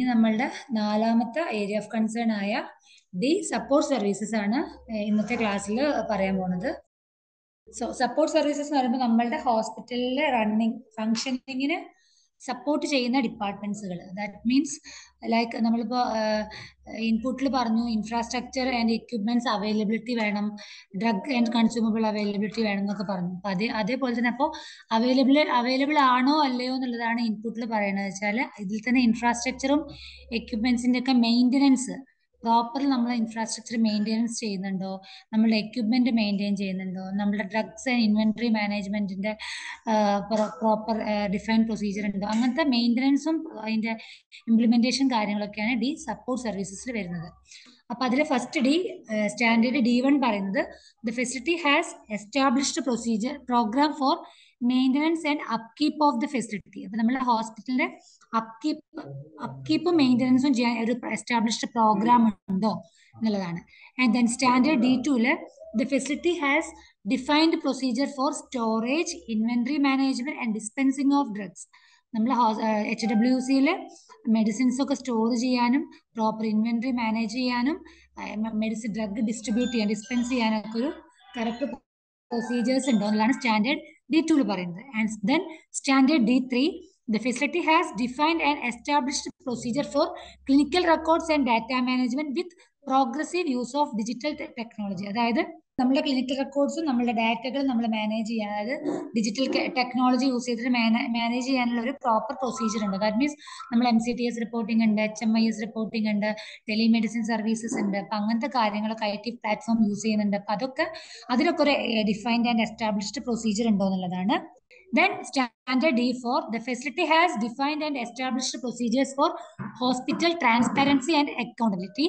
നമ്മളുടെ നാലാമത്തെ area of concern ആയ ഡി സപ്പോർട്ട് സർവീസസ് ആണ് ഏഹ് ഇന്നത്തെ ക്ലാസ്സിൽ പറയാൻ പോകുന്നത് സോ സപ്പോർട്ട് സർവീസസ് എന്ന് പറയുമ്പോൾ നമ്മളുടെ ഹോസ്പിറ്റലിലെ റണ്ണിങ് ഫങ്ഷനിങ്ങിന് സപ്പോർട്ട് ചെയ്യുന്ന ഡിപ്പാർട്ട്മെന്റ്സുകൾ ദാറ്റ് മീൻസ് ലൈക്ക് നമ്മളിപ്പോൾ ഇൻപുട്ടിൽ പറഞ്ഞു ഇൻഫ്രാസ്ട്രക്ചർ ആൻഡ് എക്യുപ്മെന്റ്സ് അവൈലബിലിറ്റി വേണം ഡ്രഗ് ആൻഡ് കൺസ്യൂമബിൾ അവൈലബിലിറ്റി വേണം എന്നൊക്കെ പറഞ്ഞു അപ്പൊ അതേ അതേപോലെ തന്നെ അപ്പോൾ അവൈലബിൾ അവൈലബിൾ ആണോ അല്ലയോ എന്നുള്ളതാണ് ഇൻപുട്ടിൽ പറയുന്നത് വെച്ചാൽ ഇതിൽ തന്നെ ഇൻഫ്രാസ്ട്രക്ചറും എക്യുപ്മെന്റ്സിന്റെ ഒക്കെ മെയിൻ്റനൻസ് പ്രോപ്പർ നമ്മൾ ഇൻഫ്രാസ്ട്രക്ചർ മെയിൻ്റെനൻസ് ചെയ്യുന്നുണ്ടോ നമ്മളുടെ എക്യുപ്മെന്റ് മെയിൻറ്റെയിൻ ചെയ്യുന്നുണ്ടോ നമ്മുടെ ഡ്രഗ്സ് ആൻഡ് ഇൻവെന്ററി മാനേജ്മെന്റിന്റെ പ്രോപ്പർ ഡിഫൈൻ പ്രൊസീജിയർ ഉണ്ടോ അങ്ങനത്തെ മെയിൻ്റനൻസും അതിന്റെ ഇംപ്ലിമെന്റേഷൻ കാര്യങ്ങളൊക്കെയാണ് ഡി സപ്പോർട്ട് സർവീസസിൽ വരുന്നത് അപ്പൊ അതിൽ first D standard D one പറയുന്നത് the facility has established procedure programme for maintenance and upkeep of the facility അപ്പൊ നമ്മുടെ ഹോസ്പിറ്റലിന്റെ അപ്കീപ്പ് അപ്കീപ്പും മെയിൻ്റനൻസും ചെയ്യാൻ ഒരു എസ്റ്റാബ്ലിഷ്ഡ് പ്രോഗ്രാം ഉണ്ടോ എന്നുള്ളതാണ് and then standard D two the facility has defined procedure for storage inventory management and dispensing of drugs നമ്മൾ H W സിയിൽ medicines ഒക്കെ സ്റ്റോർ ചെയ്യാനും പ്രോപ്പർ ഇൻവെന്ററി മാനേജ് ചെയ്യാനും മെഡിസിൻ ഡ്രഗ് ഡിസ്ട്രിബ്യൂട്ട് ചെയ്യാൻ ഡിസ്പെൻസ് ചെയ്യാനൊക്കെ ഒരു കറക്റ്റ് പ്രൊസീജിയേഴ്സ് ഉണ്ടോ എന്നുള്ളതാണ് സ്റ്റാൻഡേർഡ് ഡി ടൂല് പറയുന്നത് and then standard D three The facility has defined and established procedure for clinical records and data management with progressive use of digital technology. അതായത് നമ്മുടെ clinical റെക്കോർഡ്സും നമ്മുടെ ഡാറ്റകൾ നമ്മൾ manage ചെയ്യാൻ അതായത് digital technology use ചെയ്തിട്ട് manage ചെയ്യാനുള്ള ഒരു പ്രോപ്പർ പ്രൊസീജിയർ ഉണ്ട് ദാറ്റ് മീൻസ് നമ്മൾ M C T S reporting ഉണ്ട് H M I S reporting ഉണ്ട് ടെലിമെഡിസിൻ സർവീസസ് ഉണ്ട് അപ്പൊ അങ്ങനത്തെ കാര്യങ്ങളൊക്കെ ഐ ടി പ്ലാറ്റ്ഫോം യൂസ് ചെയ്യുന്നുണ്ട് അപ്പൊ അതൊക്കെ അതിനൊക്കെ ഒരു ഡിഫൈൻഡ് ആൻഡ് എസ്റ്റാബ്ലിഷ്ഡ് പ്രൊസീജിയർ ഉണ്ടോ എന്നുള്ളതാണ് Then standard D4, the facility has defined and established procedures for hospital transparency and accountability.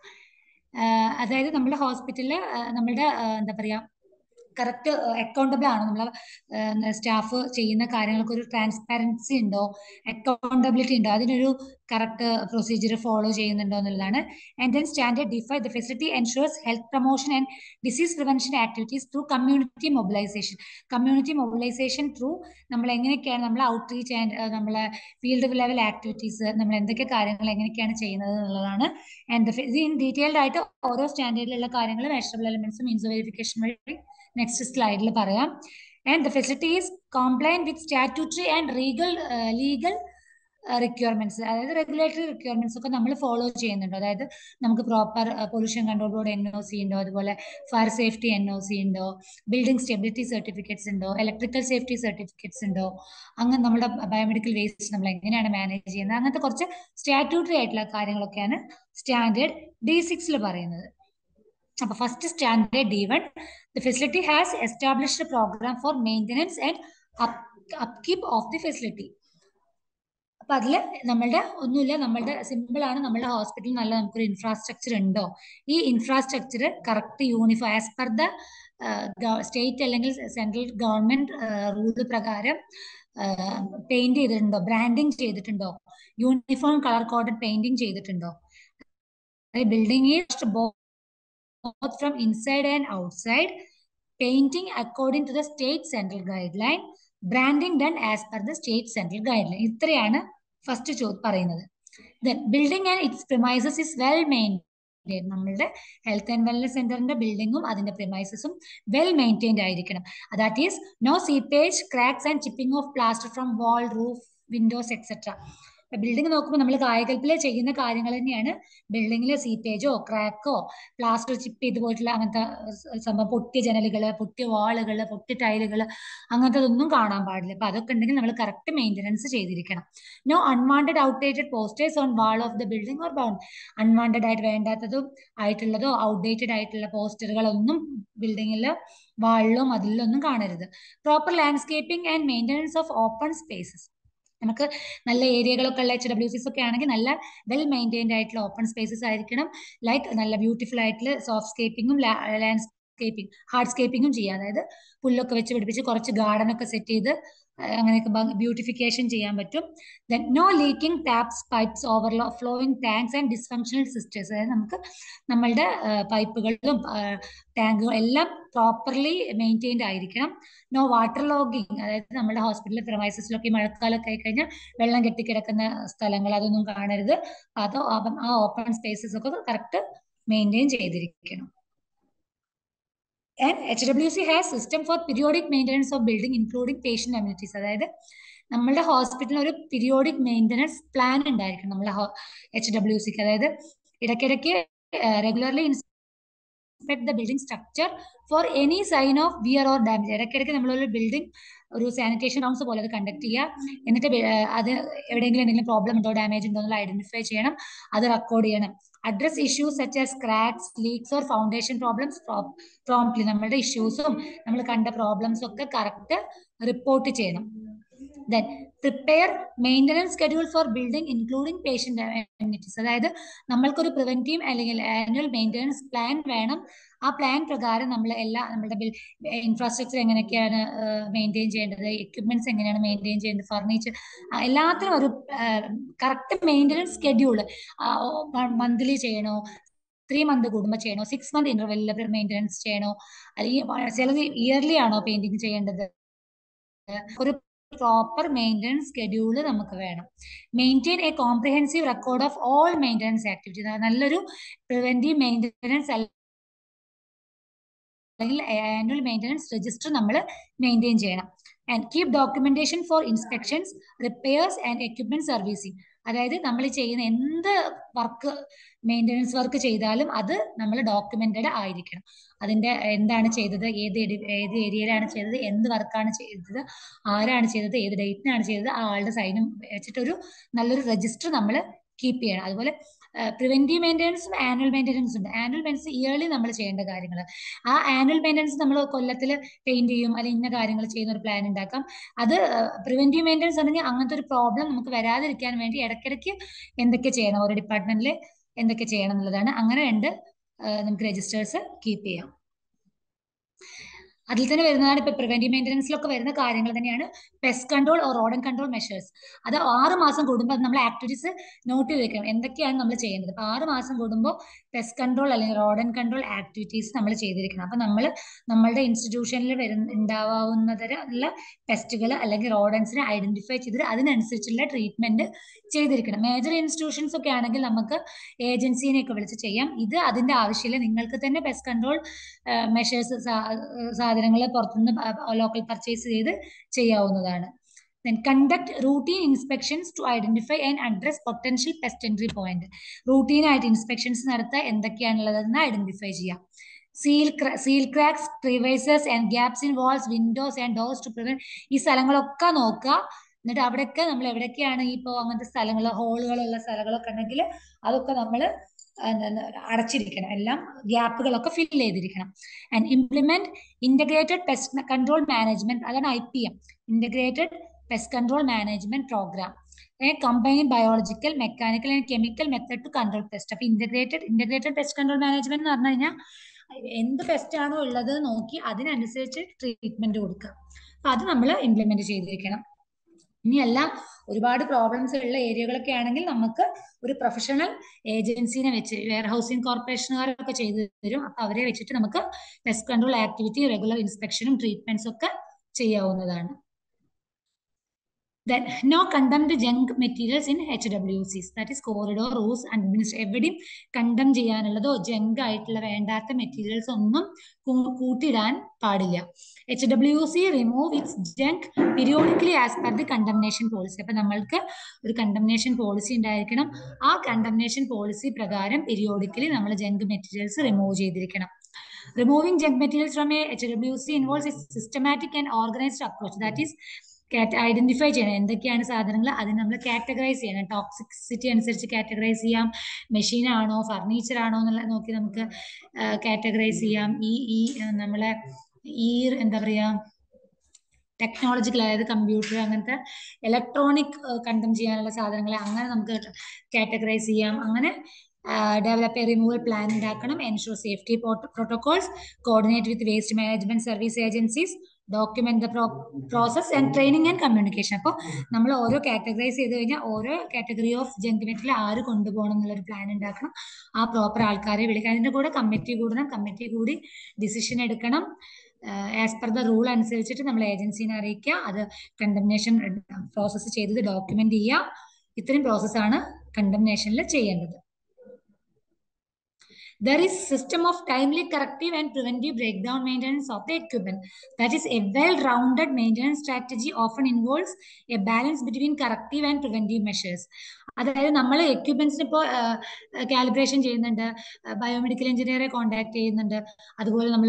അതായത് നമ്മുടെ ഹോസ്പിറ്റലിൽ നമ്മളുടെ എന്താ പറയാ കറക്റ്റ് അക്കൗണ്ടബിൾ ആണ് നമ്മളെ സ്റ്റാഫ് ചെയ്യുന്ന കാര്യങ്ങൾക്ക് ഒരു ട്രാൻസ്പാരൻസി ഉണ്ടോ അക്കൗണ്ടബിലിറ്റി ഉണ്ടോ അതിനൊരു കറക്റ്റ് പ്രൊസീജിയർ ഫോളോ ചെയ്യുന്നുണ്ടോ എന്നുള്ളതാണ് and then standard D five the facility ensures health promotion and disease prevention activities through community mobilisation community mobilisation through നമ്മൾ എങ്ങനെയൊക്കെയാണ് നമ്മൾ ഔട്ട്റീച്ച് ആൻഡ് നമ്മളെ ഫീൽഡ് ലെവൽ ആക്ടിവിറ്റീസ് നമ്മൾ എന്തൊക്കെ കാര്യങ്ങൾ എങ്ങനെയൊക്കെയാണ് ചെയ്യുന്നത് എന്നുള്ളതാണ് ആൻഡ് ഇത് ഇൻ ഡീറ്റെയിൽഡ് ആയിട്ട് ഓരോ സ്റ്റാൻഡേർഡിലുള്ള കാര്യങ്ങൾ മെഷറബിൾ എലമെന്റ്സ് മീൻസ് വെരിഫിക്കേഷൻ വഴി നെക്സ്റ്റ് സ്ലൈഡിൽ പറയാം and the facility is compliant with statutory and regal legal requirements അതായത് റെഗുലേറ്ററി റിക്വയർമെന്റ്സ് ഒക്കെ നമ്മൾ ഫോളോ ചെയ്യുന്നുണ്ടോ അതായത് നമുക്ക് proper pollution control board N O C ഉണ്ടോ അതുപോലെ fire safety N O C ഉണ്ടോ ബിൽഡിംഗ് സ്റ്റെബിലിറ്റി സർട്ടിഫിക്കറ്റ്സ് ഉണ്ടോ ഇലക്ട്രിക്കൽ സേഫ്റ്റി സർട്ടിഫിക്കറ്റ്സ് ഉണ്ടോ അങ്ങനെ നമ്മുടെ ബയോമെഡിക്കൽ വേസ്റ്റ് നമ്മൾ എങ്ങനെയാണ് മാനേജ് ചെയ്യുന്നത് അങ്ങനത്തെ കുറച്ച് സ്റ്റാറ്റ്യൂട്ടറി ആയിട്ടുള്ള കാര്യങ്ങളൊക്കെയാണ് സ്റ്റാൻഡേർഡ് ഡി സിക്സിൽ പറയുന്നത് അപ്പൊ first standard D one the facility has established programme for maintenance and upkeep of the facility അപ്പൊ അതില് നമ്മളുടെ ഒന്നുമില്ല നമ്മളുടെ സിമ്പിൾ ആണ് നമ്മളുടെ ഹോസ്പിറ്റലിൽ നല്ല നമുക്കൊരു ഇൻഫ്രാസ്ട്രക്ചർ ഉണ്ടോ ഈ infrastructure correct uniform as per the state അല്ലെങ്കിൽ സെൻട്രൽ ഗവൺമെന്റ് റൂൾ പ്രകാരം പെയിന്റ് ചെയ്തിട്ടുണ്ടോ ബ്രാൻഡിങ് ചെയ്തിട്ടുണ്ടോ യൂണിഫോം കളർ കോഡഡ് പെയിന്റിങ് ചെയ്തിട്ടുണ്ടോ building is both from inside and outside, painting according to the state central guideline, branding done as per the state central guideline. ഇത്രയാണ് first ചോ പറയുന്നത് then building and its premises is well maintain നമ്മളുടെ health and wellness സെന്ററിന്റെ ബിൽഡിങ്ങും അതിന്റെ പ്രിമൈസസും well maintained ആയിരിക്കണം that is no seepage cracks and chipping of plaster from wall roof windows etcetera building നോക്കുമ്പോൾ നമ്മൾ കായകൽപ്പിൽ ചെയ്യുന്ന കാര്യങ്ങൾ തന്നെയാണ് ബിൽഡിങ്ങിലെ സീറ്റേജോ ക്രാക്കോ പ്ലാസ്റ്റർ ചിപ്പ് ചെയ്ത് പോയിട്ടുള്ള അങ്ങനത്തെ സംഭവം പൊട്ടിയ ജനലുകൾ പൊട്ടിയ വാളുകൾ പൊട്ടിയ ടൈലുകൾ അങ്ങനത്തെ കാണാൻ പാടില്ല അപ്പൊ അതൊക്കെ ഉണ്ടെങ്കിൽ നമ്മൾ കറക്റ്റ് മെയിൻ്റനൻസ് ചെയ്തിരിക്കണം no unwanted outdated posters on wall of the building or bound unwanted ആയിട്ട് വേണ്ടാത്തതും ആയിട്ടുള്ളതോ ഔട്ട്ഡേറ്റഡ് ആയിട്ടുള്ള പോസ്റ്ററുകളൊന്നും ബിൽഡിങ്ങിൽ വാളിലോ മതിലിലോ ഒന്നും കാണരുത് proper landscaping and maintenance of open spaces നമുക്ക് നല്ല ഏരിയകളൊക്കെ ഉള്ള എച്ച് ഡബ്ല്യു സിസ് ഒക്കെ ആണെങ്കിൽ നല്ല വെൽ മെയിൻറ്റൈൻഡ് ആയിട്ടുള്ള ഓപ്പൺ സ്പേസസ് ആയിരിക്കണം ലൈക്ക് നല്ല ബ്യൂട്ടിഫുൾ ആയിട്ടുള്ള സോഫ്റ്റ് സ്കേപ്പിങ്ങും ലാൻഡ് ഹാർഡ്സ്കേപ്പിംഗ് ഹാർഡ്സ്കേപ്പിങ്ങും ചെയ്യാം അതായത് പുല്ലൊക്കെ വെച്ച് പിടിപ്പിച്ച് കുറച്ച് ഗാർഡൻ ഒക്കെ സെറ്റ് ചെയ്ത് അങ്ങനെയൊക്കെ ബ്യൂട്ടിഫിക്കേഷൻ ചെയ്യാൻ പറ്റും then no leaking taps pipes overflowing tanks and dysfunctional cisterns അതായത് നമുക്ക് നമ്മളുടെ പൈപ്പുകളിലും ടാങ്കുകളും എല്ലാം പ്രോപ്പർലി മെയിൻറ്റെയിൻഡ് ആയിരിക്കണം നോ വാട്ടർ ലോഗിങ് അതായത് നമ്മുടെ ഹോസ്പിറ്റലിൽ പ്രമൈസസിലൊക്കെ മഴക്കാലമൊക്കെ ആയി കഴിഞ്ഞാൽ വെള്ളം കെട്ടിക്കിടക്കുന്ന സ്ഥലങ്ങൾ അതൊന്നും കാണരുത് അത് ആ ഓപ്പൺ സ്പേസസ് ഒക്കെ കറക്റ്റ് മെയിൻറ്റെയിൻ ചെയ്തിരിക്കണം and H W C has system for periodic maintenance of building including patient amenities അതായത് നമ്മളുടെ ഹോസ്പിറ്റലിൽ ഒരു പീരിയോഡിക് മെയിൻ്റനൻസ് പ്ലാൻ ഉണ്ടായിരിക്കണം നമ്മളെ എച്ച് ഡബ്ല്യു സിക്ക് അതായത് ഇടയ്ക്കിടയ്ക്ക് regularly inspect the building structure for any sign of wear or damage ഇടയ്ക്കിടയ്ക്ക് നമ്മളൊരു ബിൽഡിംഗ് ഒരു സാനിറ്റേഷൻ റൗണ്ട്സ് പോലെ അത് കണ്ടക്ട് ചെയ്യുക എന്നിട്ട് അത് എവിടെയെങ്കിലും എന്തെങ്കിലും പ്രോബ്ലം ഉണ്ടോ ഡാമേജ് ഉണ്ടോ എന്നുള്ള ഐഡന്റിഫൈ ചെയ്യണം അത് റെക്കോർഡ് ചെയ്യണം address issues such as cracks leaks or foundation problems promptly നമ്മുടെ ഇഷ്യൂസും നമ്മൾ കണ്ട പ്രോബ്ലംസും ഒക്കെ കറക്റ്റ് റിപ്പോർട്ട് ചെയ്യണം then prepare maintenance schedule for building including patient amenities അതായത് നമ്മൾക്കൊരു പ്രിവെന്റീവ് അല്ലെങ്കിൽ ആനുവൽ മെയിൻ്റനൻസ് പ്ലാൻ വേണം ആ പ്ലാൻ പ്രകാരം നമ്മൾ എല്ലാ നമ്മുടെ ഇൻഫ്രാസ്ട്രക്ചർ എങ്ങനെയൊക്കെയാണ് മെയിൻറ്റെയിൻ ചെയ്യേണ്ടത് എക്യുപ്മെന്റ്സ് എങ്ങനെയാണ് മെയിൻറ്റെയിൻ ചെയ്യേണ്ടത് ഫർണിച്ചർ എല്ലാത്തിനും ഒരു കറക്റ്റ് മെയിൻ്റനൻസ് ഷെഡ്യൂൾ മന്ത്ലി ചെയ്യണോ ത്രീ മന്ത് കൂടുമ്പോൾ ചെയ്യണോ സിക്സ് മന്ത് ഇന്റർവെല്ലിൽ മെയിൻ്റനൻസ് ചെയ്യണോ അല്ലെങ്കിൽ ചിലത് ഇയർലി ആണോ പെയിന്റിങ് ചെയ്യേണ്ടത് ഒരു പ്രോപ്പർ മെയിൻ്റനൻസ് ഷെഡ്യൂള് നമുക്ക് വേണം maintain a comprehensive record of all maintenance activity നല്ലൊരു പ്രിവെന്റീവ് മെയിൻ്റനൻസ് അല്ലെങ്കിൽ ആനുവൽ മെയിൻ്റനൻസ് രജിസ്റ്റർ നമ്മൾ മെയിൻറ്റെയിൻ ചെയ്യണം and keep documentation for inspections repairs and equipment servicing അതായത് നമ്മൾ ചെയ്യുന്ന എന്ത് വർക്ക് മെയിൻ്റനൻസ് വർക്ക് ചെയ്താലും അത് നമ്മൾ ഡോക്യുമെന്റഡ് ആയിരിക്കണം അതിന്റെ എന്താണ് ചെയ്തത് ഏത് ഏത് ഏരിയയിലാണ് ചെയ്തത് എന്ത് വർക്കാണ് ചെയ്തത് ആരാണ് ചെയ്തത് ഏത് ഡേറ്റിനാണ് ചെയ്തത് ആ ആളുടെ സൈനും വെച്ചിട്ടൊരു നല്ലൊരു രജിസ്റ്റർ നമ്മൾ കീപ്പ് ചെയ്യണം അതുപോലെ പ്രിവെന്റീവ് മെയിൻ്റനൻസും ആനുവൽ മെയിൻ്റനൻസും ഉണ്ട് ആനുവൽ മെയിൻ്റനൻസ് ഇയർലി നമ്മൾ ചെയ്യേണ്ട കാര്യങ്ങൾ ആ ആനുവൽ മെയിൻ്റനൻസ് നമ്മൾ കൊല്ലത്തിൽ പെയിന്റ് ചെയ്യും അല്ലെങ്കിൽ ഇന്ന കാര്യങ്ങൾ ചെയ്യുന്ന ഒരു പ്ലാൻ ഉണ്ടാക്കാം അത് പ്രിവെന്റീവ് മെയിൻ്റനൻസ് ആണെങ്കിൽ അങ്ങനത്തെ ഒരു പ്രോബ്ലം നമുക്ക് വരാതിരിക്കാൻ വേണ്ടി ഇടയ്ക്കിടയ്ക്ക് എന്തൊക്കെ ചെയ്യണം ഓരോ ഡിപ്പാർട്ട്മെന്റിൽ എന്തൊക്കെ ചെയ്യണം എന്നുള്ളതാണ് അങ്ങനെ രണ്ട് നമുക്ക് രജിസ്റ്റേഴ്സ് കീപ്പ് ചെയ്യാം അതിൽ തന്നെ വരുന്നതാണ് ഇപ്പൊ പ്രിവെന്റീവ് മെയിൻ്റനൻസിലൊക്കെ വരുന്ന കാര്യങ്ങൾ തന്നെയാണ് pest control or rodent control measures അത് ആറ് മാസം കൂടുമ്പോൾ നമ്മൾ ആക്ടിവിറ്റീസ് നോട്ട് ചെയ്ത് വെക്കണം എന്തൊക്കെയാണ് നമ്മൾ ചെയ്യുന്നത് അപ്പൊ ആറ് മാസം കൂടുമ്പോൾ പെസ്റ്റ് കൺട്രോൾ അല്ലെങ്കിൽ റോഡൻ കൺട്രോൾ ആക്ടിവിറ്റീസ് നമ്മൾ ചെയ്തിരിക്കണം അപ്പൊ നമ്മൾ നമ്മളുടെ ഇൻസ്റ്റിറ്റ്യൂഷനിൽ വരുന്ന ഉണ്ടാവാവുന്നതരമുള്ള പെസ്റ്റുകൾ അല്ലെങ്കിൽ റോഡൻസിനെ ഐഡന്റിഫൈ ചെയ്തിട്ട് അതിനനുസരിച്ചുള്ള ട്രീറ്റ്മെന്റ് ചെയ്തിരിക്കണം മേജർ ഇൻസ്റ്റിറ്റ്യൂഷൻസ് ഒക്കെ ആണെങ്കിൽ നമുക്ക് ഏജൻസിനെ ഒക്കെ വിളിച്ച് ചെയ്യാം ഇത് അതിന്റെ ആവശ്യമില്ല നിങ്ങൾക്ക് തന്നെ പെസ്റ്റ് കൺട്രോൾ മെഷേഴ്സ് സാധനങ്ങൾ പുറത്തുനിന്ന് ലോക്കൽ പർച്ചേസ് ചെയ്ത് ചെയ്യാവുന്നതാണ് then conduct routine inspections to identify and address potential pest entry point routine ആയിട്ട് ഇൻസ്പെക്ഷൻസ് നടത്തുക എന്തൊക്കെയാണുള്ളതെന്ന് ഐഡന്റിഫൈ ചെയ്യാം seal seal cracks crevices and gaps in walls windows and doors to prevent ഈ സ്ഥലങ്ങളൊക്കെ നോക്കുക എന്നിട്ട് അവിടെയൊക്കെ നമ്മൾ എവിടെയൊക്കെയാണ് ഇപ്പോൾ അങ്ങനത്തെ സ്ഥലങ്ങൾ ഹോളുകളുള്ള സ്ഥലങ്ങളൊക്കെ ഉണ്ടെങ്കിൽ അതൊക്കെ നമ്മൾ അടച്ചിരിക്കണം എല്ലാം ഗ്യാപ്പുകളൊക്കെ ഫിൽ ചെയ്തിരിക്കണം and implement integrated pest control management അതാണ് I P M integrated pest control management programme combine biological mechanical and chemical method to control pest അപ്പൊ integrated integrated pest control management എന്ന് പറഞ്ഞു കഴിഞ്ഞാൽ എന്ത് പെസ്റ്റ് ആണോ ഉള്ളത് നോക്കി അതിനനുസരിച്ച് ട്രീറ്റ്മെന്റ് കൊടുക്കുക അപ്പൊ അത് നമ്മൾ ഇംപ്ലിമെന്റ് ചെയ്തിരിക്കണം ഇനിയല്ല ഒരുപാട് പ്രോബ്ലംസ് ഉള്ള ഏരിയകളൊക്കെ ആണെങ്കിൽ നമുക്ക് ഒരു പ്രൊഫഷണൽ ഏജൻസിനെ വെച്ച് വെയർ ഹൗസിംഗ് കോർപ്പറേഷനുകാരൊക്കെ ചെയ്തു തരും അപ്പൊ അവരെ വെച്ചിട്ട് നമുക്ക് പെസ്റ്റ് കൺട്രോൾ ആക്ടിവിറ്റി റെഗുലർ ഇൻസ്പെക്ഷനും ട്രീറ്റ്മെന്റ്സും ഒക്കെ ചെയ്യാവുന്നതാണ് then no condemned junk materials in HWCs that is corridor rules administ എവിടെയും കണ്ടം ചെയ്യാനുള്ളതോ ജങ്ക് ആയിട്ടുള്ള വേണ്ടാത്ത മെറ്റീരിയൽസ് ഒന്നും കൂട്ടിയിടാൻ പാടില്ല H W C remove its junk periodically as per the condemnation policy അപ്പൊ നമ്മൾക്ക് ഒരു കണ്ടംനേഷൻ പോളിസി ഉണ്ടായിരിക്കണം ആ കണ്ടംനേഷൻ പോളിസി പ്രകാരം പീരിയോഡിക്കലി നമ്മൾ ജങ്ക് മെറ്റീരിയൽസ് റിമൂവ് ചെയ്തിരിക്കണം removing junk materials from a H W C involves a systematic and organised approach that is identify ചെയ്യണം എന്തൊക്കെയാണ് സാധനങ്ങൾ അതിന് നമ്മൾ കാറ്റഗറൈസ് ചെയ്യണം ടോക്സിസിറ്റി അനുസരിച്ച് കാറ്റഗറൈസ് ചെയ്യാം മെഷീൻ ആണോ ഫർണിച്ചർ ആണോ എന്നുള്ള നോക്കി നമുക്ക് കാറ്റഗറൈസ് ചെയ്യാം ഈ ഈ നമ്മളെ ഈ എന്താ പറയാ ടെക്നോളജിക്കൽ അതായത് കമ്പ്യൂട്ടർ അങ്ങനത്തെ ഇലക്ട്രോണിക് കണ്ടം ചെയ്യാനുള്ള സാധനങ്ങളെ അങ്ങനെ നമുക്ക് കാറ്റഗറൈസ് ചെയ്യാം അങ്ങനെ ഡെവലപ്പ് എ റിമൂവൽ പ്ലാൻ ഉണ്ടാക്കണം ensure safety protocols coordinate with waste management service agencies document the process and training and communication അപ്പോൾ നമ്മൾ ഓരോ കാറ്റഗറൈസ് ചെയ്ത് കഴിഞ്ഞാൽ ഓരോ കാറ്റഗറി ഓഫ് ജങ്ക് മെറ്റീരിയൽ ആര് കൊണ്ടുപോകണം എന്നുള്ളൊരു പ്ലാൻ ഉണ്ടാക്കണം ആ പ്രോപ്പർ ആൾക്കാരെ വിളിക്കണം അതിന്റെ കൂടെ കമ്മിറ്റി കൂടണം കമ്മിറ്റി കൂടി ഡിസിഷൻ എടുക്കണം ആസ് പെർ ദ റൂൾ അനുസരിച്ചിട്ട് നമ്മൾ ഏജൻസിനെ അറിയിക്കുക അത് കണ്ടംനേഷൻ പ്രോസസ്സ് ചെയ്തത് ഡോക്യുമെന്റ് ചെയ്യുക ഇത്രയും പ്രോസസ്സാണ് കണ്ടംനേഷനിൽ ചെയ്യേണ്ടത് there is system of timely corrective and preventive breakdown maintenance of the equipment that is a well-rounded maintenance strategy often involves a balance between corrective and preventive measures അതായത് നമ്മൾ എക്യുപ്മെന്റ്സിന് ഇപ്പോൾ calibration ചെയ്യുന്നുണ്ട് biomedical എഞ്ചിനീയറെ contact ചെയ്യുന്നുണ്ട് അതുപോലെ നമ്മൾ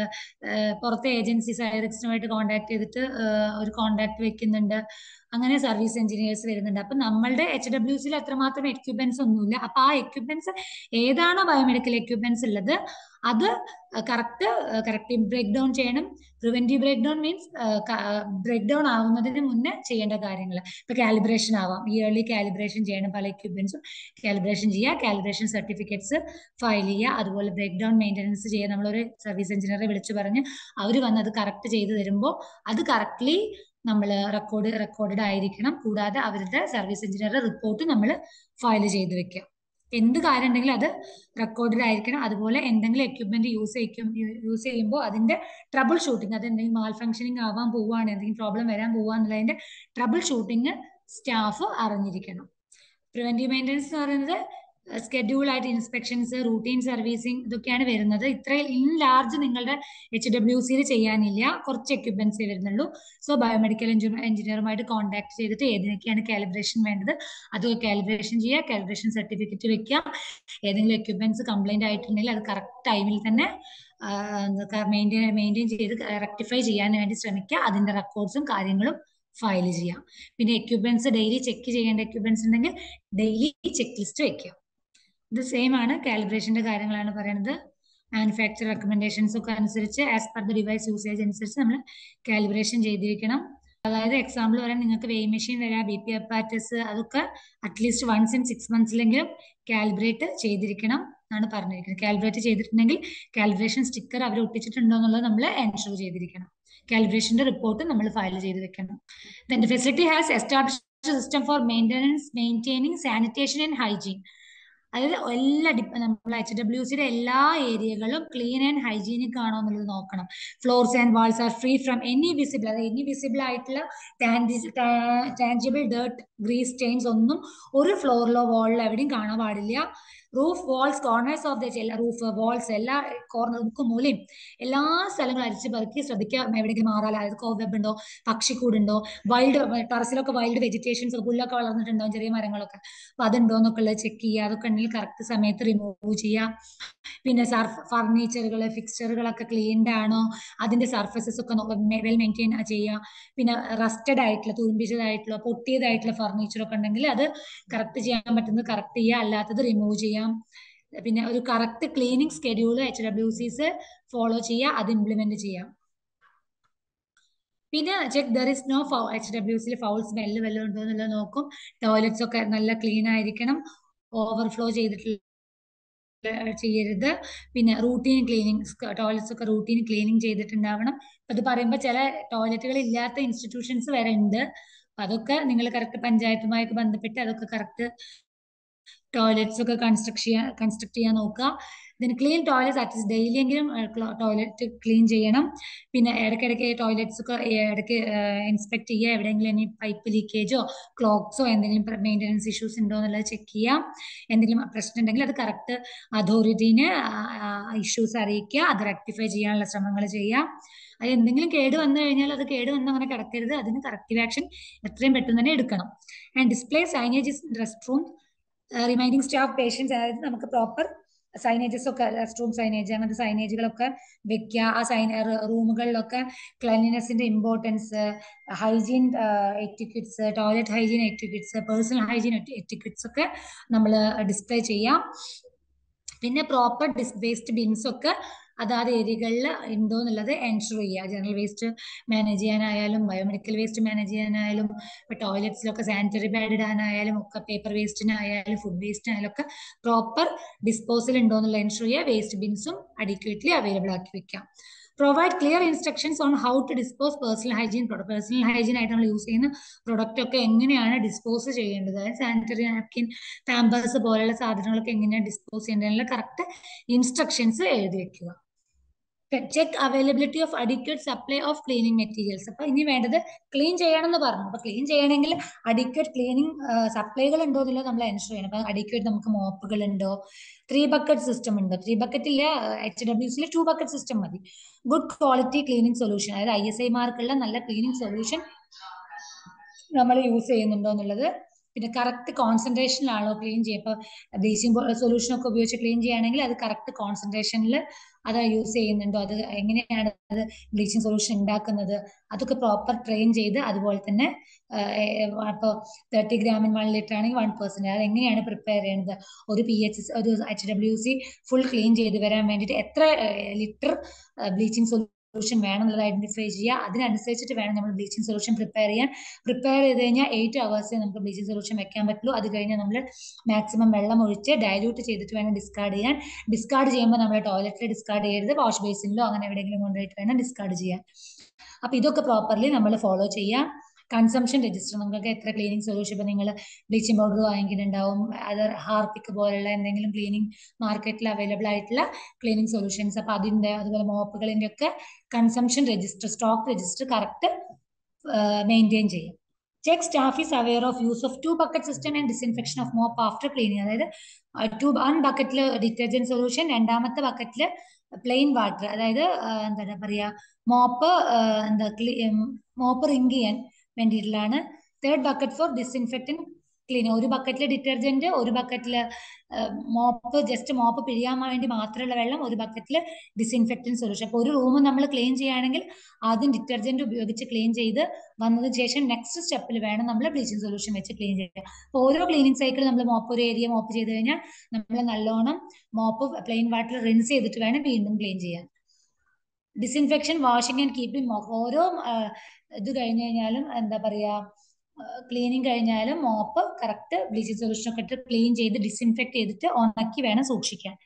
പുറത്തെ agencies ഐറിക്സിനുമായിട്ട് contact ചെയ്തിട്ട് ഒരു കോൺടാക്ട് വെക്കുന്നുണ്ട് അങ്ങനെ സർവീസ് എഞ്ചിനീയേഴ്സ് വരുന്നുണ്ട് അപ്പൊ നമ്മളുടെ എച്ച് ഡബ്ല്യു സിയിൽ അത്രമാത്രം എക്യുപ്മെന്റ്സ് ഒന്നുമില്ല അപ്പൊ ആ എക്യുപ്മെന്റ്സ് ഏതാണോ ബയോമെഡിക്കൽ എക്യുപ്മെന്റ്സ് ഉള്ളത് അത് കറക്റ്റ് കറക്റ്റ് ബ്രേക്ക് ഡൗൺ ചെയ്യണം preventive break down means break down ആവുന്നതിന് മുന്നേ ചെയ്യേണ്ട കാര്യങ്ങൾ ഇപ്പൊ കാലിബ്രേഷൻ ആവാം ഇയർലി കാലിബ്രേഷൻ ചെയ്യണം പല എക്യുപ്മെന്റ്സും കാലിബ്രേഷൻ ചെയ്യുക കാലിബ്രേഷൻ സർട്ടിഫിക്കറ്റ്സ് ഫയൽ ചെയ്യുക അതുപോലെ ബ്രേക്ക് ഡൗൺ മെയിൻ്റനൻസ് ചെയ്യുക നമ്മളൊരു സർവീസ് എഞ്ചിനീയറെ വിളിച്ചു പറഞ്ഞ് അവർ വന്ന് അത് കറക്റ്റ് ചെയ്ത് തരുമ്പോൾ അത് കറക്റ്റ്ലി നമ്മൾ റെക്കോർഡ് റെക്കോർഡഡ് ആയിരിക്കണം കൂടാതെ അവരുടെ സർവീസ് എഞ്ചിനീയറുടെ റിപ്പോർട്ട് നമ്മൾ ഫയൽ ചെയ്ത് വെക്കുക എന്ത് കാര്യം ഉണ്ടെങ്കിലും അത് റെക്കോർഡഡ് ആയിരിക്കണം അതുപോലെ എന്തെങ്കിലും എക്യുപ്മെന്റ് യൂസ് ചെയ്യും യൂസ് ചെയ്യുമ്പോൾ അതിന്റെ ട്രബിൾ ഷൂട്ടിംഗ് അത് എന്തെങ്കിലും മാൽ ഫംഗ്ഷനിങ് ആവാൻ പോവുകയാണ് എന്തെങ്കിലും പ്രോബ്ലം വരാൻ പോവുകയാണെന്നുള്ളതിന്റെ ട്രബിൾ ഷൂട്ടിംഗ് സ്റ്റാഫ് അറിഞ്ഞിരിക്കണം പ്രിവെന്റീവ് മെയിൻ്റനൻസ് എന്ന് പറയുന്നത് സ്കെഡ്യൂൾ ആയിട്ട് ഇൻസ്പെക്ഷൻസ് റൂട്ടീൻ സർവീസിങ് ഇതൊക്കെയാണ് വരുന്നത് ഇത്രയും ഇൻ ലാർജ് നിങ്ങളുടെ എച്ച് ഡബ്ല്യു സിയിൽ ചെയ്യാനില്ല കുറച്ച് എക്യുപ്മെന്റ്സേ വരുന്നുള്ളൂ സോ ബയോമെഡിക്കൽ എഞ്ചിനീയറുമായിട്ട് കോൺടാക്ട് ചെയ്തിട്ട് ഏതിനൊക്കെയാണ് കാലിബ്രേഷൻ വേണ്ടത് അത് കാലിബ്രേഷൻ ചെയ്യുക കാലിബ്രേഷൻ സർട്ടിഫിക്കറ്റ് വെക്കുക ഏതെങ്കിലും എക്യുപ്മെന്റ്സ് കംപ്ലൈന്റ് ആയിട്ടുണ്ടെങ്കിൽ അത് കറക്റ്റ് ടൈമിൽ തന്നെ മെയിൻറ്റെയിൻ മെയിൻറ്റെയിൻ ചെയ്ത് റെക്ടിഫൈ ചെയ്യാൻ വേണ്ടി ശ്രമിക്കുക അതിന്റെ റെക്കോർഡ്സും കാര്യങ്ങളും ഫയൽ ചെയ്യാം പിന്നെ എക്യുപ്മെന്റ്സ് ഡെയിലി ചെക്ക് ചെയ്യേണ്ട എക്യുപ്മെന്റ്സ് ഉണ്ടെങ്കിൽ ഡെയിലി ചെക്ക് ലിസ്റ്റ് വെക്കുക ഇത് സെയിം ആണ് കാലിബ്രേഷന്റെ കാര്യങ്ങളാണ് പറയുന്നത് മാനുഫാക്ചർ റെക്കമെൻഡേഷൻസ് ഒക്കെ അനുസരിച്ച് as per the device usage അനുസരിച്ച് നമ്മൾ കാലിബ്രേഷൻ ചെയ്തിരിക്കണം അതായത് എക്സാമ്പിൾ പറയാൻ നിങ്ങൾക്ക് വെയ് മെഷീൻ വരാം ബി പി അപ്പാറ്റസ് അതൊക്കെ അറ്റ്ലീസ്റ്റ് വൺസ് ഇൻ സിക്സ് മന്ത്സിലെങ്കിലും കാലിബ്രേറ്റ് ചെയ്തിരിക്കണം എന്നാണ് പറഞ്ഞിരിക്കുന്നത് കാലിബ്രേറ്റ് ചെയ്തിട്ടുണ്ടെങ്കിൽ കാലിബ്രേഷൻ സ്റ്റിക്കർ അവർ ഒട്ടിച്ചിട്ടുണ്ടോ എന്നുള്ളത് നമ്മൾ എൻഷുർ ചെയ്തിരിക്കണം കാലിബ്രേഷന്റെ റിപ്പോർട്ട് നമ്മൾ ഫയൽ ചെയ്ത് വെക്കണം then facility has establish system for maintenance maintaining sanitation and hygiene അതായത് എല്ലാ നമ്മൾ എച്ച് ഡബ്ല്യു സിയുടെ എല്ലാ ഏരിയകളും ക്ലീൻ ആൻഡ് ഹൈജീനിക് ആണോ എന്നുള്ളത് നോക്കണം floors and walls are free from any visible അതായത് എനി വിസിബിൾ ആയിട്ടുള്ള ടാൻജിബിൾ ഡേർട്ട് ഗ്രീസ് സ്റ്റെയിൻസ് ഒന്നും ഒരു ഫ്ലോറിലോ വാളിലോ എവിടെയും കാണാൻ പാടില്ല roof walls corners of the roof walls എല്ലാ കോർണർ മുക്കും മൂലയും എല്ലാ സ്ഥലങ്ങളും അരിച്ച് പെറുക്കി ശ്രദ്ധിക്കുക എവിടെയെങ്കിലും മാറാല അതായത് കോവെബ് ഉണ്ടോ പക്ഷിക്കൂടുണ്ടോ വൈൽഡ് ടെറസിലൊക്കെ വൈൽഡ് വെജിറ്റേഷൻസ് പുല്ലൊക്കെ വളർന്നിട്ടുണ്ടാവും ചെറിയ മരങ്ങളൊക്കെ അപ്പൊ അതുണ്ടോ എന്നൊക്കെ ഉള്ളത് ചെക്ക് ചെയ്യുക അതൊക്കെ ഉണ്ടെങ്കിൽ കറക്റ്റ് സമയത്ത് റിമൂവ് ചെയ്യുക പിന്നെ സർഫ് ഫർണിച്ചറുകൾ ഫിക്സ്ചറുകളൊക്കെ ക്ലീൻഡ് ആണോ അതിന്റെ സർഫസസ് ഒക്കെ വെൽ മെയിൻറ്റെയിൻ ചെയ്യുക പിന്നെ റസ്റ്റഡ് ആയിട്ടുള്ള തുരുമ്പിച്ചതായിട്ടുള്ള പൊട്ടിയതായിട്ടുള്ള ഫർണിച്ചർ ഒക്കെ ഉണ്ടെങ്കിൽ അത് കറക്റ്റ് ചെയ്യാൻ പറ്റുന്നത് കറക്റ്റ് ചെയ്യുക അല്ലാത്തത് റിമൂവ് ചെയ്യാം പിന്നെ ഒരു correct cleaning schedule H W Cs follow ചെയ്യുക അത് ഇംപ്ലിമെന്റ് ചെയ്യാം പിന്നെ ചെക്ക് ദർ ഇസ് നോ ഫൗ എച്ച് ഡബ്ല്യു സിയിൽ ഫൗൾ സ്മെല്ല് വല്ലതും ഉണ്ടോ എന്നുള്ളത് നോക്കും ടോയ്ലറ്റ്സ് ഒക്കെ നല്ല ക്ലീൻ ആയിരിക്കണം ഓവർഫ്ലോ ചെയ്തിട്ടുള്ള ചെയ്യരുത് പിന്നെ റൂട്ടീൻ ക്ലീനിങ് ടോയ്ലറ്റ്സ് ഒക്കെ റൂട്ടീൻ ക്ലീനിങ് ചെയ്തിട്ടുണ്ടാവണം അത് പറയുമ്പോൾ ചില ടോയ്ലറ്റുകൾ ഇല്ലാത്ത ഇൻസ്റ്റിറ്റ്യൂഷൻസ് വരെ ഉണ്ട് അതൊക്കെ നിങ്ങൾ കറക്റ്റ് പഞ്ചായത്തുമായിട്ട് ബന്ധപ്പെട്ട് അതൊക്കെ കറക്റ്റ് ടോയ്ലറ്റ്സ് ഒക്കെ കൺസ്ട്രക്ട് ചെയ്യാൻ കൺസ്ട്രക്ട് ചെയ്യാൻ നോക്കുക ഇതിന് ക്ലീൻ ടോയ്ലറ്റ്സ് അറ്റ്ലീസ്റ്റ് ഡെയിലി എങ്കിലും ടോയ്ലറ്റ് ക്ലീൻ ചെയ്യണം പിന്നെ ഇടയ്ക്കിടയ്ക്ക് ടോയ്ലറ്റ്സ് ഒക്കെ ഇടയ്ക്ക് ഇൻസ്പെക്ട് ചെയ്യുക എവിടെയെങ്കിലും ഇനി പൈപ്പ് ലീക്കേജോ ക്ലോക്സോ എന്തെങ്കിലും മെയിൻ്റനൻസ് ഇഷ്യൂസ് ഉണ്ടോ എന്നുള്ളത് ചെക്ക് ചെയ്യാം എന്തെങ്കിലും പ്രശ്നം ഉണ്ടെങ്കിൽ അത് കറക്റ്റ് അതോറിറ്റീനെ ഇഷ്യൂസ് അറിയിക്കുക അത് റെക്ടിഫൈ ചെയ്യാനുള്ള ശ്രമങ്ങൾ ചെയ്യാം അത് എന്തെങ്കിലും കേട് വന്നു കഴിഞ്ഞാൽ അത് കേട് വന്ന് അങ്ങനെ കിടക്കരുത് അതിന് കറക്റ്റീവ് ആക്ഷൻ എത്രയും പെട്ടെന്ന് തന്നെ എടുക്കണം and display signage rest room reminding staff patients അതായത് നമുക്ക് പ്രോപ്പർ സൈനേജസ് ഒക്കെ റെസ്റ്റ് റൂം സൈനേജ് അങ്ങനത്തെ സൈനേജുകളൊക്കെ വെക്കുക ആ സൈന റൂമുകളിലൊക്കെ ക്ലീനിനെസിന്റെ importance hygiene etiquettes toilet hygiene etiquettes personal hygiene etiquettes ഒക്കെ നമ്മൾ ഡിസ്പ്ലേ ചെയ്യാം പിന്നെ പ്രോപ്പർ ഡിസ് വേസ്റ്റ് ബിൻസ് ഒക്കെ അതാത് ഏരിയകളിൽ ഉണ്ടോ എന്നുള്ളത് എൻഷുർ ചെയ്യുക ജനറൽ വേസ്റ്റ് മാനേജ് ചെയ്യാനായാലും ബയോമെഡിക്കൽ വേസ്റ്റ് മാനേജ് ചെയ്യാനായാലും ഇപ്പൊ ടോയ്ലറ്റ്സിലൊക്കെ സാനിറ്ററി പാഡ് ഇടാനായാലും ഒക്കെ പേപ്പർ വേസ്റ്റിനായാലും ഫുഡ് വേസ്റ്റിനായാലും ഒക്കെ പ്രോപ്പർ ഡിസ്പോസൽ ഉണ്ടോ എന്നുള്ള എൻഷുർ ചെയ്യുക വേസ്റ്റ് ബിൻസും അഡിക്വേറ്റ്ലി അവൈലബിൾ ആക്കി വെക്കാം provide clear instructions on how to dispose personal hygiene product personal hygiene ആയിട്ട് നമ്മൾ യൂസ് ചെയ്യുന്ന പ്രൊഡക്റ്റ് ഒക്കെ എങ്ങനെയാണ് ഡിസ്പോസ് ചെയ്യേണ്ടത് സാനിറ്ററി നാപ്കിൻ പാമ്പേഴ്സ് പോലുള്ള സാധനങ്ങളൊക്കെ എങ്ങനെയാണ് ഡിസ്പോസ് ചെയ്യേണ്ടതിനുള്ള കറക്റ്റ് ഇൻസ്ട്രക്ഷൻസ് എഴുതി വെക്കുക check availability of adequate supply of cleaning materials അപ്പൊ ഇനി വേണ്ടത് ക്ലീൻ ചെയ്യണമെന്ന് പറഞ്ഞു അപ്പൊ ക്ലീൻ ചെയ്യണമെങ്കിൽ അഡിക്വേറ്റ് ക്ലീനിങ് സപ്ലൈകൾ ഉണ്ടോ എന്നുള്ളത് നമ്മൾ എൻഷുർ ചെയ്യണം അപ്പൊ അഡിക്വേറ്റ് നമുക്ക് മോപ്പുകൾ ഉണ്ടോ ത്രീ ബക്കറ്റ് സിസ്റ്റം ഉണ്ടോ ത്രീ ബക്കറ്റ് ഇല്ല എച്ച് ഡബ്ല്യു സിയിൽ ടു ബക്കറ്റ് സിസ്റ്റം മതി ഗുഡ് ക്വാളിറ്റി ക്ലീനിങ് സൊല്യൂഷൻ അതായത് ഐ എസ് ഐ മാർക്കുള്ള നല്ല ക്ലീനിങ് സൊല്യൂഷൻ നമ്മൾ യൂസ് ചെയ്യുന്നുണ്ടോ എന്നുള്ളത് പിന്നെ കറക്റ്റ് കോൺസെൻട്രേഷനിലാണോ ക്ലീൻ ചെയ്യുക ഇപ്പോൾ ബ്ലീച്ചിങ് സൊല്യൂഷൻ ഒക്കെ ഉപയോഗിച്ച് ക്ലീൻ ചെയ്യുകയാണെങ്കിൽ അത് കറക്റ്റ് കോൺസെൻട്രേഷനിൽ അത് യൂസ് ചെയ്യുന്നുണ്ടോ അത് എങ്ങനെയാണ് അത് ബ്ലീച്ചിങ് സൊല്യൂഷൻ ഉണ്ടാക്കുന്നത് അതൊക്കെ പ്രോപ്പർ ട്രെയിൻ ചെയ്ത് അതുപോലെ തന്നെ ഇപ്പോൾ തേർട്ടി ഗ്രാമിൻ വൺ ലിറ്റർ ആണെങ്കിൽ വൺ പെർസെന്റ് അത് എങ്ങനെയാണ് പ്രിപ്പയർ ചെയ്യുന്നത് ഒരു പി എച്ച് ഒരു H W C full clean ചെയ്ത് വരാൻ വേണ്ടിയിട്ട് എത്ര ലിറ്റർ ബ്ലീച്ചിങ് സൊല്യൂഷൻ വേണം എന്നുള്ളത് ഐഡന്റിഫൈ ചെയ്യുക അതിനനുസരിച്ചിട്ട് വേണം നമ്മൾ ബ്ലീച്ചിങ് സൊല്യൂഷൻ പ്രിപ്പയർ ചെയ്യാൻ പ്രിപ്പയർ ചെയ്ത് കഴിഞ്ഞാൽ എയ്റ്റ് അവേഴ്സേ നമുക്ക് ബ്ലീച്ചിങ് സൊല്യൂഷൻ വെക്കാൻ പറ്റുള്ളൂ അത് കഴിഞ്ഞാൽ നമ്മൾ മാക്സിമം വെള്ളം ഒഴിച്ച് ഡയലൂട്ട് ചെയ്തിട്ട് വേണം ഡിസ്കാർഡ് ചെയ്യാൻ ഡിസ്കാർഡ് ചെയ്യുമ്പോൾ നമ്മൾ ടോയ്ലറ്റിൽ ഡിസ്കാർഡ് ചെയ്യരുത് വാഷ് ബേസിനിലോ അങ്ങനെ എവിടെയെങ്കിലും കൊണ്ടുപോയിട്ട് വേണം ഡിസ്കാർഡ് ചെയ്യാൻ അപ്പൊ ഇതൊക്കെ പ്രോപ്പർലി നമ്മൾ ഫോളോ ചെയ്യാം കൺസംഷൻ രജിസ്റ്റർ നിങ്ങൾക്ക് എത്ര ക്ലീനിങ് സൊല്യൂഷൻ ഇപ്പൊ നിങ്ങൾ ബ്ലീച്ചിങ് പൗഡർ വാങ്ങിക്കുന്നുണ്ടാവും അത് ഹാർപ്പിക് പോലുള്ള എന്തെങ്കിലും ക്ലീനിങ് മാർക്കറ്റിൽ അവൈലബിൾ ആയിട്ടുള്ള ക്ലീനിങ് സൊല്യൂഷൻസ് അപ്പൊ അതിന്റെ അതുപോലെ മോപ്പുകളിന്റെ ഒക്കെ consumption register stock register correct maintain ചെയ്യും check staff is aware of use of two bucket system and disinfection of mop after cleaning അതായത് ടു വൺ ബക്കറ്റിൽ ഡിറ്റർജന്റ് സൊല്യൂഷൻ രണ്ടാമത്തെ ബക്കറ്റിൽ പ്ലെയിൻ വാട്ടർ അതായത് എന്താ പറയാ മോപ്പ് എന്താ മോപ്പ് റിങ് ചെയ്യാൻ വേണ്ടിയിട്ടുള്ളതാണ് third bucket for disinfectant clean ഒരു ബക്കറ്റിൽ ഡിറ്റർജന്റ് ഒരു ബക്കറ്റിൽ മോപ്പ് ജസ്റ്റ് മോപ്പ് പിഴിയാൻ വേണ്ടി മാത്രമുള്ള വെള്ളം ഒരു ബക്കറ്റിൽ ഡിസ്ഇൻഫെക്റ്റൻ സൊല്യൂഷൻ അപ്പോൾ ഒരു റൂം നമ്മൾ ക്ലീൻ ചെയ്യുകയാണെങ്കിൽ ആദ്യം ഡിറ്റർജന്റ് ഉപയോഗിച്ച് ക്ലീൻ ചെയ്ത് വന്നതിന് ശേഷം നെക്സ്റ്റ് സ്റ്റെപ്പിൽ വേണം നമ്മൾ ബ്ലീച്ചിങ് സൊല്യൂഷൻ വെച്ച് ക്ലീൻ ചെയ്യുക അപ്പോൾ ഓരോ ക്ലീനിങ് സൈക്കിൾ നമ്മൾ മോപ്പ് ഒരു ഏരിയ മോപ്പ് ചെയ്ത് കഴിഞ്ഞാൽ നമ്മൾ നല്ലോണം മോപ്പ് പ്ലെയിൻ വാട്ടർ റിൻസ് ചെയ്തിട്ട് വേണം വീണ്ടും ക്ലീൻ ചെയ്യാൻ disinfection washing and keeping mop ഓരോ ഇത് കഴിഞ്ഞ് കഴിഞ്ഞാലും എന്താ പറയാ ക്ലീനിങ് കഴിഞ്ഞാലും മോപ്പ് കറക്റ്റ് ബ്ലീച്ചിങ് സൊല്യൂഷൻ ഒക്കെ ഇട്ട് ക്ലീൻ ചെയ്ത് ഡിസ്ഇൻഫെക്ട് ചെയ്തിട്ട് ഉണക്കി വേണം സൂക്ഷിക്കാൻ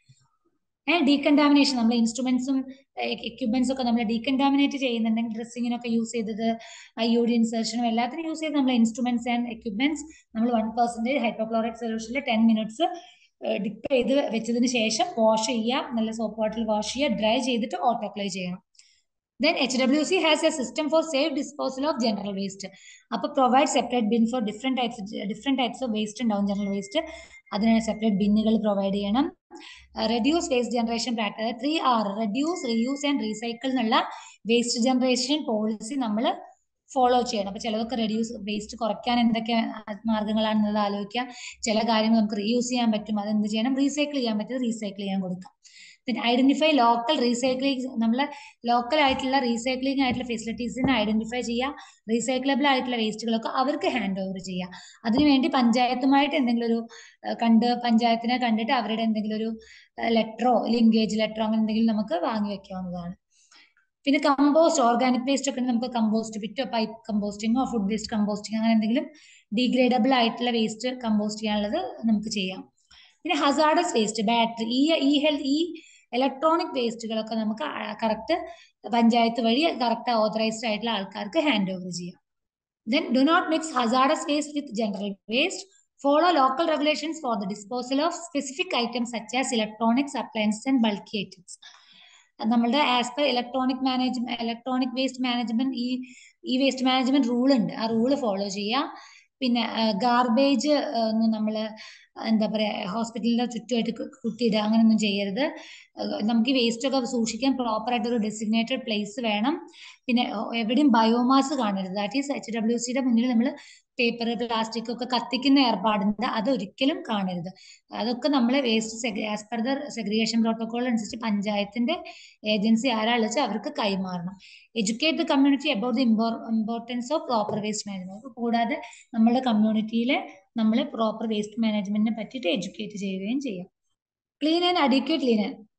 ഏഹ് ഡീകണ്ടാമിനേഷൻ നമ്മൾ ഇൻസ്ട്രുമെന്റ്സും എക്യുപ്മെന്റ്സും ഒക്കെ നമ്മൾ ഡീകണ്ടാമിനേറ്റ് ചെയ്യുന്നുണ്ടെങ്കിൽ ഡ്രസ്സിങ്ങിനൊക്കെ യൂസ് ചെയ്തത് ഐയോഡി ഇൻസേർഷനും എല്ലാത്തിനും യൂസ് ചെയ്ത് നമ്മൾ ഇൻസ്ട്രുമെന്റ്സ് ആൻഡ് എക്യുപ്മെന്റ്സ് നമ്മൾ വൺ പെർസെന്റേജ് ഹൈഡ്രോക്ലോറൈഡ് സൊല്യൂഷനിൽ ടെൻ മിനിറ്റ്സ് ഡിപ്പ് ചെയ്ത് വെച്ചതിന് ശേഷം വാഷ് ചെയ്യുക നല്ല സോപ്പ് വാട്ടറിൽ വാഷ് ചെയ്യുക ഡ്രൈ ചെയ്തിട്ട് ഓട്ടോക്ലൈ ചെയ്യണം then H W C has a system for safe disposal of general waste അപ്പൊ provide separate bin for different types different types of waste ഉണ്ടാവും ജനറൽ വേസ്റ്റ് അതിന് സെപ്പറേറ്റ് ബിന്നുകൾ പ്രൊവൈഡ് ചെയ്യണം reduce waste generation practice three R reduce reuse and recycle എന്നുള്ള waste generation policy നമ്മൾ follow ചെയ്യണം അപ്പൊ ചിലതൊക്കെ റെഡ്യൂസ് വേസ്റ്റ് കുറയ്ക്കാൻ എന്തൊക്കെ മാർഗങ്ങളാണെന്നുള്ളത് ആലോചിക്കാം ചില കാര്യങ്ങൾ നമുക്ക് റീയൂസ് ചെയ്യാൻ പറ്റും അത് എന്ത് ചെയ്യണം റീസൈക്കിൾ ചെയ്യാൻ പറ്റും റീസൈക്കിൾ ചെയ്യാൻ കൊടുക്കാം പിന്നെ ഐഡന്റിഫൈ ലോക്കൽ റീസൈക്ലിംഗ് നമ്മളെ ലോക്കൽ ആയിട്ടുള്ള റീസൈക്ലിംഗ് ആയിട്ടുള്ള ഫെസിലിറ്റീസിനെ ഐഡന്റിഫൈ ചെയ്യുക റീസൈക്ലബിൾ ആയിട്ടുള്ള വേസ്റ്റുകളൊക്കെ അവർക്ക് ഹാൻഡ് ഓവർ ചെയ്യുക അതിനുവേണ്ടി പഞ്ചായത്തുമായിട്ട് എന്തെങ്കിലും ഒരു കണ്ട് പഞ്ചായത്തിനെ കണ്ടിട്ട് അവരുടെ എന്തെങ്കിലും ഒരു ലെറ്ററോ ലിങ്കേജ് ലെറ്ററോ അങ്ങനെ എന്തെങ്കിലും നമുക്ക് വാങ്ങി വെക്കാവുന്നതാണ് പിന്നെ കമ്പോസ്റ്റ് ഓർഗാനിക് വേസ്റ്റ് ഒക്കെ നമുക്ക് കമ്പോസ്റ്റ് പിറ്റോ പൈപ്പ് കമ്പോസ്റ്റിങ്ങോ ഫുഡ് വേസ്റ്റ് കമ്പോസ്റ്റിംഗ് അങ്ങനെ എന്തെങ്കിലും ഡീഗ്രേഡബിൾ ആയിട്ടുള്ള വേസ്റ്റ് കമ്പോസ്റ്റ് ചെയ്യാനുള്ളത് നമുക്ക് ചെയ്യാം പിന്നെ ഹസാർഡസ് വേസ്റ്റ് ബാറ്ററി ഈ ഈ ഹെൽത്ത് ഈ ഇലക്ട്രോണിക് വേസ്റ്റുകളൊക്കെ നമുക്ക് കറക്റ്റ് പഞ്ചായത്ത് വഴി കറക്റ്റ് ഓതറൈസ്ഡ് ആയിട്ടുള്ള ആൾക്കാർക്ക് ഹാൻഡ് ഓവർ ചെയ്യാം then do not mix hazardous waste with general waste follow local regulations for the disposal of specific items such as electronics appliances and bulky items നമ്മളുടെ as per electronic management electronic waste management E E waste management rule ഉണ്ട് ആ rule follow ചെയ്യുക പിന്നെ garbage ഒന്നും നമ്മൾ എന്താ പറയാ ഹോസ്പിറ്റലിന്റെ ചുറ്റുമായിട്ട് കുത്തിയിടുക അങ്ങനെയൊന്നും ചെയ്യരുത് നമുക്ക് ഈ വേസ്റ്റ് ഒക്കെ സൂക്ഷിക്കാൻ പ്രോപ്പർ ആയിട്ട് ഒരു ഡെസിഗ്നേറ്റഡ് പ്ലേസ് വേണം പിന്നെ എവിടെയും ബയോമാസ് കാണരുത് ദാറ്റ് ഈസ് എച്ച് ഡബ്ല്യു സിയുടെ മുന്നിൽ നമ്മൾ പേപ്പർ പ്ലാസ്റ്റിക് ഒക്കെ കത്തിക്കുന്ന ഏർപ്പാടുണ്ട് അത് ഒരിക്കലും കാണരുത് അതൊക്കെ നമ്മൾ waste as per the segregation protocol അനുസരിച്ച് പഞ്ചായത്തിന്റെ ഏജൻസി ആരാൾ വെച്ചാൽ അവർക്ക് കൈമാറണം educate the community about the importance of proper waste management കൂടാതെ നമ്മുടെ കമ്മ്യൂണിറ്റിയിലെ നമ്മൾ പ്രോപ്പർ വേസ്റ്റ് മാനേജ്മെന്റിനെ പറ്റിയിട്ട് എഡ്യൂക്കേറ്റ് ചെയ്യുകയും ചെയ്യാം ക്ലീൻ ആൻഡ് അഡിക്വേറ്റ് ലീനൻ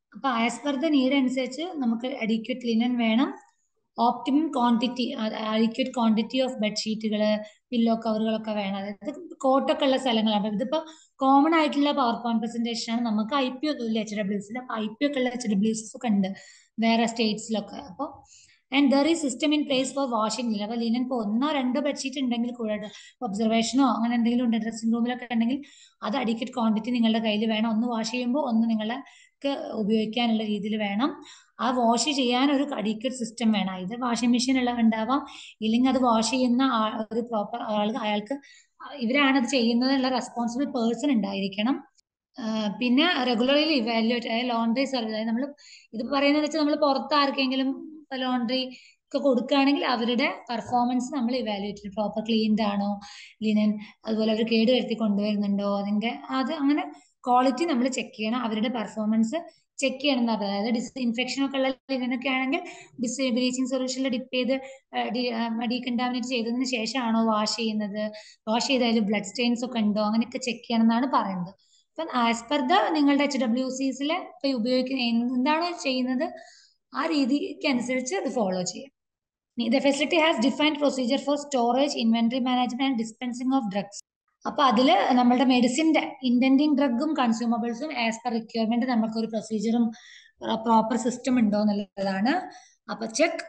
അപ്പൊ ആസ് പെർ ദ നീഡ് അനുസരിച്ച് നമുക്ക് അഡിക്വറ്റ് ലിനൻ വേണം optimum quantity adequate quantity of ബെഡ്ഷീറ്റുകൾ പില്ലോ കവറുകളൊക്കെ വേണം അതായത് കോട്ടൊക്കെ ഉള്ള സ്ഥലങ്ങളാണ് ഇതിപ്പോ കോമൺ ആയിട്ടുള്ള പവർ പോയിന്റ് പ്രസന്റേഷൻ ആണ് നമുക്ക് ഐ പി ഒന്നും ഇല്ല എച്ച് ഡബ്ല്യൂസിൽ അപ്പൊ ഐ പി ഒക്കെ ഉള്ള എച്ച് ഡബ്ല്യൂസ് ഒക്കെ ഉണ്ട് വേറെ സ്റ്റേറ്റ്സിലൊക്കെ അപ്പോൾ and there is system in place for washing linen അപ്പൊ ലിനൻ ഇപ്പോൾ ഒന്നോ രണ്ടോ ബെഡ്ഷീറ്റ് ഉണ്ടെങ്കിൽ കൂടെ ഒബ്സർവേഷനോ അങ്ങനെ എന്തെങ്കിലും ഉണ്ട് ഡ്രസ്സിംഗ് റൂമിലൊക്കെ ഉണ്ടെങ്കിൽ അത് അഡിക്വറ്റ് ക്വാണ്ടിറ്റി നിങ്ങളുടെ കയ്യിൽ വേണം ഒന്ന് വാഷ് ചെയ്യുമ്പോൾ ഒന്ന് നിങ്ങൾക്ക് ഉപയോഗിക്കാനുള്ള രീതിയിൽ വേണം ആ വാഷ് ചെയ്യാൻ ഒരു അഡിക്വറ്റ് സിസ്റ്റം വേണം ഇത് വാഷിംഗ് മെഷീൻ ഉള്ള ഉണ്ടാവാം ഇല്ലെങ്കിൽ അത് വാഷ് ചെയ്യുന്ന ഒരു പ്രോപ്പർ ആൾ അയാൾക്ക് ഇവരാണ് അത് ചെയ്യുന്നതിനുള്ള റെസ്പോൺസിബിൾ പേഴ്സൺ ഉണ്ടായിരിക്കണം പിന്നെ റെഗുലർലി ഇവാലുവേറ്റ് അതായത് ലോണ്ടറി സർവീസ് അതായത് നമ്മൾ ഇത് പറയുന്നത് വെച്ചാൽ നമ്മൾ പുറത്ത് ആർക്കെങ്കിലും ലോണ്ടറി ഒക്കെ കൊടുക്കുകയാണെങ്കിൽ അവരുടെ പെർഫോമൻസ് നമ്മൾ ഇവാലുവേറ്റ് പ്രോപ്പർ ക്ലീൻഡ് ആണോ ലിനൻ അതുപോലെ അവർ കേട് വരുത്തി കൊണ്ടുവരുന്നുണ്ടോ അതിന്റെ അത് അങ്ങനെ ക്വാളിറ്റി നമ്മൾ ചെക്ക് ചെയ്യണം അവരുടെ പെർഫോമൻസ് ചെക്ക് ചെയ്യണം എന്ന് പറഞ്ഞത് അതായത് ഡിസ്ഇൻഫെക്ഷൻ ഒക്കെ ഉള്ള ലിനനൊക്കെ ആണെങ്കിൽ ഡിസ് ബ്ലീച്ചിങ് സൊല്യൂഷനിൽ ഡിപ്പ് ചെയ്ത് ഡീകണ്ടാമിനേറ്റ് ചെയ്തതിന് ശേഷമാണോ വാഷ് ചെയ്യുന്നത് വാഷ് ചെയ്താലും ബ്ലഡ് സ്റ്റെയിൻസ് ഒക്കെ ഉണ്ടോ അങ്ങനെയൊക്കെ ചെക്ക് ചെയ്യണം എന്നാണ് പറയുന്നത് അപ്പം ആസ് പെർ ദ നിങ്ങളുടെ എച്ച് ഡബ്ല്യു സിസിൽ ഇപ്പൊ ഉപയോഗിക്കുന്ന എന്താണോ ചെയ്യുന്നത് ആ രീതിക്ക് അനുസരിച്ച് അത് ഫോളോ ചെയ്യാം the facility has defined procedure for storage inventory management and dispensing of drugs അപ്പൊ അതില് നമ്മുടെ മെഡിസിന്റെ ഇന്റൻഡിങ് ഡ്രഗും കൺസ്യൂമബിൾസും ആസ് പെർ റിക്വയർമെന്റ് നമുക്കൊരു പ്രൊസീജിയറും പ്രോപ്പർ സിസ്റ്റം ഉണ്ടോ എന്നുള്ളതാണ് അപ്പൊ check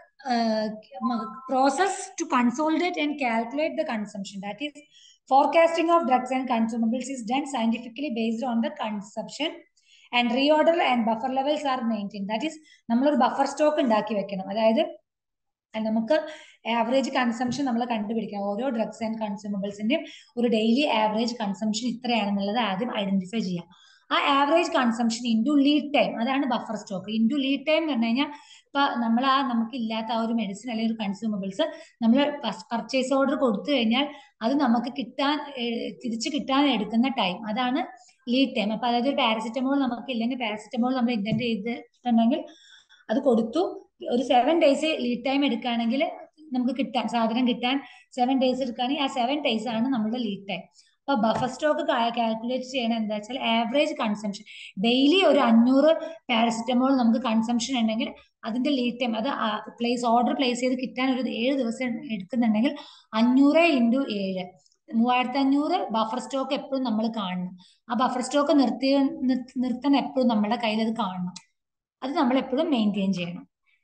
process to consolidate and calculate the consumption that is forecasting of drugs and consumables is done scientifically based on the consumption and reorder and buffer levels are maintain that is നമ്മളൊരു buffer stock ഉണ്ടാക്കി വെക്കണം അതായത് നമുക്ക് average consumption നമ്മൾ കണ്ടുപിടിക്കാം ഓരോ drugs and കൺസ്യൂമബിൾസിന്റെയും ഒരു daily average consumption ഇത്രയാണെന്നുള്ളത് ആദ്യം ഐഡന്റിഫൈ ചെയ്യാം ആ average consumption into lead time അതാണ് buffer stock into lead time എന്ന് പറഞ്ഞു കഴിഞ്ഞാൽ ഇപ്പൊ നമ്മൾ ആ നമുക്ക് ഇല്ലാത്ത ആ ഒരു മെഡിസിൻ അല്ലെങ്കിൽ ഒരു കൺസ്യൂമബിൾസ് നമ്മൾ പർച്ചേസ് ഓർഡർ കൊടുത്തു കഴിഞ്ഞാൽ അത് നമുക്ക് കിട്ടാൻ തിരിച്ചു കിട്ടാൻ എടുക്കുന്ന ടൈം അതാണ് ലീഡ് ടൈം അപ്പൊ അതായത് ഒരു പാരസിറ്റമോൾ നമുക്ക് ഇല്ലെങ്കിൽ പാരസിറ്റമോൾ നമ്മൾ ഇന്റന്റ് ചെയ്തിട്ടുണ്ടെങ്കിൽ അത് കൊടുത്തു ഒരു സെവൻ ഡേയ്സ് ലീഡ് ടൈം എടുക്കുകയാണെങ്കിൽ നമുക്ക് കിട്ടാൻ സാധനം കിട്ടാൻ സെവൻ ഡേയ്സ് എടുക്കുകയാണെങ്കിൽ ആ സെവൻ ഡേയ്സ് ആണ് നമ്മുടെ ലീഡ് ടൈം അപ്പൊ ബഫർ സ്റ്റോക്ക് കാൽക്കുലേറ്റ് ചെയ്യണത് എന്താ വെച്ചാൽ ആവറേജ് കൺസംഷൻ ഡെയിലി ഒരു അഞ്ഞൂറ് പാരസിറ്റമോൾ നമുക്ക് കൺസംഷൻ ഉണ്ടെങ്കിൽ അതിന്റെ ലീഡ് ടൈം അത് പ്ലേസ് ഓർഡർ പ്ലേസ് ചെയ്ത് കിട്ടാൻ ഒരു ഏഴ് ദിവസം എടുക്കുന്നുണ്ടെങ്കിൽ അഞ്ഞൂറ് ഇൻറ്റു ഏഴ് മൂവായിരത്തി അഞ്ഞൂറ് ബഫർ സ്റ്റോക്ക് എപ്പോഴും നമ്മൾ കാണണം ആ ബഫർ സ്റ്റോക്ക് നിർത്തി നിർത്താൻ എപ്പോഴും നമ്മുടെ കയ്യിൽ അത് കാണണം അത് നമ്മൾ എപ്പോഴും മെയിൻറ്റെയിൻ ചെയ്യണം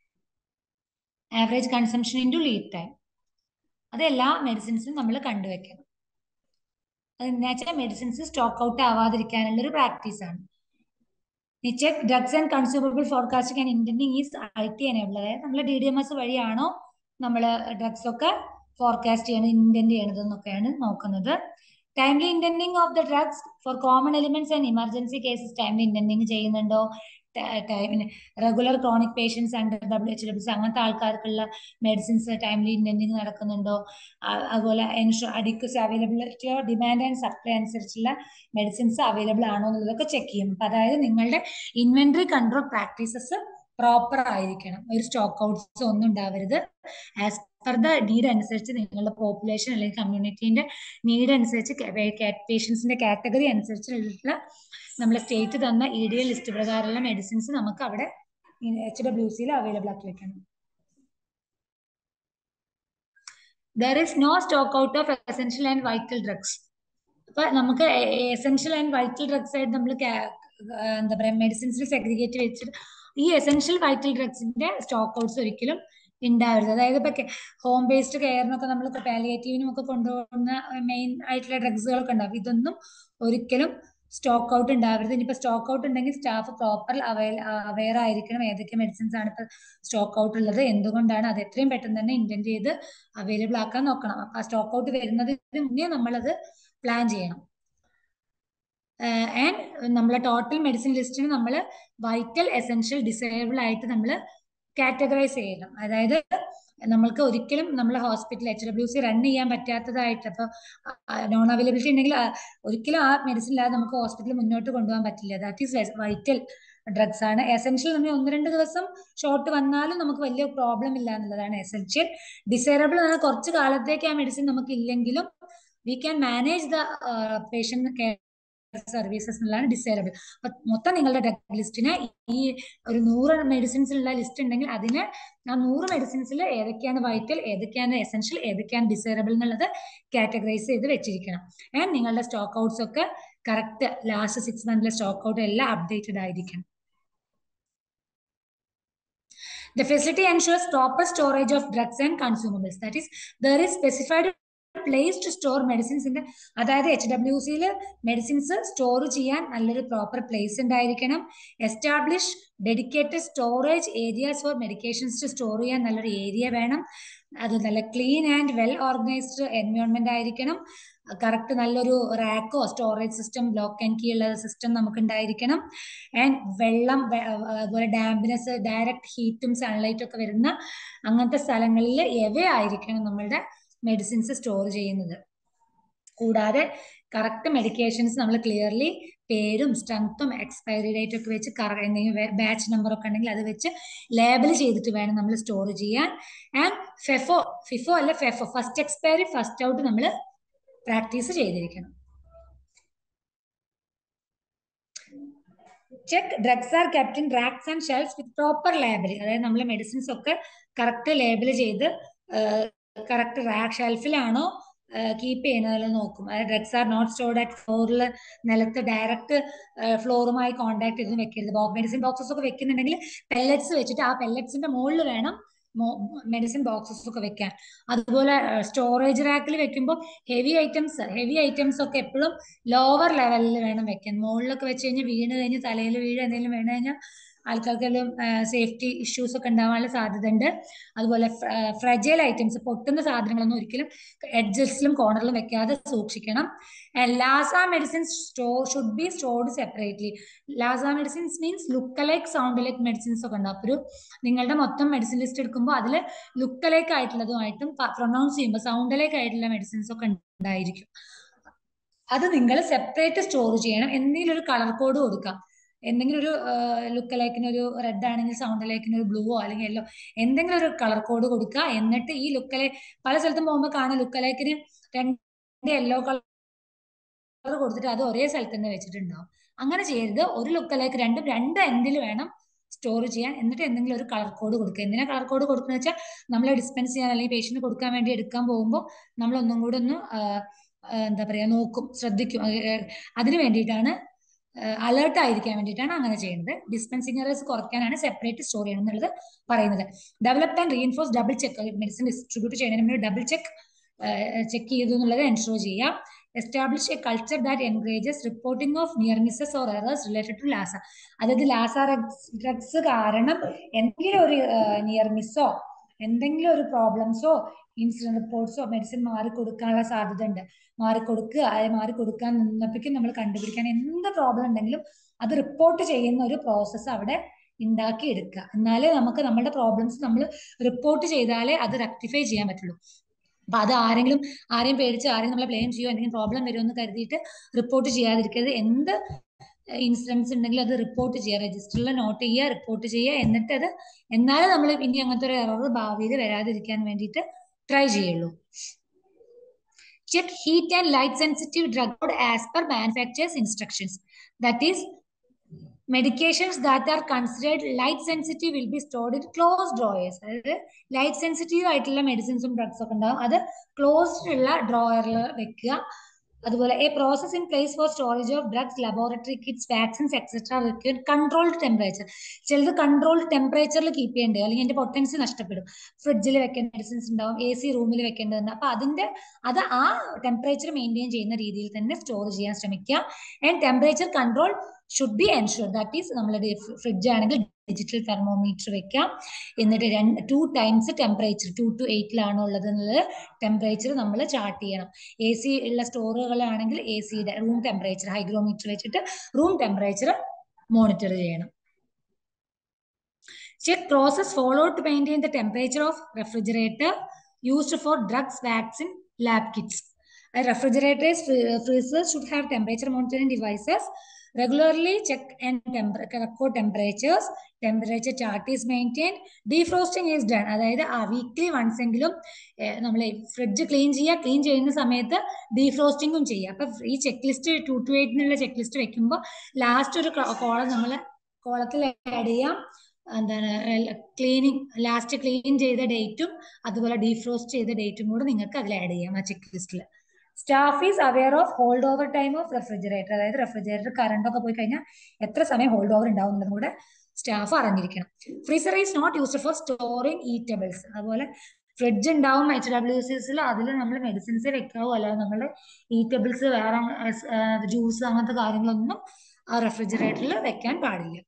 average consumption into lead time അത് എല്ലാ മെഡിസിൻസും നമ്മൾ കണ്ടുവെക്കണം അത് എന്നുവെച്ചാൽ മെഡിസിൻസ് സ്റ്റോക്ക് ഔട്ട് ആവാതിരിക്കാനുള്ള ഒരു പ്രാക്ടീസ് ആണ് check drugs and consumable forecasting and indenting is I T enable അതായത് നമ്മൾ ഡി ഡി എം എസ് വഴിയാണോ നമ്മൾ ഡ്രഗ്സ് ഒക്കെ ഫോർകാസ്റ്റ് ചെയ്യണത് ഇന്റന്റ് ചെയ്യണത് എന്നൊക്കെയാണ് നോക്കുന്നത് timely indenting of the drugs for common elements and emergency cases timely indenting ചെയ്യുന്നുണ്ടോ ടൈമിന് regular chronic patients under W H ഡബ്ല്യൂസ് അങ്ങനത്തെ ആൾക്കാർക്കുള്ള മെഡിസിൻസ് ടൈംലി ഇന്റൻഡിങ് നടക്കുന്നുണ്ടോ അതുപോലെ അഡിക്വസി അവൈലബിലിറ്റിയോ ഡിമാൻഡ് ആൻഡ് സപ്ലൈ അനുസരിച്ചുള്ള മെഡിസിൻസ് അവൈലബിൾ ആണോ എന്നുള്ളതൊക്കെ ചെക്ക് ചെയ്യും അപ്പൊ അതായത് നിങ്ങളുടെ ഇൻവെന്ററി കൺട്രോൾ പ്രാക്ടീസസ് പ്രോപ്പർ ആയിരിക്കണം ഒരു സ്റ്റോക്ക് ഔട്ട്സ് ഒന്നും ഉണ്ടാവരുത് ആസ് പെർ ദ നീഡ് അനുസരിച്ച് നിങ്ങളുടെ പോപ്പുലേഷൻ അല്ലെങ്കിൽ കമ്മ്യൂണിറ്റീന്റെ നീഡ് അനുസരിച്ച് പേഷ്യൻസിന്റെ കാറ്റഗറി അനുസരിച്ചുള്ള നമ്മളെ സ്റ്റേറ്റ് തന്ന ഇ ഡി എൽ ലിസ്റ്റ് പ്രകാരമുള്ള മെഡിസിൻസ് നമുക്ക് അവിടെ എച്ച് ഡബ്ല്യു സിയിൽ അവൈലബിൾ ആക്കി വെക്കണം there is no stock out of essential and vital drugs അപ്പൊ നമുക്ക് എസെൻഷ്യൽ ആൻഡ് വൈറ്റൽ ഡ്രഗ്സ് ആയിട്ട് നമ്മൾ എന്താ പറയാ മെഡിസിൻസിൽ സെഗ്രിഗേറ്റ് വെച്ചിട്ട് ഈ എസെൻഷ്യൽ വൈറ്റൽ ഡ്രഗ്സിന്റെ സ്റ്റോക്ക് ഔട്ട്സ് ഒരിക്കലും ഉണ്ടാവരുത് അതായത് ഇപ്പൊ ഹോം ബേസ്ഡ് കെയറിനൊക്കെ നമ്മൾ പാലിയേറ്റീവിനും ഒക്കെ കൊണ്ടുപോകുന്ന മെയിൻ ആയിട്ടുള്ള ഡ്രഗ്സുകളൊക്കെ ഉണ്ടാവും ഇതൊന്നും ഒരിക്കലും സ്റ്റോക്ക് ഔട്ട് ഉണ്ടാവരുത് ഇനിയിപ്പോ സ്റ്റോക്ക് ഔട്ട് ഉണ്ടെങ്കിൽ സ്റ്റാഫ് പ്രോപ്പർ അവെയർ ആയിരിക്കണം ഏതൊക്കെ മെഡിസിൻസ് ആണ് ഇപ്പൊ സ്റ്റോക്ക് ഔട്ട് ഉള്ളത് എന്തുകൊണ്ടാണ് അത് എത്രയും പെട്ടെന്ന് തന്നെ ഇന്റന്റ് ചെയ്ത് അവൈലബിൾ ആക്കാൻ നോക്കണം അപ്പൊ ആ സ്റ്റോക്ക് ഔട്ട് വരുന്നതിന് മുന്നേ നമ്മളത് പ്ലാൻ ചെയ്യണം ആൻഡ് നമ്മളെ ടോട്ടൽ മെഡിസിൻ ലിസ്റ്റിന് നമ്മൾ വൈറ്റൽ എസെൻഷ്യൽ ഡിസേബിൾ ആയിട്ട് നമ്മൾ കാറ്റഗറൈസ് ചെയ്യണം അതായത് നമ്മൾക്ക് ഒരിക്കലും നമ്മളെ hospital H W C run ചെയ്യാൻ പറ്റാത്തതായിട്ട് അപ്പോൾ നോൺ അവൈലബിലിറ്റി ഉണ്ടെങ്കിൽ ഒരിക്കലും ആ മെഡിസിൻ ഇല്ലാതെ നമുക്ക് ഹോസ്പിറ്റലിൽ മുന്നോട്ട് കൊണ്ടുപോകാൻ പറ്റില്ല ദാറ്റ് ഈസ് വൈറ്റൽ ഡ്രഗ്സ് ആണ് എസെൻഷ്യൽ നമ്മൾ ഒന്ന് രണ്ട് ദിവസം ഷോർട്ട് വന്നാലും നമുക്ക് വലിയ പ്രോബ്ലം ഇല്ല എന്നുള്ളതാണ് എസെൻഷ്യൽ ഡിസൈറബിൾ എന്നാൽ കുറച്ച് കാലത്തേക്ക് ആ മെഡിസിൻ നമുക്ക് ഇല്ലെങ്കിലും we can manage the patient care services എന്നുള്ളതാണ് ഡിസൈറബിൾ അപ്പൊ മൊത്തം നിങ്ങളുടെ ഡ്രഗ് ലിസ്റ്റിന് ഈ ഒരു നൂറ് മെഡിസിൻസിലുള്ള ലിസ്റ്റ് ഉണ്ടെങ്കിൽ അതിന് ആ നൂറ് മെഡിസിൻസിൽ ഏതൊക്കെയാണ് വൈറ്റൽ ഏതൊക്കെയാണ് എസെൻഷ്യൽ ഏതൊക്കെയാണ് ഡിസൈറബിൾ എന്നുള്ളത് കാറ്റഗറൈസ് ചെയ്ത് വെച്ചിരിക്കണം ആൻഡ് നിങ്ങളുടെ സ്റ്റോക്ക് ഔട്ട്സ് ഒക്കെ കറക്റ്റ് ലാസ്റ്റ് സിക്സ് മന്തിലെ സ്റ്റോക്ക് ഔട്ട് എല്ലാം അപ്ഡേറ്റഡ് ആയിരിക്കണം The facility ensures proper storage of drugs and consumables. That is, there is specified place to store medicines in the അതായത് H W സിയിൽ medicines store ചെയ്യാൻ നല്ലൊരു proper place ഉണ്ടായിരിക്കണം establish dedicated storage areas for medications to store ചെയ്യാൻ നല്ലൊരു area വേണം അത് നല്ല clean and well organised environment ആയിരിക്കണം കറക്റ്റ് നല്ലൊരു റാക്കോ storage system lock and key ഉള്ള സിസ്റ്റം നമുക്ക് ഉണ്ടായിരിക്കണം ആൻഡ് വെള്ളം അതുപോലെ ഡാമ്പിനെസ് ഡയറക്റ്റ് ഹീറ്റും സൺലൈറ്റും ഒക്കെ വരുന്ന അങ്ങനത്തെ സ്ഥലങ്ങളിൽ എവയായിരിക്കണം നമ്മളുടെ മെഡിസിൻസ് സ്റ്റോർ ചെയ്യുന്നത് കൂടാതെ കറക്റ്റ് മെഡിക്കേഷൻസ് നമ്മൾ ക്ലിയർലി പേരും സ്ട്രെങ്ത്തും എക്സ്പയറി ഡേറ്റ് ഒക്കെ വെച്ച് എന്തെങ്കിലും ബാച്ച് നമ്പർ ഒക്കെ ഉണ്ടെങ്കിൽ അത് വെച്ച് ലേബൽ ചെയ്തിട്ട് വേണം നമ്മൾ സ്റ്റോർ ചെയ്യാൻ ആൻഡ് ഫെഫോ ഫിഫോ അല്ല FEFO first expiry first out നമ്മൾ പ്രാക്ടീസ് ചെയ്തിരിക്കണം check drugs are kept in racks and shelves with proper labelling അതായത് നമ്മൾ മെഡിസിൻസ് ഒക്കെ കറക്റ്റ് ലേബൽ ചെയ്ത് കറക്റ്റ് റാക്ക് ഷെൽഫിലാണോ കീപ്പ് ചെയ്യുന്നതെന്ന് നോക്കും അതായത് drugs are not stored at ഫ്ലോറിൽ നിലത്ത് ഡയറക്റ്റ് ഫ്ലോറുമായി കോൺടാക്ട് ചെയ്ത് വെക്കരുത് മെഡിസിൻ ബോക്സസ് ഒക്കെ വെക്കുന്നുണ്ടെങ്കിൽ പെല്ലറ്റ്സ് വെച്ചിട്ട് ആ പെല്ലറ്റ്സിന്റെ മുകളിൽ വേണം മെഡിസിൻ ബോക്സസ് ഒക്കെ വെക്കാൻ അതുപോലെ സ്റ്റോറേജ് റാക്കിൽ വെക്കുമ്പോൾ ഹെവി ഐറ്റംസ് ഹെവി ഐറ്റംസ് ഒക്കെ എപ്പോഴും ലോവർ ലെവലിൽ വേണം വെക്കാൻ മുകളിലൊക്കെ വെച്ച് കഴിഞ്ഞാൽ വീണ് കഴിഞ്ഞ് തലയിൽ വീഴ് എന്തെങ്കിലും വീണ് കഴിഞ്ഞാൽ ആൾക്കാർക്കെല്ലാം സേഫ്റ്റി ഇഷ്യൂസ് ഒക്കെ ഉണ്ടാവാനുള്ള സാധ്യത ഉണ്ട് അതുപോലെ ഫ്രജൈൽ ഐറ്റംസ് പൊട്ടുന്ന സാധനങ്ങളൊന്നും ഒരിക്കലും എഡ്ജസിലും കോർണറിലും വെക്കാതെ സൂക്ഷിക്കണം LASA medicines store should be stored separately LASA medicines means look alike sound like medicines ഒക്കെ ഉണ്ടാവും ഒരു നിങ്ങളുടെ മൊത്തം മെഡിസിൻ ലിസ്റ്റ് എടുക്കുമ്പോൾ അതിൽ ലുക്കലൈക്ക് ആയിട്ടുള്ളതുമായിട്ടും പ്രൊനൗൺസ് ചെയ്യുമ്പോൾ സൗണ്ട് ലൈക്ക് ആയിട്ടുള്ള മെഡിസിൻസ് ഒക്കെ ഉണ്ടായിരിക്കും അത് നിങ്ങൾ സെപ്പറേറ്റ് സ്റ്റോർ ചെയ്യണം എന്തെങ്കിലും ഒരു കളർ കോഡ് കൊടുക്കാം എന്തെങ്കിലും ഒരു ലുക്ക് ലൈക്കിന് ഒരു റെഡ് ആണെങ്കിൽ സൗണ്ട് ലൈക്കിന് ഒരു ബ്ലൂവോ അല്ലെങ്കിൽ യെല്ലോ എന്തെങ്കിലും ഒരു കളർ കോഡ് കൊടുക്കുക എന്നിട്ട് ഈ ലുക്ക് ലൈ പല സ്ഥലത്തും പോകുമ്പോൾ കാണാം ലുക്ക് ലൈക്കിന് രണ്ട് യെല്ലോ കളർ കൊടുത്തിട്ട് അത് ഒരേ സ്ഥലത്ത് തന്നെ വെച്ചിട്ടുണ്ടാവും അങ്ങനെ ചെയ്യരുത് ഒരു ലുക്ക് ലൈക്ക് രണ്ടും രണ്ട് എൻഡിൽ വേണം സ്റ്റോർ ചെയ്യാൻ എന്നിട്ട് എന്തെങ്കിലും ഒരു കളർ കോഡ് കൊടുക്കുക എന്തിനാ കളർ കോഡ് കൊടുക്കുന്നത് വെച്ചാൽ നമ്മൾ ഡിസ്പെൻസ് ചെയ്യാൻ അല്ലെങ്കിൽ പേഷ്യന്റ് കൊടുക്കാൻ വേണ്ടി എടുക്കാൻ പോകുമ്പോൾ നമ്മൾ ഒന്നും കൂടെ ഒന്ന് എന്താ പറയാ നോക്കും ശ്രദ്ധിക്കും അതിന് വേണ്ടിയിട്ടാണ് അലേർട്ട് ആയിരിക്കാൻ വേണ്ടിയിട്ടാണ് അങ്ങനെ ചെയ്യുന്നത് ഡിസ്പെൻസിങ് എറേഴ്സ് കുറയ്ക്കാനാണ് സെപ്പറേറ്റ് സ്റ്റോർ ചെയ്യണം എന്നുള്ളത് പറയുന്നത് develop and reinforce double check medicine distribute ചെയ്യുന്നതിന് മുന്നേ ഡബിൾ ചെക്ക് ചെക്ക് ചെയ്തു എന്നുള്ളത് എൻഷുർ ചെയ്യാം establish a culture that encourages reporting of near misses or errors related to LASA അതായത് ലാസ ഡ്രഗ്സ് കാരണം എന്തെങ്കിലും ഒരു നിയർ മിസ്സോ എന്തെങ്കിലും ഒരു പ്രോബ്ലംസോ ഇൻസിഡന്റ് റിപ്പോർട്ട്സോ മെഡിസിൻ മാറി കൊടുക്കാനുള്ള സാധ്യത ഉണ്ട് മാറി കൊടുക്കുക അത് മാറി കൊടുക്കാൻ നിന്നപ്പോഴേക്കും നമ്മൾ കണ്ടുപിടിക്കാൻ എന്ത് പ്രോബ്ലം ഉണ്ടെങ്കിലും അത് റിപ്പോർട്ട് ചെയ്യുന്ന ഒരു പ്രോസസ്സ് അവിടെ ഉണ്ടാക്കി എടുക്കുക എന്നാലേ നമുക്ക് നമ്മുടെ പ്രോബ്ലംസ് നമ്മൾ റിപ്പോർട്ട് ചെയ്താലേ അത് റെക്ടിഫൈ ചെയ്യാൻ പറ്റുള്ളൂ അപ്പൊ അത് ആരെങ്കിലും ആരെയും പേടിച്ച് ആരെയും നമ്മളെ ബ്ലെയിം ചെയ്യുമോ എന്തെങ്കിലും പ്രോബ്ലം വരുമെന്ന് കരുതിയിട്ട് റിപ്പോർട്ട് ചെയ്യാതിരിക്കരുത് എന്ത് ഇൻസിഡൻസ് ഉണ്ടെങ്കിൽ അത് റിപ്പോർട്ട് ചെയ്യുക രജിസ്റ്ററിൽ നോട്ട് ചെയ്യുക റിപ്പോർട്ട് ചെയ്യുക എന്നിട്ട് അത് എന്നാലും നമ്മൾ ഇനി അങ്ങനത്തെ ഒരു എറർ ഭാവിയിൽ വരാതിരിക്കാൻ വേണ്ടിയിട്ട് ട്രൈ ചെയ്യുള്ളൂ check heat and light sensitive drug code as per manufacturer's instructions. That is, medications that are considered light sensitive will be stored in closed drawers. അതായത് ലൈറ്റ് സെൻസിറ്റീവ് ആയിട്ടുള്ള മെഡിസിൻസും ഡ്രഗ്സ് ഒക്കെ ഉണ്ടാവും അത് ക്ലോസ്ഡ് ഉള്ള ഡ്രോയറിൽ വെക്കുക അതുപോലെ a process in place for storage of drugs laboratory kits vaccines etcetera require controlled temperature ചിലത് കൺട്രോൾഡ് ടെമ്പറേച്ചറിൽ കീപ്പ് ചെയ്യേണ്ടത് അല്ലെങ്കിൽ അതിന്റെ പൊട്ടൻസി നഷ്ടപ്പെടും ഫ്രിഡ്ജിൽ വെക്കേണ്ട മെഡിസിൻസ് ഉണ്ടാവും എ സി റൂമിൽ വെക്കേണ്ടതുണ്ട് അപ്പൊ അതിന്റെ അത് ആ ടെമ്പറേച്ചർ മെയിൻറ്റെയിൻ ചെയ്യുന്ന രീതിയിൽ തന്നെ സ്റ്റോർ ചെയ്യാൻ ശ്രമിക്കുക and temperature control should be ensure that is നമ്മുടെ ഫ്രിഡ്ജ് ആണെങ്കിൽ ഡിജിറ്റൽ തെർമോമീറ്റർ വെക്കാം എന്നിട്ട് രണ്ട് two times temperature two to എയ്റ്റിലാണോ ഉള്ളത് എന്നുള്ളത് ടെമ്പറേച്ചർ നമ്മൾ ചാർട്ട് ചെയ്യണം എ സി ഉള്ള സ്റ്റോറുകളാണെങ്കിൽ എ സിയുടെ റൂം ടെമ്പറേച്ചർ ഹൈഗ്രോമീറ്റർ വെച്ചിട്ട് റൂം ടെമ്പറേച്ചർ മോണിറ്റർ ചെയ്യണം check process follow to maintain the temperature of refrigerator used for drugs vaccine lab kits refrigerators freezers should have temperature monitoring devices regularly check and record temperatures temperature chart is maintain defrosting is done അതായത് ആ weekly once എങ്കിലും നമ്മൾ fridge clean ചെയ്യുക clean ചെയ്യുന്ന സമയത്ത് ഡീഫ്രോസ്റ്റിംഗും ചെയ്യുക അപ്പൊ ഈ ചെക്ക് ലിസ്റ്റ് ടു ടു എയ്റ്റിനുള്ള ചെക്ക് ലിസ്റ്റ് വെക്കുമ്പോൾ ലാസ്റ്റ് ഒരു കോളം നമ്മൾ കോളത്തിൽ ആഡ് ചെയ്യാം എന്താണ് ക്ലീനിങ് ലാസ്റ്റ് ക്ലീൻ ചെയ്ത ഡേറ്റും അതുപോലെ ഡീഫ്രോസ്റ്റ് ചെയ്ത ഡേറ്റും കൂടെ നിങ്ങൾക്ക് അതിൽ ആഡ് ചെയ്യാം ആ ചെക്ക് ലിസ്റ്റിൽ staff is aware of hold over time of refrigerator അതായത് റെഫ്രിജറേറ്റർ കറണ്ട് ഒക്കെ പോയി കഴിഞ്ഞാൽ എത്ര സമയം ഹോൾഡ് ഓവർ ഉണ്ടാവുന്നതും കൂടെ സ്റ്റാഫ് അറിഞ്ഞിരിക്കണം freezer is not used for storing eatables അതുപോലെ ഫ്രിഡ്ജ് ഉണ്ടാവും എച്ച് ഡബ്ല്യു സിസിൽ അതിൽ നമ്മൾ മെഡിസിൻസ് വെക്കാവോ അല്ലാതെ നമ്മൾ ഈറ്റബിൾസ് വേറെ ജ്യൂസ് അങ്ങനത്തെ കാര്യങ്ങളൊന്നും ആ റെഫ്രിജറേറ്ററിൽ വെക്കാൻ പാടില്ല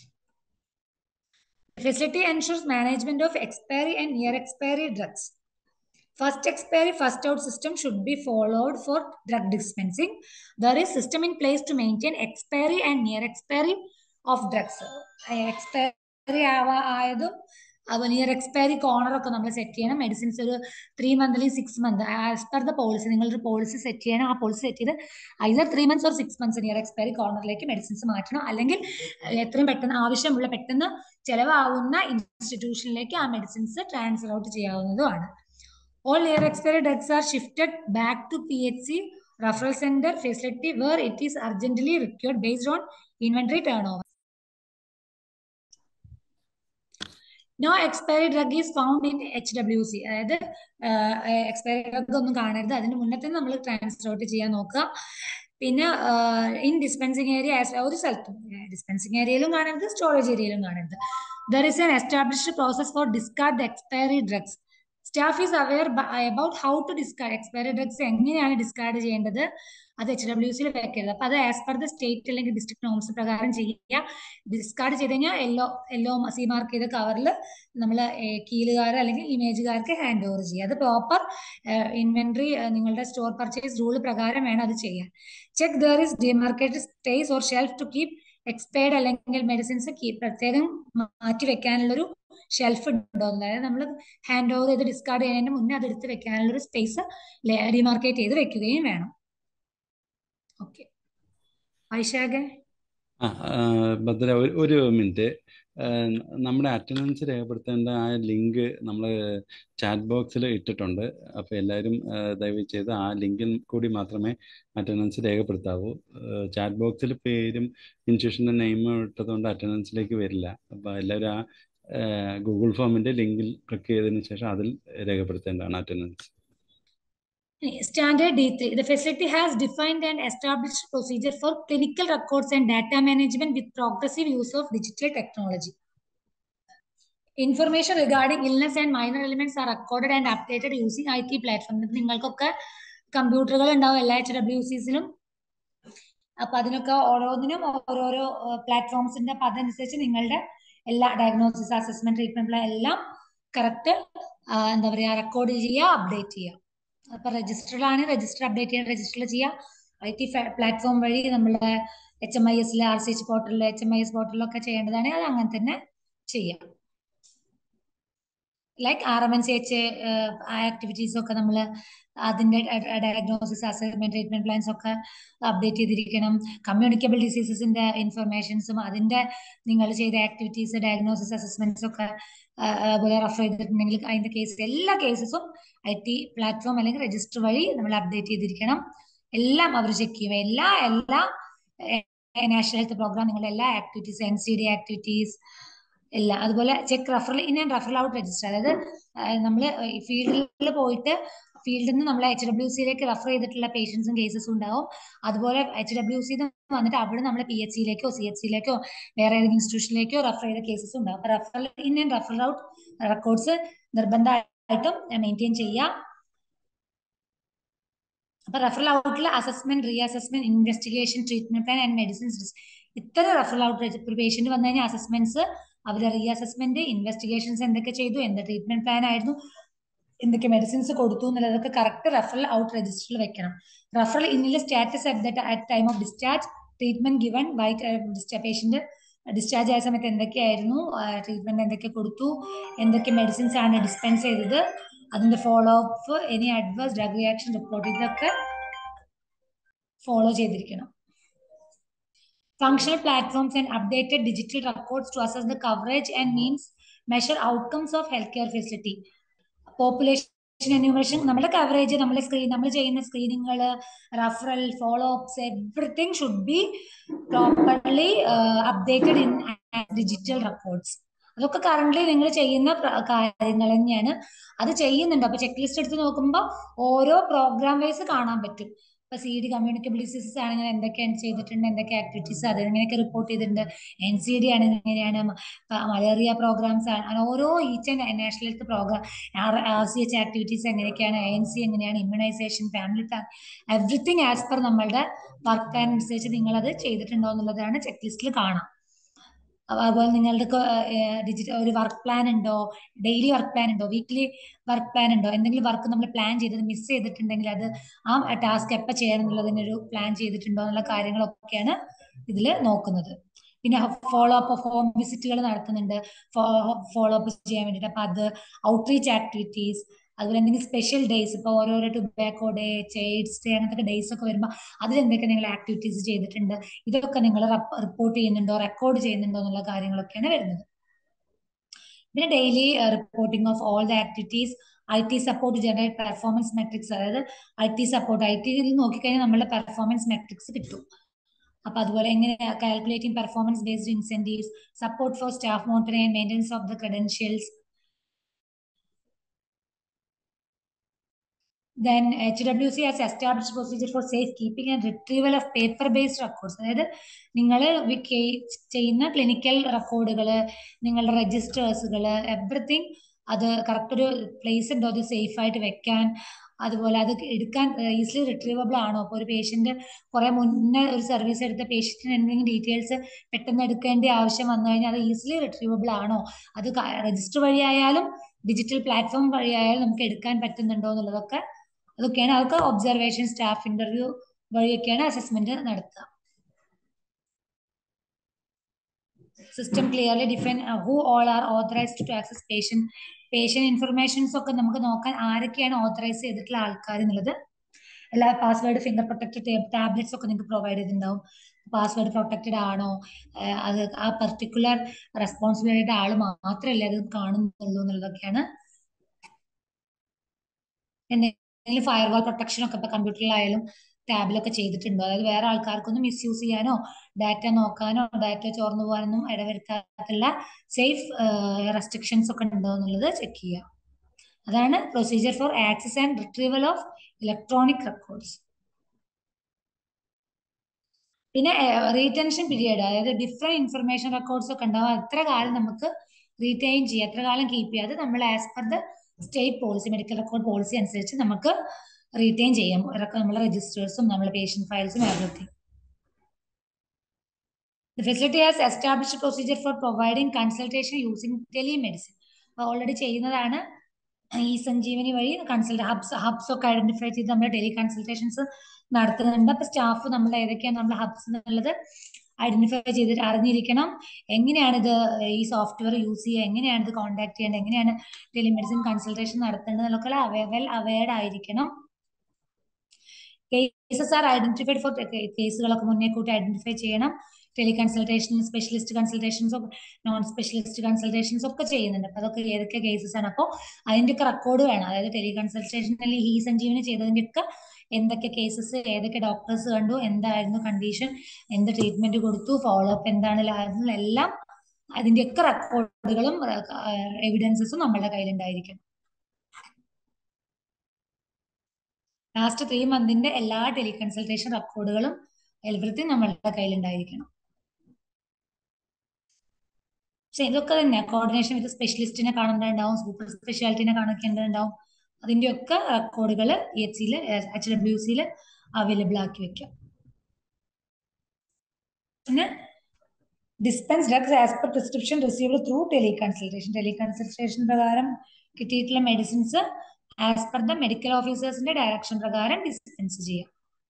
facility ensures management of expiry and near expiry drugs First expiry, first out system should be followed for drug dispensing. There is system in place to maintain expiry and near expiry of drugs. Expiry ആയതും അതുപോലെ near expiry corner ഒക്കെ നമ്മൾ set ചെയ്യണം medicines ഒരു three month അല്ലെങ്കിൽ six month as per the policy നിങ്ങളൊരു policy set ചെയ്യണം ആ പോളിസി സെറ്റ് ചെയ്ത് either three months or six months near expiry കോർണറിലേക്ക് മെഡിസിൻസ് മാറ്റണം അല്ലെങ്കിൽ എത്രയും പെട്ടെന്ന് ആവശ്യമുള്ള പെട്ടെന്ന് ചെലവാകുന്ന ഇൻസ്റ്റിറ്റ്യൂഷനിലേക്ക് ആ മെഡിസിൻസ് ട്രാൻസ്ഫർ ഔട്ട് ചെയ്യാവുന്നതുമാണ് All near expiry drugs are shifted back to PHC referral center facility where it is urgently required based on inventory turnover. No expiry drug is found in HWC. അതായത് expiry drug ഒന്നും കാണരുത് അതിന് മുന്നേ തന്നെ നമ്മൾ transfer out ചെയ്യാൻ നോക്കുക പിന്നെ ഇൻ ഡിസ്പെൻസിങ് ഏരിയ ഒരു സ്ഥലത്തും ഡിസ്പെൻസിങ് ഏരിയയിലും കാണരുത് സ്റ്റോറേജ് ഏരിയയിലും കാണരുത് there is an established process for discard the expiry drugs staff is aware about how to discard expiry drugs എങ്ങനെയാണ് ഡിസ്കാർഡ് ചെയ്യേണ്ടത് അത് എച്ച് ഡബ്ല്യു സിയിൽ വെക്കരുത് അപ്പൊ അത് ആസ് പെർ ദ സ്റ്റേറ്റ് അല്ലെങ്കിൽ ഡിസ്ട്രിക്ട് നോംസ് പ്രകാരം ചെയ്യുക ഡിസ്കാർഡ് ചെയ്ത് കഴിഞ്ഞാൽ യെല്ലോ യെല്ലോ സി മാർക്ക് ചെയ്ത കവറിൽ നമ്മൾ കീലുകാർ അല്ലെങ്കിൽ ഇമേജുകാർക്ക് ഹാൻഡ് ഓവർ ചെയ്യുക അത് പ്രോപ്പർ ഇൻവെന്ററി നിങ്ങളുടെ സ്റ്റോർ പർച്ചേസ് റൂൾ പ്രകാരം വേണം അത് ചെയ്യാൻ check there is demarcated space or shelf to keep expired അല്ലെങ്കിൽ മെഡിസിൻസ് കീപ് പ്രത്യേകം മാറ്റി വെക്കാനുള്ളൊരു ഷെൽഫ് ഉണ്ടോ അതായത് നമ്മൾ ഹാൻഡ് ഓവർ ചെയ്ത് ഡിസ്കാർഡ് ചെയ്യുന്നതിന് മുന്നേ അത് എടുത്ത് വെക്കാനുള്ള ഒരു സ്പേസ് ഡിമാർക്കേറ്റ് ചെയ്ത് വെക്കുകയും വേണം ഓക്കെ വൈശാഖ ആ ഭദ്ര ഒരു ഒരു മിനിറ്റ് നമ്മുടെ അറ്റൻഡൻസ് രേഖപ്പെടുത്തേണ്ട ആ ലിങ്ക് നമ്മൾ ചാറ്റ് ബോക്സിൽ ഇട്ടിട്ടുണ്ട് അപ്പോൾ എല്ലാവരും ദയവ് ചെയ്ത് ആ ലിങ്കിൽ കൂടി മാത്രമേ അറ്റൻഡൻസ് രേഖപ്പെടുത്താവൂ ചാറ്റ് ബോക്സിൽ പേരും ഇൻസ്റ്റിറ്റ്യൂഷൻ്റെ നെയിമും ഇട്ടതുകൊണ്ട് അറ്റൻഡൻസിലേക്ക് വരില്ല അപ്പോൾ എല്ലാവരും ആ ഗൂഗിൾ ഫോമിൻ്റെ ലിങ്കിൽ ക്ലിക്ക് ചെയ്തതിന് ശേഷം അതിൽ രേഖപ്പെടുത്തേണ്ടതാണ് attendance Standard D3. The facility has defined and established procedure for clinical records and data management with progressive use of digital technology. Information regarding illness and minor elements are recorded and updated using IT platform. നിങ്ങൾക്കൊക്കെ കമ്പ്യൂട്ടറുകൾ ഉണ്ടാവും എല്ലാ H W സിസിലും അപ്പൊ അതിനൊക്കെ ഓരോന്നിനും ഓരോരോ പ്ലാറ്റ്ഫോംസിന്റെ അപ്പൊ അതനുസരിച്ച് നിങ്ങളുടെ എല്ലാ ഡയഗ്നോസിസ് അസസ്മെന്റ് ട്രീറ്റ്മെന്റ് പ്ലാൻ എല്ലാം കറക്റ്റ് എന്താ പറയാ റെക്കോർഡ് ചെയ്യുക അപ്ഡേറ്റ് ചെയ്യുക അപ്പൊ രജിസ്റ്ററിലാണ് രജിസ്റ്റർ അപ്ഡേറ്റ് ചെയ്യാൻ രജിസ്റ്റർ ചെയ്യുക ഐ ടി പ്ലാറ്റ്ഫോം വഴി നമ്മളെ എച്ച് എം ഐ എസിലെ ആർ സി എച്ച് പോർട്ടലിൽ എച്ച് എം ഐ എസ് പോർട്ടലിലൊക്കെ ചെയ്യേണ്ടതാണ് അത് അങ്ങനെ തന്നെ ചെയ്യാം like R M N C H activities ഒക്കെ നമ്മൾ അതിന്റെ ഡയഗ്നോസിസ് അസസ്മെന്റ് ട്രീറ്റ്മെന്റ് പ്ലാൻസ് ഒക്കെ അപ്ഡേറ്റ് ചെയ്തിരിക്കണം കമ്മ്യൂണിക്കബിൾ ഡിസീസസിന്റെ ഇൻഫർമേഷൻസും അതിന്റെ നിങ്ങൾ ചെയ്ത ആക്ടിവിറ്റീസ് ഡയഗ്നോസിസ് അസസ്മെന്റ്സ് ഒക്കെ അതുപോലെ റെഫർ ചെയ്തിട്ടുണ്ടെങ്കിൽ അതിന്റെ കേസ് എല്ലാ കേസസും ഐ ടി പ്ലാറ്റ്ഫോം അല്ലെങ്കിൽ രജിസ്റ്റർ വഴി നമ്മൾ അപ്ഡേറ്റ് ചെയ്തിരിക്കണം എല്ലാം അവർ ചെക്ക് ചെയ്യും എല്ലാ എല്ലാ നാഷണൽ ഹെൽത്ത് പ്രോഗ്രാം നിങ്ങളുടെ എല്ലാ activities N C D activities എല്ലാം അതുപോലെ check referral in and referral out register അതായത് നമ്മൾ ഫീൽഡിൽ പോയിട്ട് ഫീൽഡിൽ നിന്ന് നമ്മൾ എച്ച് ഡബ്ല്യു സിയിലേക്ക് റെഫർ ചെയ്തിട്ടുള്ള പേഷ്യൻസും കേസസും ഉണ്ടാവും അതുപോലെ എച്ച് ഡബ്ല്യു സി വന്നിട്ട് അവിടെ നമ്മൾ പി എച്ച് സിയിലേക്കോ സി എച്ച് സിയിലേക്കോ വേറെ ഏതെങ്കിലും ഇൻസ്റ്റിറ്റ്യൂഷനിലേക്കോ റെഫർ ചെയ്ത കേസസും ഉണ്ടാവും അപ്പൊ referral in and referral out records നിർബന്ധമായിട്ടും മെയിൻറ്റെയിൻ ചെയ്യുക അപ്പൊ റെഫറൽ ഔട്ടിൽ assessment re assessment investigation treatment plan and medicines ഇത്ര റെഫറൽ ഔട്ട് ഒരു പേഷ്യന്റ് വന്നു കഴിഞ്ഞാൽ അസസ്മെന്റ്സ് അവരുടെ റീ അസസ്മെന്റ് ഇൻവെസ്റ്റിഗേഷൻസ് എന്തൊക്കെ ചെയ്തു എന്ത് ട്രീറ്റ്മെന്റ് പ്ലാൻ ആയിരുന്നു എന്തൊക്കെ മെഡിസിൻസ് കൊടുത്തു എന്നുള്ളതൊക്കെ കറക്റ്റ് റെഫറൽ ഔട്ട് രജിസ്റ്ററിൽ വെക്കണം റെഫറൽ ഇന്നിലെ status at the at time of discharge treatment given by patient discharge ആയ സമയത്ത് എന്തൊക്കെയായിരുന്നു ട്രീറ്റ്മെന്റ് എന്തൊക്കെ കൊടുത്തു എന്തൊക്കെ മെഡിസിൻസ് ആണ് ഡിസ്പെൻസ് ചെയ്തത് അതിന്റെ follow up any adverse drug reaction report ഇതൊക്കെ ഫോളോ ചെയ്തിരിക്കണം functional platforms and updated digital records to assess the coverage and means measure outcomes of healthcare facility. Population enumeration നമ്മുടെ കവറേജ് നമ്മുടെ സ്ക്രീൻ നമ്മൾ ചെയ്യുന്ന സ്ക്രീനിങ്ങുകൾ referral follow ups everything should be properly updated in digital records അതൊക്കെ current നിങ്ങൾ ചെയ്യുന്ന കാര്യങ്ങൾ തന്നെയാണ് അത് ചെയ്യുന്നുണ്ട് അപ്പൊ ചെക്ക് ലിസ്റ്റ് എടുത്ത് നോക്കുമ്പോൾ ഓരോ പ്രോഗ്രാം വൈസ് കാണാൻ പറ്റും ഇപ്പൊ സി ഡി കമ്മ്യൂണിക്കബിൾ ഡിസീസസ് ആണെങ്കിൽ എന്തൊക്കെയാണ് ചെയ്തിട്ടുണ്ട് എന്തൊക്കെ ആക്ടിവിറ്റീസ് അത് എങ്ങനെയൊക്കെ റിപ്പോർട്ട് ചെയ്തിട്ടുണ്ട് എൻ സി ഡി ആണ് എങ്ങനെയാണ് മലേറിയ പ്രോഗ്രാംസ് ആണ് ഓരോ each and national health program R R C H activities എങ്ങനെയൊക്കെയാണ് എ എൻ സി എങ്ങനെയാണ് immunisation family plan everything as per നമ്മളുടെ വർക്ക് പ്ലാൻ അനുസരിച്ച് നിങ്ങൾ അത് ചെയ്തിട്ടുണ്ടോ എന്നുള്ളതാണ് ചെക്ക് ലിസ്റ്റിൽ കാണാം അതുപോലെ നിങ്ങളുടെ ഡിജിറ്റൽ ഒരു വർക്ക് പ്ലാൻ ഉണ്ടോ ഡെയിലി വർക്ക് പ്ലാൻ ഉണ്ടോ വീക്ക്ലി വർക്ക് പ്ലാൻ ഉണ്ടോ എന്തെങ്കിലും വർക്ക് നമ്മൾ പ്ലാൻ ചെയ്തത് മിസ് ചെയ്തിട്ടുണ്ടെങ്കിൽ അത് ആ ടാസ്ക് എപ്പോൾ ചെയ്യണം എന്നുള്ളതിനൊരു പ്ലാൻ ചെയ്തിട്ടുണ്ടോ എന്നുള്ള കാര്യങ്ങളൊക്കെയാണ് ഇതിൽ നോക്കുന്നത് പിന്നെ ഫോളോ അപ്പ് ഹോം വിസിറ്റുകൾ നടത്തുന്നുണ്ട് ഫോളോ അപ്പ് ചെയ്യാൻ വേണ്ടിയിട്ട് അപ്പൊ അത് ഔട്ട്റീച്ച് ആക്ടിവിറ്റീസ് അതുപോലെ എന്തെങ്കിലും സ്പെഷ്യൽ ഡേയ്സ് ഇപ്പോൾ ഓരോരോ ടുബാക്കോ ഡേ ചെയ്ഡ്സ് ഡേ അങ്ങനത്തെ ഡേയ്സ് ഒക്കെ വരുമ്പോൾ അതിൽ എന്തൊക്കെ നിങ്ങൾ ആക്ടിവിറ്റീസ് ചെയ്തിട്ടുണ്ട് ഇതൊക്കെ നിങ്ങൾ റിപ്പോർട്ട് ചെയ്യുന്നുണ്ടോ റെക്കോർഡ് ചെയ്യുന്നുണ്ടോ എന്നുള്ള കാര്യങ്ങളൊക്കെയാണ് വരുന്നത് പിന്നെ daily reporting of all the activities I T support generate performance metrics അതായത് ഐ ടി സപ്പോർട്ട് ഐ ടിയിൽ നോക്കിക്കഴിഞ്ഞാൽ നമ്മളുടെ പെർഫോമൻസ് മെട്രിക്സ് കിട്ടും അപ്പൊ അതുപോലെ എങ്ങനെ calculating performance based incentives support for staff monitoring and maintenance of the credentials Then HWC has established procedure for safekeeping and retrieval of paper-based records. അതായത് നിങ്ങൾ ചെയ്യുന്ന ക്ലിനിക്കൽ റെക്കോർഡുകൾ നിങ്ങളുടെ രജിസ്റ്റേഴ്സുകൾ എവറിത്തിങ് അത് കറക്റ്റ് ഒരു പ്ലേസ് ഉണ്ടോ അത് സേഫ് ആയിട്ട് വെക്കാൻ അതുപോലെ അത് എടുക്കാൻ ഈസിലി റിട്രീവബിൾ ആണോ ഇപ്പോൾ ഒരു പേഷ്യന്റ് കുറെ മുന്നേ ഒരു സർവീസ് എടുത്ത പേഷ്യന്റിന് എന്തെങ്കിലും ഡീറ്റെയിൽസ് പെട്ടെന്ന് എടുക്കേണ്ട ആവശ്യം വന്നു കഴിഞ്ഞാൽ അത് ഈസിലി റിട്രീവബിൾ ആണോ അത് രജിസ്റ്റർ വഴിയായാലും ഡിജിറ്റൽ പ്ലാറ്റ്ഫോം വഴിയായാലും നമുക്ക് എടുക്കാൻ പറ്റുന്നുണ്ടോ എന്നുള്ളതൊക്കെ അതൊക്കെയാണ് അതൊക്കെ ഒബ്സർവേഷൻ സ്റ്റാഫ് ഇന്റർവ്യൂ വഴിയൊക്കെയാണ് അസസ്മെന്റ് നടത്തുക system clearly define who all are authorised to access patient patient informations ഒക്കെ നമുക്ക് നോക്കാൻ ആരൊക്കെയാണ് ഓതറൈസ് ചെയ്തിട്ടുള്ള ആൾക്കാർ എന്നുള്ളത് എല്ലാ പാസ്വേഡ് ഫിംഗർ പ്രൊട്ടക്റ്റഡ് ടാബ്ലറ്റ്സ് ഒക്കെ നിങ്ങൾക്ക് പ്രൊവൈഡ് ചെയ്തിട്ടുണ്ടാവും പാസ്വേഡ് പ്രൊട്ടക്റ്റഡ് ആണോ അത് ആ പർട്ടിക്കുലർ റെസ്പോൺസിബിലിറ്റിയുടെ ആൾ മാത്രമല്ലേ അത് കാണുന്നുള്ളൂ എന്നുള്ളതൊക്കെയാണ് എന്തെങ്കിലും ഫയർവാൾ പ്രൊട്ടക്ഷൻ ഒക്കെ ഇപ്പൊ കമ്പ്യൂട്ടറിലായാലും ടാബിലൊക്കെ ചെയ്തിട്ടുണ്ടോ അതായത് വേറെ ആൾക്കാർക്കൊന്നും മിസ്യൂസ് ചെയ്യാനോ ഡാറ്റ നോക്കാനോ ഡാറ്റ ചോർന്നു പോകാനൊന്നും ഇടവരുത്താത്തുള്ള സേഫ് റെസ്ട്രിക്ഷൻസ് ഒക്കെ ഉണ്ടോ എന്നുള്ളത് ചെക്ക് ചെയ്യുക അതാണ് procedure for access and retrieval of electronic records പിന്നെ റീറ്റൻഷൻ പീരിയഡ് അതായത് ഡിഫറെന്റ് ഇൻഫർമേഷൻ റെക്കോർഡ്സ് ഒക്കെ ഉണ്ടാവും എത്ര കാലം നമുക്ക് റീറ്റെയിൻ ചെയ്യാം എത്ര കാലം കീപ്പ് ചെയ്യാം അത് നമ്മൾ as per the state policy medical record policy അനുസരിച്ച് നമുക്ക് റീറ്റെയിൻ ചെയ്യാം നമ്മളെ രജിസ്റ്റേഴ്സും നമ്മളെ പേഷ്യന്റ് ഫയൽസും everything The facility has established a procedure for providing consultation using telemedicine. Already ചെയ്യുന്നതാണ് ഈ സഞ്ജീവനി വഴി കൺസൾട്ട് ഹബ്സ് ഹബ്സ് ഒക്കെ ഐഡന്റിഫൈ ചെയ്ത് നമ്മൾ ടെലി കൺസൾട്ടേഷൻസ് നടത്തുന്നുണ്ട് അപ്പൊ സ്റ്റാഫ് നമ്മൾ ഏതൊക്കെയാണ് നമ്മൾ ഹബ്സ് എന്നുള്ളത് ഐഡന്റിഫൈ ചെയ്തിട്ട് അറിഞ്ഞിരിക്കണം എങ്ങനെയാണ് ഇത് ഈ സോഫ്റ്റ്വെയർ യൂസ് ചെയ്യുക എങ്ങനെയാണ് ഇത് കോൺടാക്ട് ചെയ്യേണ്ടത് എങ്ങനെയാണ് ടെലിമെഡിസിൻ കൺസൾട്ടേഷൻ നടത്തേണ്ടത് എന്നൊക്കെ വെൽ അവയർഡ് ആയിരിക്കണം കേസസ് ആർ ഐഡന്റിഫൈഡ് ഫോർ കേസുകളൊക്കെ മുന്നേ കൂട്ടി ഐഡന്റിഫൈ ചെയ്യണം tele consultation specialist consultations non specialist consultations ഒക്കെ ചെയ്യുന്നുണ്ട് അപ്പൊ അതൊക്കെ ഏതൊക്കെ കേസസ് ആണ് അപ്പോൾ അതിന്റെ ഒക്കെ റെക്കോർഡ് വേണം അതായത് ടെലി കൺസൾട്ടേഷനിൽ ഈ സഞ്ജീവനി ചെയ്തതിന്റെ ഒക്കെ എന്തൊക്കെ കേസസ് ഏതൊക്കെ ഡോക്ടേഴ്സ് കണ്ടു എന്തായിരുന്നു കണ്ടീഷൻ എന്ത് ട്രീറ്റ്മെന്റ് കൊടുത്തു ഫോളോ അപ്പ് എന്താണ് എല്ലാം അതിന്റെയൊക്കെ റെക്കോർഡുകളും എവിഡൻസസും നമ്മളുടെ കയ്യിലുണ്ടായിരിക്കും ലാസ്റ്റ് ത്രീ മന്തിന്റെ എല്ലാ ടെലി കൺസൾട്ടേഷൻ റെക്കോർഡുകളും എവറിത്തിങ് നമ്മളുടെ കയ്യിലുണ്ടായിരിക്കണം പക്ഷെ ഇതൊക്കെ തന്നെ കോർഡിനേഷൻ വിത്ത് സ്പെഷ്യലിസ്റ്റിനെ കാണേണ്ടതുണ്ടാവും സൂപ്പർ സ്പെഷ്യാലിറ്റിനെ കാണിക്കേണ്ടതുണ്ടാവും അതിന്റെയൊക്കെ റെക്കോർഡുകൾ ഇ എച്ച് സിയിൽ എച്ച് ഡബ്ല്യു സിയിൽ അവൈലബിൾ ആക്കി വെക്കാം പിന്നെ dispense drugs as per prescription received through tele consultation tele consultation പ്രകാരം കിട്ടിയിട്ടുള്ള medicines as per the medical ഓഫീസേഴ്സിന്റെ ഡയറക്ഷൻ പ്രകാരം ഡിസ്പെൻസ് ചെയ്യാം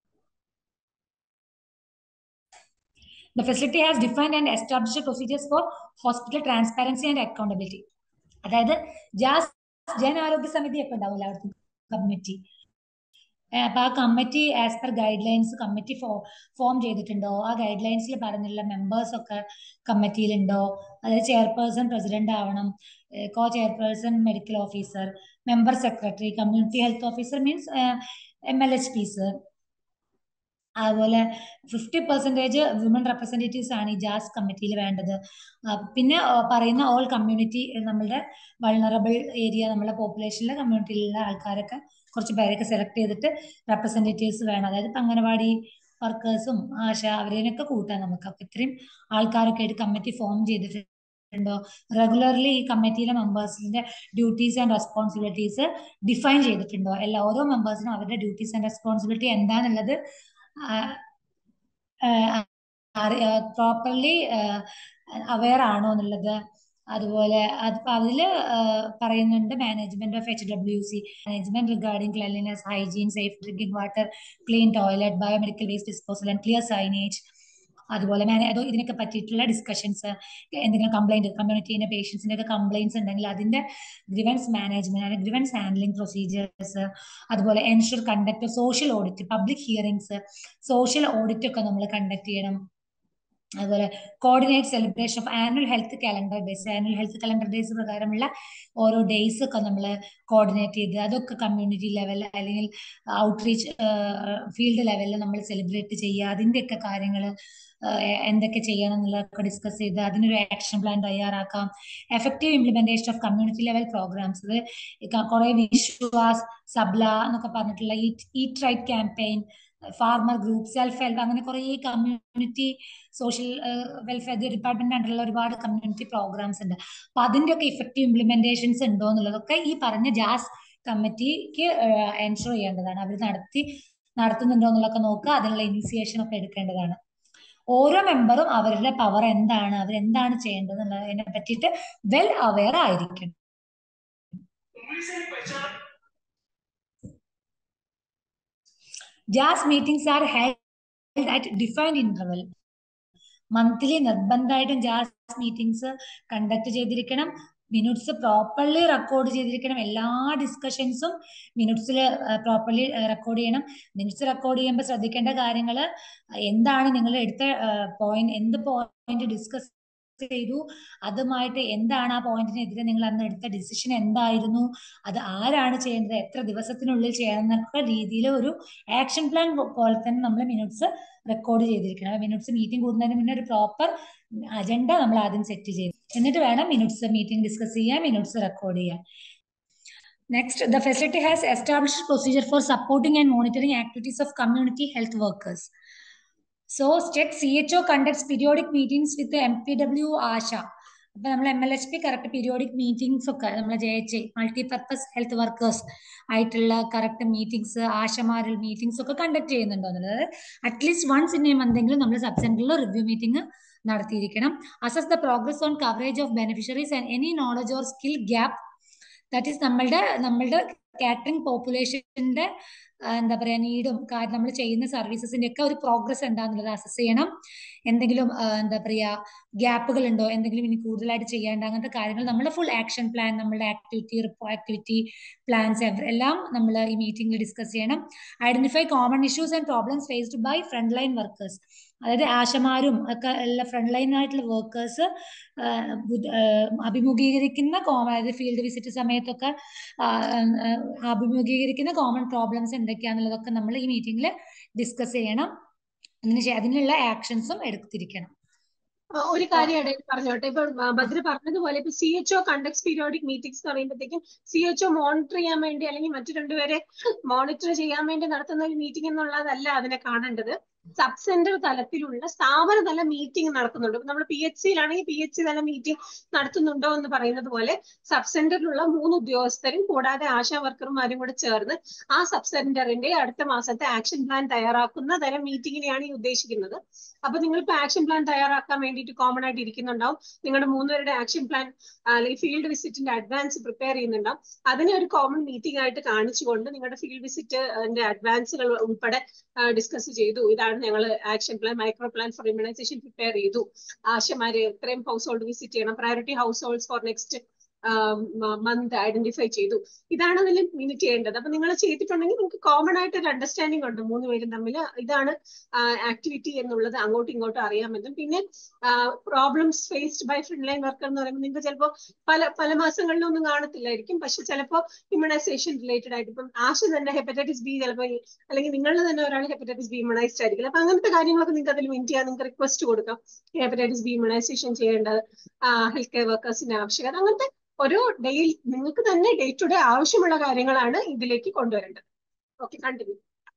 The facility has defined and established procedures for hospital transparency and accountability. അതായത് ജാസ് ജന ആരോഗ്യ സമിതി ഒക്കെ ഉണ്ടാവും എല്ലാവർക്കും കമ്മിറ്റി അപ്പൊ ആ committee as per guidelines committee ഫോ ഫോം ചെയ്തിട്ടുണ്ടോ ആ ഗൈഡ് ലൈൻസിൽ പറഞ്ഞിട്ടുള്ള മെമ്പേഴ്സ് ഒക്കെ കമ്മിറ്റിയിലുണ്ടോ അതായത് ചെയർപേഴ്സൺ പ്രസിഡന്റ് ആവണം co chairperson medical officer member secretary community health officer means M L H Ps അതുപോലെ ഫിഫ്റ്റി പെർസെൻറ്റേജ് വിമൻ റെപ്രസെൻറ്റേറ്റീവ്സ് ആണ് ഈ ജാസ് കമ്മിറ്റിയിൽ വേണ്ടത് പിന്നെ പറയുന്ന ഓൾ കമ്മ്യൂണിറ്റി നമ്മളുടെ വൾണറബിൾ ഏരിയ നമ്മളെ പോപ്പുലേഷനിലെ കമ്മ്യൂണിറ്റിയിലുള്ള ആൾക്കാരൊക്കെ കുറച്ച് പേരൊക്കെ സെലക്ട് ചെയ്തിട്ട് റെപ്രസെൻറ്റേറ്റീവ്സ് വേണം അതായത് ഇപ്പം അംഗനവാടി വർക്കേഴ്സും ആശ അവരേനൊക്കെ കൂട്ടാം നമുക്ക് അപ്പം ഇത്രയും ആൾക്കാരൊക്കെ ആയിട്ട് കമ്മിറ്റി ഫോം ചെയ്തിട്ടുണ്ടോ റെഗുലർലി ഈ കമ്മിറ്റിയിലെ മെമ്പേഴ്സിന്റെ ഡ്യൂട്ടീസ് ആൻഡ് റെസ്പോൺസിബിലിറ്റീസ് ഡിഫൈൻ ചെയ്തിട്ടുണ്ടോ എല്ലാ ഓരോ മെമ്പേഴ്സിനും അവരുടെ ഡ്യൂട്ടീസ് ആൻഡ് റെസ്പോൺസിബിലിറ്റി എന്താണെന്നുള്ളത് പ്രോപ്പർലി അവെയർ ആണോ എന്നുള്ളത് അതുപോലെ അത് അതില് പറയുന്നുണ്ട് management of H W C management regarding cleanliness hygiene safe drinking water clean toilet biomedical waste disposal and clear signage അതുപോലെ മാനേ അതോ ഇതിനൊക്കെ പറ്റിയിട്ടുള്ള ഡിസ്കഷൻസ് എന്തെങ്കിലും കംപ്ലൈന്റ് കമ്മ്യൂണിറ്റീന്റെ പേഷ്യൻസിന്റെ ഒക്കെ കംപ്ലൈൻസ് ഉണ്ടെങ്കിൽ അതിന്റെ grievance management grievance handling procedures അതുപോലെ ensure conduct social audit public hearings social audit ഒക്കെ നമ്മൾ കണ്ടക്ട് ചെയ്യണം അതുപോലെ coordinate celebration of annual health calendar days annual health calendar days പ്രകാരമുള്ള ഓരോ ഡേയ്സ് ഒക്കെ നമ്മൾ കോർഡിനേറ്റ് ചെയ്ത് അതൊക്കെ കമ്മ്യൂണിറ്റി ലെവൽ അല്ലെങ്കിൽ ഔട്ട്റീച്ച് ഫീൽഡ് ലെവലിൽ നമ്മൾ സെലിബ്രേറ്റ് ചെയ്യുക അതിൻ്റെയൊക്കെ കാര്യങ്ങൾ എന്തൊക്കെ ചെയ്യണം എന്നുള്ളതൊക്കെ ഡിസ്കസ് ചെയ്ത് അതിനൊരു ആക്ഷൻ പ്ലാൻ തയ്യാറാക്കാം effective implementation of community level programs ഇത് കുറെ വിശ്വാസ് സബ്ല എന്നൊക്കെ പറഞ്ഞിട്ടുള്ള eat right campaign farmer group self help അങ്ങനെ കുറെ കമ്മ്യൂണിറ്റി സോഷ്യൽ വെൽഫെയർ ഡിപ്പാർട്ട്മെന്റ് അണ്ടറിലുള്ള ഒരുപാട് കമ്മ്യൂണിറ്റി പ്രോഗ്രാംസ് ഉണ്ട് അപ്പൊ അതിന്റെ ഒക്കെ ഇഫക്റ്റീവ് ഇംപ്ലിമെന്റേഷൻസ് ഉണ്ടോ എന്നുള്ളതൊക്കെ ഈ പറഞ്ഞ ജാസ് കമ്മിറ്റിക്ക് എൻഷുർ ചെയ്യേണ്ടതാണ് അവർ നടത്തി നടത്തുന്നുണ്ടോ എന്നുള്ളതൊക്കെ നോക്കുക അതിനുള്ള ഇനിഷ്യേഷൻ ഒക്കെ എടുക്കേണ്ടതാണ് ഓരോ മെമ്പറും അവരുടെ പവർ എന്താണ് അവരെന്താണ് ചെയ്യേണ്ടത് എന്നുള്ളതിനെ പറ്റിയിട്ട് വെൽ അവെയർ ആയിരിക്കണം JAS meetings are held at defined interval monthly നിർബന്ധമായിട്ടും ജാസ് മീറ്റിംഗ്സ് കണ്ടക്ട് ചെയ്തിരിക്കണം മിനിറ്റ്സ് പ്രോപ്പർലി റെക്കോർഡ് ചെയ്തിരിക്കണം എല്ലാ ഡിസ്കഷൻസും മിനിറ്റ്സിൽ പ്രോപ്പർലി റെക്കോർഡ് ചെയ്യണം മിനിറ്റ്സ് റെക്കോർഡ് ചെയ്യുമ്പോൾ ശ്രദ്ധിക്കേണ്ട കാര്യങ്ങൾ എന്താണ് നിങ്ങൾ എടുത്ത പോയിന്റ് എന്ത് പോയിന്റ് ഡിസ്കസ് ചെയ്തു അതുമായിട്ട് എന്താണ് ആ പോയിന്റിനെതിരെ നിങ്ങൾ അന്ന് എടുത്ത ഡിസിഷൻ എന്തായിരുന്നു അത് ആരാണ് ചെയ്യേണ്ടത് എത്ര ദിവസത്തിനുള്ളിൽ ചെയ്യണം എന്നൊക്കെ രീതിയിൽ ഒരു ആക്ഷൻ പ്ലാൻ പോലെ തന്നെ നമ്മൾ മിനിറ്റ്സ് റെക്കോർഡ് ചെയ്തിരിക്കണം മിനിറ്റ്സ് മീറ്റിംഗ് കൂടുന്നതിന് മുന്നേ ഒരു പ്രോപ്പർ അജണ്ട നമ്മൾ ആദ്യം സെറ്റ് ചെയ്തു എന്നിട്ട് വേണം മിനിറ്റ്സ് മീറ്റിംഗ് ഡിസ്കസ് ചെയ്യാൻ മിനിറ്റ്സ് റെക്കോർഡ് ചെയ്യാൻ next the facility has established procedure for supporting and monitoring activities of community health workers so state C H O conducts periodic meetings with M P W ASHA അപ്പൊ നമ്മൾ M L H P correct periodic meetings ഒക്കെ നമ്മളെ J H multi purpose health workers ആയിട്ടുള്ള correct meetings ആശമാരിൽ meetings ഒക്കെ conduct ചെയ്യുന്നുണ്ടോ എന്നുള്ളത് at least once in a മന്തെങ്കിലും നമ്മൾ സബ് സെന്ററിൽ റിവ്യൂ മീറ്റിംഗ് നടത്തിയിരിക്കണം assess the progress on coverage of beneficiaries and any knowledge or skill gap that is നമ്മളുടെ നമ്മളുടെ കാറ്ററിംഗ് പോപ്പുലേഷന്റെ എന്താ പറയാ നീഡും കാര്യം നമ്മൾ ചെയ്യുന്ന സർവീസസിന്റെ ഒക്കെ ഒരു പ്രോഗ്രസ് എന്താണെന്നുള്ളത് അസസ് ചെയ്യണം എന്തെങ്കിലും എന്താ പറയാ ഗ്യാപ്പുകൾ ഉണ്ടോ എന്തെങ്കിലും ഇനി കൂടുതലായിട്ട് ചെയ്യേണ്ട അങ്ങനത്തെ കാര്യങ്ങൾ നമ്മുടെ ഫുൾ ആക്ഷൻ പ്ലാൻ നമ്മളുടെ ആക്ടിവിറ്റി ആക്ടിവിറ്റി പ്ലാൻസ് എല്ലാം നമ്മൾ ഈ മീറ്റിംഗിൽ ഡിസ്കസ് ചെയ്യണം identify common issues and problems faced by front line workers അതായത് ആശമാരും ഒക്കെ ഉള്ള ഫ്രണ്ട് ലൈൻ ആയിട്ടുള്ള വർക്കേഴ്സ് അഭിമുഖീകരിക്കുന്ന കോമൺ അതായത് ഫീൽഡ് വിസിറ്റ് സമയത്തൊക്കെ അഭിമുഖീകരിക്കുന്ന കോമൺ പ്രോബ്ലംസ് എന്തൊക്കെയാണെന്നുള്ളതൊക്കെ നമ്മൾ ഈ മീറ്റിംഗിൽ ഡിസ്കസ് ചെയ്യണം അതിന് അതിനുള്ള ആക്ഷൻസും എടുത്തിരിക്കണം ഒരു കാര്യം ഇടയിൽ പറഞ്ഞോട്ടെ ഇപ്പൊ ഭദ്ര പറഞ്ഞതുപോലെ ഇപ്പൊ C H O conduct periodic meetings എന്ന് പറയുമ്പോഴത്തേക്കും സി എച്ച് ഒ മോണിറ്റർ ചെയ്യാൻ വേണ്ടി അല്ലെങ്കിൽ മറ്റു രണ്ടുപേരെ മോണിറ്റർ ചെയ്യാൻ വേണ്ടി നടത്തുന്ന ഒരു മീറ്റിംഗ് എന്നുള്ളതല്ല അതിനെ കാണേണ്ടത് സബ് സെന്റർ തലത്തിലുള്ള സ്ഥാപന തല മീറ്റിംഗ് നടത്തുന്നുണ്ട് നമ്മൾ പി എച്ച് സിയിലാണെങ്കിൽ പി എച്ച് സി തല മീറ്റിംഗ് നടത്തുന്നുണ്ടോ എന്ന് പറയുന്നത് പോലെ സബ് സെന്ററിലുള്ള മൂന്ന് ഉദ്യോഗസ്ഥരും കൂടാതെ ആശാ വർക്കർമാരും കൂടെ ചേർന്ന് ആ സബ് സെന്ററിന്റെ അടുത്ത മാസത്തെ ആക്ഷൻ പ്ലാൻ തയ്യാറാക്കുന്ന തരം മീറ്റിംഗിനെയാണ് ഈ ഉദ്ദേശിക്കുന്നത് അപ്പൊ നിങ്ങളിപ്പോ ആക്ഷൻ പ്ലാൻ തയ്യാറാക്കാൻ വേണ്ടിയിട്ട് കോമൺ ആയിട്ട് ഇരിക്കുന്നുണ്ടാവും നിങ്ങളുടെ മൂന്നുപേരുടെ ആക്ഷൻ പ്ലാൻ അല്ലെങ്കിൽ ഫീൽഡ് വിസിറ്റിന്റെ അഡ്വാൻസ് പ്രിപ്പയർ ചെയ്യുന്നുണ്ടാവും അതിനെ ഒരു കോമൺ മീറ്റിംഗ് ആയിട്ട് കാണിച്ചുകൊണ്ട് നിങ്ങളുടെ ഫീൽഡ് വിസിറ്റിന്റെ അഡ്വാൻസുകൾ ഉൾപ്പെടെ ഡിസ്കസ് ചെയ്തു ഇതാണ് ഞങ്ങൾ action plan micro plan for immunisation prepare ചെയ്തു ആശമാര് എത്രയും ഹൗസ് ഹോൾഡ് വിസിറ്റ് ചെയ്യണം priority households for next month identify ചെയ്തു ഇതാണ് അതിൽ മിനിറ്റ് ചെയ്യേണ്ടത് അപ്പൊ നിങ്ങൾ ചെയ്തിട്ടുണ്ടെങ്കിൽ നിങ്ങൾക്ക് കോമൺ ആയിട്ട് ഒരു അണ്ടർസ്റ്റാൻഡിംഗ് ഉണ്ട് മൂന്ന് പേരും തമ്മിൽ ഇതാണ് ആക്ടിവിറ്റി എന്നുള്ളത് അങ്ങോട്ടും ഇങ്ങോട്ടും അറിയാമെന്നും പിന്നെ problems faced by front line worker എന്ന് പറയുമ്പോൾ നിങ്ങൾക്ക് ചിലപ്പോൾ പല പല മാസങ്ങളിലൊന്നും കാണത്തില്ലായിരിക്കും പക്ഷെ ചിലപ്പോൾ ഇമ്മ്യൂണൈസേഷൻ റിലേറ്റഡ് ആയിട്ട് ഇപ്പം ആശ തന്നെ ഹെപ്പറ്റൈറ്റിസ് ബി ചിലപ്പോൾ അല്ലെങ്കിൽ നിങ്ങളിൽ തന്നെ ഒരാൾ ഹെപ്പറ്റൈറ്റിസ് ബി ഇമ്മ്യൂണൈസ്ഡ് ആയിരിക്കില്ല അപ്പൊ അങ്ങനത്തെ കാര്യങ്ങളൊക്കെ നിങ്ങൾക്ക് അതിൽ മിനിറ്റ് ചെയ്യാൻ നിങ്ങൾക്ക് റിക്വസ്റ്റ് കൊടുക്കാം ഹെപ്പറ്റൈറ്റിസ് ബി ഇമ്മ്യൂണൈസേഷൻ ചെയ്യേണ്ടത് ഹെൽത്ത് കെയർ വർക്കേഴ്സിന്റെ ആവശ്യകത അങ്ങനത്തെ ഒരു ഡെയിലി നിങ്ങൾക്ക് തന്നെ ഡേ ടു ഡേ ആവശ്യമുള്ള കാര്യങ്ങളാണ് ഇതിലേക്ക് കൊണ്ടുവരേണ്ടത് okay continue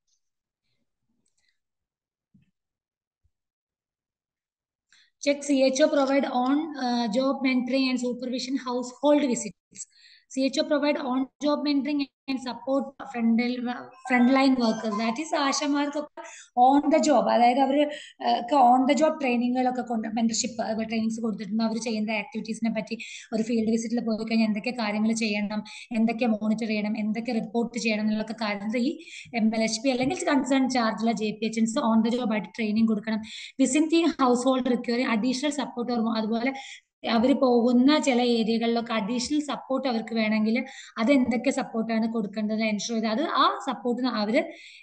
Check CHO provide on uh, job mentoring and supervision household visits. CHO provide on job mentoring and support front frontline workers. That is ആശമാർക്കൊക്കെ ഓൺ ദ ജോബ് അതായത് അവർ on the job ട്രെയിനിങ്ങുകളൊക്കെ കൊണ്ട് mentorship trainings കൊടുത്തിട്ടുണ്ട് അവർ ചെയ്യുന്ന ആക്ടിവിറ്റീസിനെ പറ്റി ഒരു field വിസിറ്റിൽ പോയി കഴിഞ്ഞാൽ എന്തൊക്കെ കാര്യങ്ങൾ ചെയ്യണം എന്തൊക്കെ മോണിറ്റർ ചെയ്യണം എന്തൊക്കെ റിപ്പോർട്ട് ചെയ്യണം എന്നുള്ള കാര്യങ്ങൾ ഈ എം എൽ എച്ച് പി അല്ലെങ്കിൽ കൺസേൺ ചാർജുള്ള J P H on the job ആയിട്ട് ട്രെയിനിങ് കൊടുക്കണം visiting household requiring additional support അതുപോലെ അവർ പോകുന്ന ചില ഏരിയകളിലൊക്കെ അഡീഷണൽ സപ്പോർട്ട് അവർക്ക് വേണമെങ്കിൽ അത് എന്തൊക്കെ സപ്പോർട്ടാണ് കൊടുക്കേണ്ടത് എൻഷുർ ചെയ്ത് അത് ആ സപ്പോർട്ട് അവര്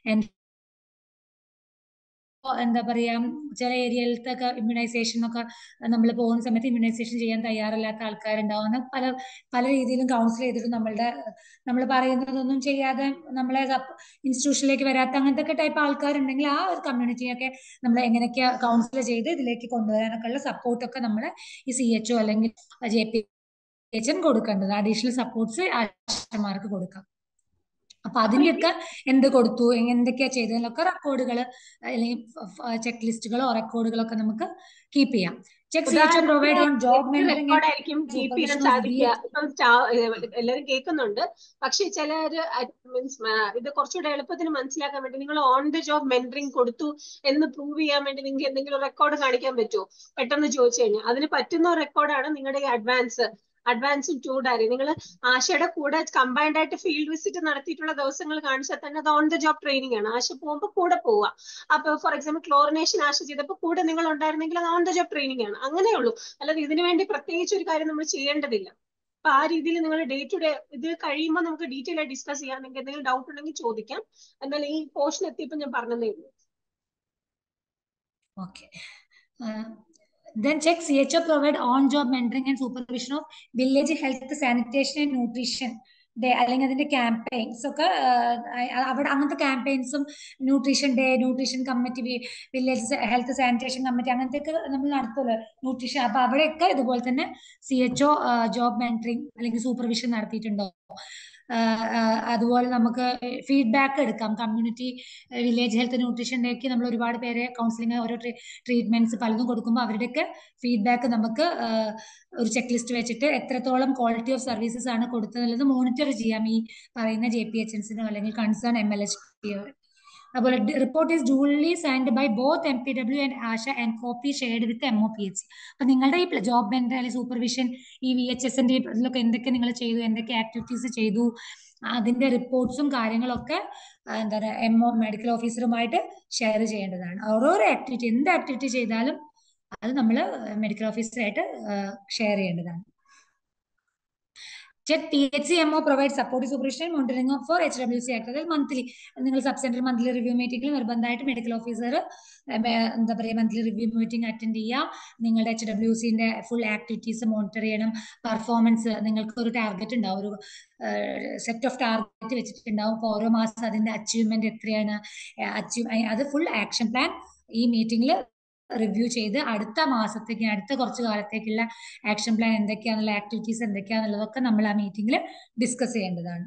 എന്താ പറയാ ചില ഏരിയയിലത്തൊക്കെ ഇമ്മ്യൂണൈസേഷൻ ഒക്കെ നമ്മൾ പോകുന്ന സമയത്ത് ഇമ്മ്യൂണൈസേഷൻ ചെയ്യാൻ തയ്യാറല്ലാത്ത ആൾക്കാരുണ്ടാവുന്ന പല പല രീതിയിലും കൗൺസിൽ ചെയ്തിട്ട് നമ്മളുടെ നമ്മൾ പറയുന്നതൊന്നും ചെയ്യാതെ നമ്മളെ ഇൻസ്റ്റിറ്റ്യൂഷനിലേക്ക് വരാത്ത അങ്ങനത്തെ ഒക്കെ ടൈപ്പ് ആൾക്കാരുണ്ടെങ്കിൽ ആ ഒരു കമ്മ്യൂണിറ്റിയൊക്കെ നമ്മൾ എങ്ങനെയൊക്കെ കൗൺസിൽ ചെയ്ത് ഇതിലേക്ക് കൊണ്ടുവരാനൊക്കെ ഉള്ള സപ്പോർട്ടൊക്കെ നമ്മൾ ഈ സി എച്ച് ഒ അല്ലെങ്കിൽ ജെ പി എച്ച് കൊടുക്കേണ്ടത് അഡീഷണൽ സപ്പോർട്ട്സ് ആശമാർക്ക് കൊടുക്കാം അപ്പൊ അതിന്റെയൊക്കെ എന്ത് കൊടുത്തു എന്തൊക്കെയാ ചെയ്തതിലൊക്കെ റെക്കോർഡുകൾ അല്ലെങ്കിൽ ചെക്ക് ലിസ്റ്റുകളോ റെക്കോർഡുകളൊക്കെ നമുക്ക് കീപ്പ് ചെയ്യാം ചെക്ക് പ്രൊവൈഡ് ഓൺ ജോബ് റെക്കോർഡായിരിക്കും കീപ്പ് ചെയ്യാൻ സാധിക്കുക ഇപ്പം എല്ലാവരും കേൾക്കുന്നുണ്ട് പക്ഷെ ചിലര് മീൻസ് ഇത് കുറച്ചുകൂടെ എളുപ്പത്തിന് മനസ്സിലാക്കാൻ വേണ്ടി നിങ്ങൾ ഓൺ ദ ജോബ് മെന്ററിങ് കൊടുത്തു എന്ന് പ്രൂവ് ചെയ്യാൻ വേണ്ടി നിങ്ങൾക്ക് എന്തെങ്കിലും റെക്കോർഡ് കാണിക്കാൻ പറ്റുമോ പെട്ടെന്ന് ചോദിച്ചു കഴിഞ്ഞാൽ അതിന് പറ്റുന്ന റെക്കോർഡാണ് നിങ്ങളുടെ അഡ്വാൻസ് അഡ്വാൻസും ടു ഡയറി നിങ്ങൾ ആശയുടെ കൂടെ കമ്പൈൻഡ് ആയിട്ട് ഫീൽഡ് വിസിറ്റ് നടത്തിയിട്ടുള്ള ദിവസങ്ങൾ കാണിച്ചാൽ തന്നെ അത് ഓൺ ദ ജോബ് ട്രെയിനിങ് ആണ് ആശ പോകുമ്പോൾ കൂടെ പോവുക അപ്പൊ ഫോർ എക്സാമ്പിൾ ക്ലോറിനേഷൻ ആശ ചെയ്തപ്പോൾ കൂടെ നിങ്ങൾ ഉണ്ടായിരുന്നെങ്കിൽ അത് ഓൺ ദ ജോബ് ട്രെയിനിങ് ആണ് അങ്ങനെയുള്ളൂ അല്ലാതെ ഇതിനു വേണ്ടി പ്രത്യേകിച്ച് ഒരു കാര്യം നമ്മൾ ചെയ്യേണ്ടതില്ല അപ്പൊ ആ രീതിയിൽ നിങ്ങൾ ഡേ ടു ഡേ ഇത് കഴിയുമ്പോൾ നമുക്ക് ഡീറ്റെയിൽ ആയി ഡിസ്കസ് ചെയ്യാം നിങ്ങൾക്ക് എന്തെങ്കിലും ഡൗട്ട് ഉണ്ടെങ്കിൽ ചോദിക്കാം എന്നാൽ ഈ പോർഷൻ എത്തിയപ്പോൾ ഞാൻ പറഞ്ഞതേ ഉള്ളൂ okay Then check CHO provide on-job mentoring and supervision of village health, sanitation and nutrition. Day അല്ലെങ്കിൽ അതിന്റെ ക്യാമ്പയിൻസ് ഒക്കെ അവിടെ അങ്ങനത്തെ ക്യാമ്പയിൻസും nutrition day nutrition committee village health sanitation committee അങ്ങനത്തെ ഒക്കെ നമ്മൾ നടത്തുമല്ലോ ന്യൂട്രീഷൻ അപ്പൊ അവിടെയൊക്കെ ഇതുപോലെ തന്നെ C H O job mentoring അല്ലെങ്കിൽ സൂപ്പർവിഷൻ നടത്തിയിട്ടുണ്ടോ അതുപോലെ നമുക്ക് ഫീഡ്ബാക്ക് എടുക്കാം കമ്മ്യൂണിറ്റി വില്ലേജ് ഹെൽത്ത് ന്യൂട്രീഷനിലേക്ക് നമ്മൾ ഒരുപാട് പേരെ കൗൺസിലിംഗ് ഓരോ ട്രീറ്റ്മെന്റ്സ് പലതും കൊടുക്കുമ്പോൾ അവരുടെയൊക്കെ ഫീഡ്ബാക്ക് നമുക്ക് ഒരു ചെക്ക് ലിസ്റ്റ് വെച്ചിട്ട് എത്രത്തോളം ക്വാളിറ്റി ഓഫ് സർവീസസ് ആണ് കൊടുത്തത് മോണിറ്റർ ചെയ്യാം ഈ പറയുന്ന ജെ പി എച്ച് എൻസിനോ അല്ലെങ്കിൽ കൺസേൺ എം എൽ എച്ച് പിയോ അതുപോലെ report is duly signed by both M P W and ASHA and copy shared with M O P H അപ്പൊ നിങ്ങളുടെ ഈ ജോബ് മെന്റർ അല്ലെങ്കിൽ സൂപ്പർവിഷൻ ഈ വി എച്ച് എസിന്റെ ഇതിലൊക്കെ എന്തൊക്കെ നിങ്ങൾ ചെയ്തു എന്തൊക്കെ ആക്ടിവിറ്റീസ് ചെയ്തു അതിന്റെ റിപ്പോർട്ട്സും കാര്യങ്ങളൊക്കെ എന്താ പറയുക എം ഒ മെഡിക്കൽ ഓഫീസറുമായിട്ട് ഷെയർ ചെയ്യേണ്ടതാണ് ഓരോരോ ആക്ടിവിറ്റി എന്ത് ആക്ടിവിറ്റി ചെയ്താലും അത് നമ്മൾ മെഡിക്കൽ ഓഫീസറായിട്ട് ഷെയർ ചെയ്യേണ്ടതാണ് check P H C M O provide support supervision monitoring for H W C act അതായത് മന്ത്ലി നിങ്ങൾ സബ് സെന്റർ മന്ത്ലി റിവ്യൂ മീറ്റിംഗിൽ നിർബന്ധമായിട്ട് മെഡിക്കൽ ഓഫീസർ എന്താ പറയുക മന്ത്ലി റിവ്യൂ മീറ്റിംഗ് അറ്റൻഡ് ചെയ്യുക നിങ്ങളുടെ എച്ച് ഡബ്ല്യു സിന്റെ ഫുൾ ആക്ടിവിറ്റീസ് മോണിറ്റർ ചെയ്യണം പെർഫോമൻസ് നിങ്ങൾക്ക് ഒരു ടാർഗറ്റ് ഉണ്ടാവും ഒരു സെറ്റ് ഓഫ് ടാർഗറ്റ് വെച്ചിട്ടുണ്ടാവും അപ്പോൾ ഓരോ മാസം അതിന്റെ അച്ചീവ്മെന്റ് എത്രയാണ് അച്ചീവ് അത് ഫുൾ ആക്ഷൻ പ്ലാൻ ഈ മീറ്റിംഗിൽ റിവ്യൂ ചെയ്ത് അടുത്ത മാസത്തേക്ക് അടുത്ത കുറച്ച് കാലത്തേക്കുള്ള ആക്ഷൻ പ്ലാൻ എന്തൊക്കെയാണെന്നുള്ള ആക്ടിവിറ്റീസ് എന്തൊക്കെയാണെന്നുള്ളതൊക്കെ നമ്മൾ ആ മീറ്റിംഗിൽ ഡിസ്കസ് ചെയ്യേണ്ടതാണ്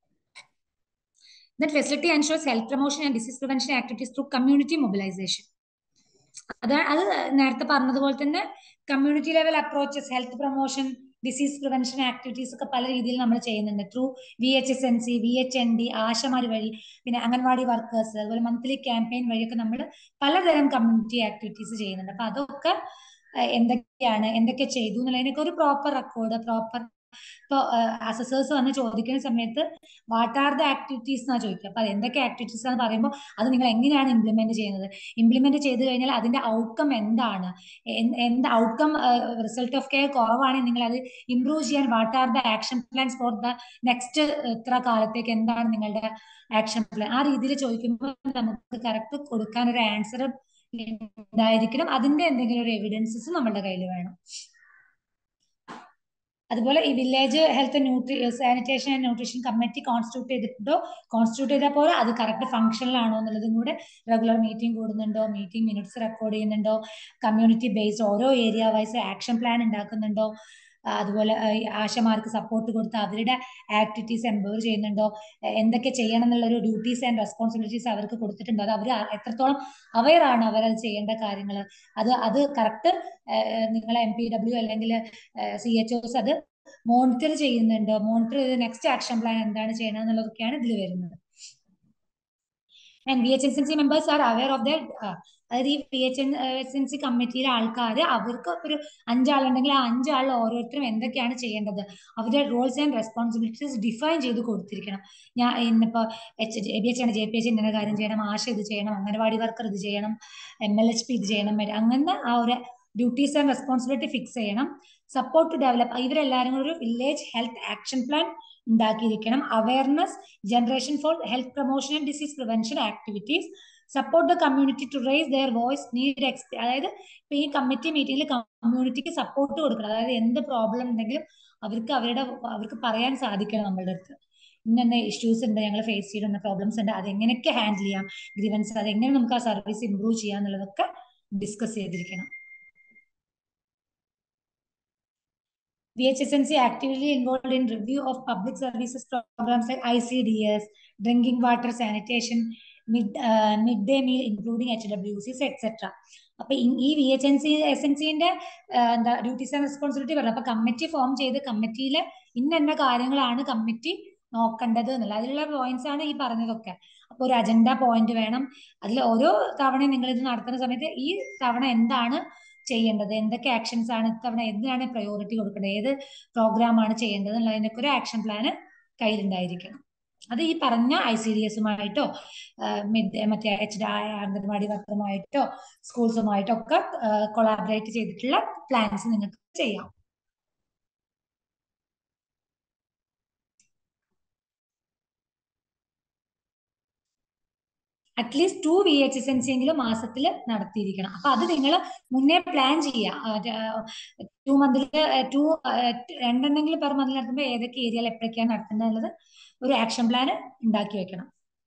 That facility ensures health promotion and disease prevention activities through community mobilization. അത് അത് നേരത്തെ പറഞ്ഞതുപോലെ തന്നെ community level approaches health promotion disease prevention activities ഒക്കെ പല രീതിയിൽ നമ്മൾ ചെയ്യുന്നുണ്ട് through V H S N C V H N D ആശമാർ വഴി പിന്നെ അംഗൻവാടി വർക്കേഴ്സ് അതുപോലെ മന്ത്ലി ക്യാമ്പയിൻ വഴിയൊക്കെ നമ്മൾ പലതരം കമ്മ്യൂണിറ്റി ആക്ടിവിറ്റീസ് ചെയ്യുന്നുണ്ട് അപ്പൊ അതൊക്കെ എന്തൊക്കെയാണ് എന്തൊക്കെ ചെയ്തു എന്നുള്ളതിനൊക്കെ ഒരു പ്രോപ്പർ റെക്കോർഡ് പ്രോപ്പർ ഇപ്പൊ അസസേഴ്സ് വന്ന് ചോദിക്കുന്ന സമയത്ത് വാട്ട് ആർ ദ ആക്ടിവിറ്റീസ് എന്നാണ് ചോദിക്കുക അപ്പൊ അത് എന്തൊക്കെ ആക്ടിവിറ്റീസ് എന്ന് പറയുമ്പോൾ അത് നിങ്ങൾ എങ്ങനെയാണ് ഇംപ്ലിമെന്റ് ചെയ്യുന്നത് ഇംപ്ലിമെന്റ് ചെയ്ത് കഴിഞ്ഞാൽ അതിന്റെ ഔട്ട്കം എന്താണ് എൻ- എന്ത് ഔട്ട്കം റിസൾട്ട് ഓഫ് കെയർ കുറവാണെങ്കിൽ നിങ്ങൾ അത് ഇംപ്രൂവ് ചെയ്യാൻ what are the action plans for the next ഇത്ര കാലത്തേക്ക് എന്താണ് നിങ്ങളുടെ ആക്ഷൻ പ്ലാൻ ആ രീതിയിൽ ചോദിക്കുമ്പോൾ നമുക്ക് കറക്റ്റ് കൊടുക്കാൻ ഒരു ആൻസർ ഉണ്ടായിരിക്കണം അതിന്റെ എന്തെങ്കിലും ഒരു എവിഡൻസസ് നമ്മുടെ കയ്യിൽ വേണം അതുപോലെ ഈ village health nutri sanitation and nutrition committee constitute ചെയ്തിട്ടുണ്ടോ കോൺസ്റ്റിറ്റ്യൂട്ട് ചെയ്താൽ പോലെ അത് കറക്റ്റ് ഫംഗ്ഷനിലാണോ എന്നുള്ളതും കൂടെ റെഗുലർ മീറ്റിംഗ് കൂടുന്നുണ്ടോ മീറ്റിംഗ് മിനിറ്റ്സ് റെക്കോർഡ് ചെയ്യുന്നുണ്ടോ കമ്മ്യൂണിറ്റി ബേസ്ഡ് ഓരോ ഏരിയ വൈസ് ആക്ഷൻ പ്ലാൻ ഉണ്ടാക്കുന്നുണ്ടോ ആ, അതുപോലെ ആ, ഈ ആശമാർക്ക് സപ്പോർട്ട് കൊടുത്ത് അവരുടെ ആക്ടിവിറ്റീസ് എംപവർ ചെയ്യുന്നുണ്ടോ എ- എന്തൊക്കെ ചെയ്യണം എന്നുള്ള ഒരു ഡ്യൂട്ടീസ് ആൻഡ് റെസ്പോൺസിബിലിറ്റീസ് അവർക്ക് കൊടുത്തിട്ടുണ്ടോ അത് അവർ എത്രത്തോളം അവയർ ആണ് അവരത് ചെയ്യേണ്ട കാര്യങ്ങൾ അത് അത് കറക്റ്റ് നിങ്ങളെ എം പി ഡബ്ല്യു അല്ലെങ്കിൽ സി എച്ച് ഒസ് അത് മോണിറ്റർ ചെയ്യുന്നുണ്ടോ മോണിറ്റർ ചെയ്ത് നെക്സ്റ്റ് ആക്ഷൻ പ്ലാൻ എന്താണ് ചെയ്യണം എന്നുള്ളതൊക്കെയാണ് ഇതിൽ വരുന്നത് and B H S N C members are aware of the അതായത് ഈ B H S N C കമ്മിറ്റിയിലെ ആൾക്കാർ അവർക്ക് ഒരു അഞ്ചാളുണ്ടെങ്കിൽ ആ അഞ്ചാളിൽ ഓരോരുത്തരും എന്തൊക്കെയാണ് ചെയ്യേണ്ടത് അവരുടെ റോൾസ് ആൻഡ് റെസ്പോൺസിബിലിറ്റീസ് ഡിഫൈൻ ചെയ്ത് കൊടുത്തിരിക്കണം ഞാൻ ഇന്നിപ്പോ എച്ച് ബി എച്ച് ആണ് ജെ പി എച്ച് ഇന്ന കാര്യം ചെയ്യണം ആശ ഇത് ചെയ്യണം അംഗനവാടി വർക്കർ ഇത് ചെയ്യണം എം എൽ എച്ച് പി ഇത് ചെയ്യണം അങ്ങനെ ആ ഒരു ഡ്യൂട്ടീസ് ആൻഡ് റെസ്പോൺസിബിലിറ്റി ഫിക്സ് ചെയ്യണം സപ്പോർട്ട് ഡെവലപ്പ് ഇവരെല്ലാവരും കൂടി ഒരു വില്ലേജ് ഹെൽത്ത് ആക്ഷൻ പ്ലാൻ ഉണ്ടാക്കിയിരിക്കണം awareness generation for health promotion and disease prevention activities support the community to raise their voice need എക്സ്പി അതായത് ഇപ്പൊ ഈ കമ്മിറ്റി മീറ്റിംഗിൽ കമ്മ്യൂണിറ്റിക്ക് സപ്പോർട്ട് കൊടുക്കണം അതായത് എന്ത് പ്രോബ്ലം ഉണ്ടെങ്കിലും അവർക്ക് അവരുടെ അവർക്ക് പറയാൻ സാധിക്കണം നമ്മളുടെ അടുത്ത് ഇന്ന ഇഷ്യൂസ് ഉണ്ട് ഞങ്ങൾ ഫേസ് ചെയ്യുന്ന പ്രോബ്ലംസ് ഉണ്ട് അത് എങ്ങനെയൊക്കെ ഹാൻഡിൽ ചെയ്യാം ഗ്രീവൻസ് അത് എങ്ങനെ നമുക്ക് ആ സർവീസ് ഇംപ്രൂവ് ചെയ്യാം എന്നുള്ളതൊക്കെ ഡിസ്കസ് ചെയ്തിരിക്കണം VHSNC actively involved in review of public services programs like ICDS, drinking water sanitation, mid, uh, midday meal including HWCs, etc. അപ്പൊ ഈ V H N C S N സിന്റെ എന്താ ഡ്യൂട്ടീസ് ആൻഡ് റെസ്പോൺസിബിലിറ്റി പറഞ്ഞു അപ്പൊ committee form ചെയ്ത് കമ്മിറ്റിയിലെ ഇന്ന ഇന്ന കാര്യങ്ങളാണ് കമ്മിറ്റി നോക്കേണ്ടത് എന്നുള്ള അതിലുള്ള പോയിന്റ്സ് ആണ് ഈ പറഞ്ഞതൊക്കെ അപ്പൊ ഒരു അജണ്ട പോയിന്റ് വേണം അതിൽ ഓരോ തവണയും നിങ്ങൾ ഇത് നടത്തുന്ന സമയത്ത് ഈ തവണ എന്താണ് ചെയ്യേണ്ടത് എന്തൊക്കെ ആക്ഷൻസ് ആണ് ഇത്തവണ എന്തിനാണ് പ്രയോറിറ്റി കൊടുക്കേണ്ടത് ഏത് പ്രോഗ്രാം ആണ് ചെയ്യേണ്ടത് എന്നുള്ളതിനൊക്കെ ഒരു ആക്ഷൻ പ്ലാന് കയ്യിലുണ്ടായിരിക്കണം അത് ഈ പറഞ്ഞ ഐ സി ഡി എസുമായിട്ടോ മിഡ് മറ്റേ എച്ച് ഡി അംഗൻവാടി വർക്കറുമായിട്ടോ സ്കൂൾസുമായിട്ടോ ഒക്കെ കൊളാബറേറ്റ് ചെയ്തിട്ടുള്ള പ്ലാൻസ് നിങ്ങൾക്ക് ചെയ്യാം at least two V H S N C എങ്കിലും മാസത്തിൽ നടത്തിയിരിക്കണം അപ്പൊ അത് നിങ്ങൾ മുന്നേ പ്ലാൻ ചെയ്യുക ടു മന്തിൽ ടു രണ്ടെണ്ണെങ്കിലും പെർ മന്തിൽ നടത്തുമ്പോൾ ഏതൊക്കെ ഏരിയയിൽ എപ്പോഴൊക്കെയാണ് നടത്തേണ്ടത് എന്നുള്ളത് ഒരു ആക്ഷൻ പ്ലാൻ ഉണ്ടാക്കി വെക്കണം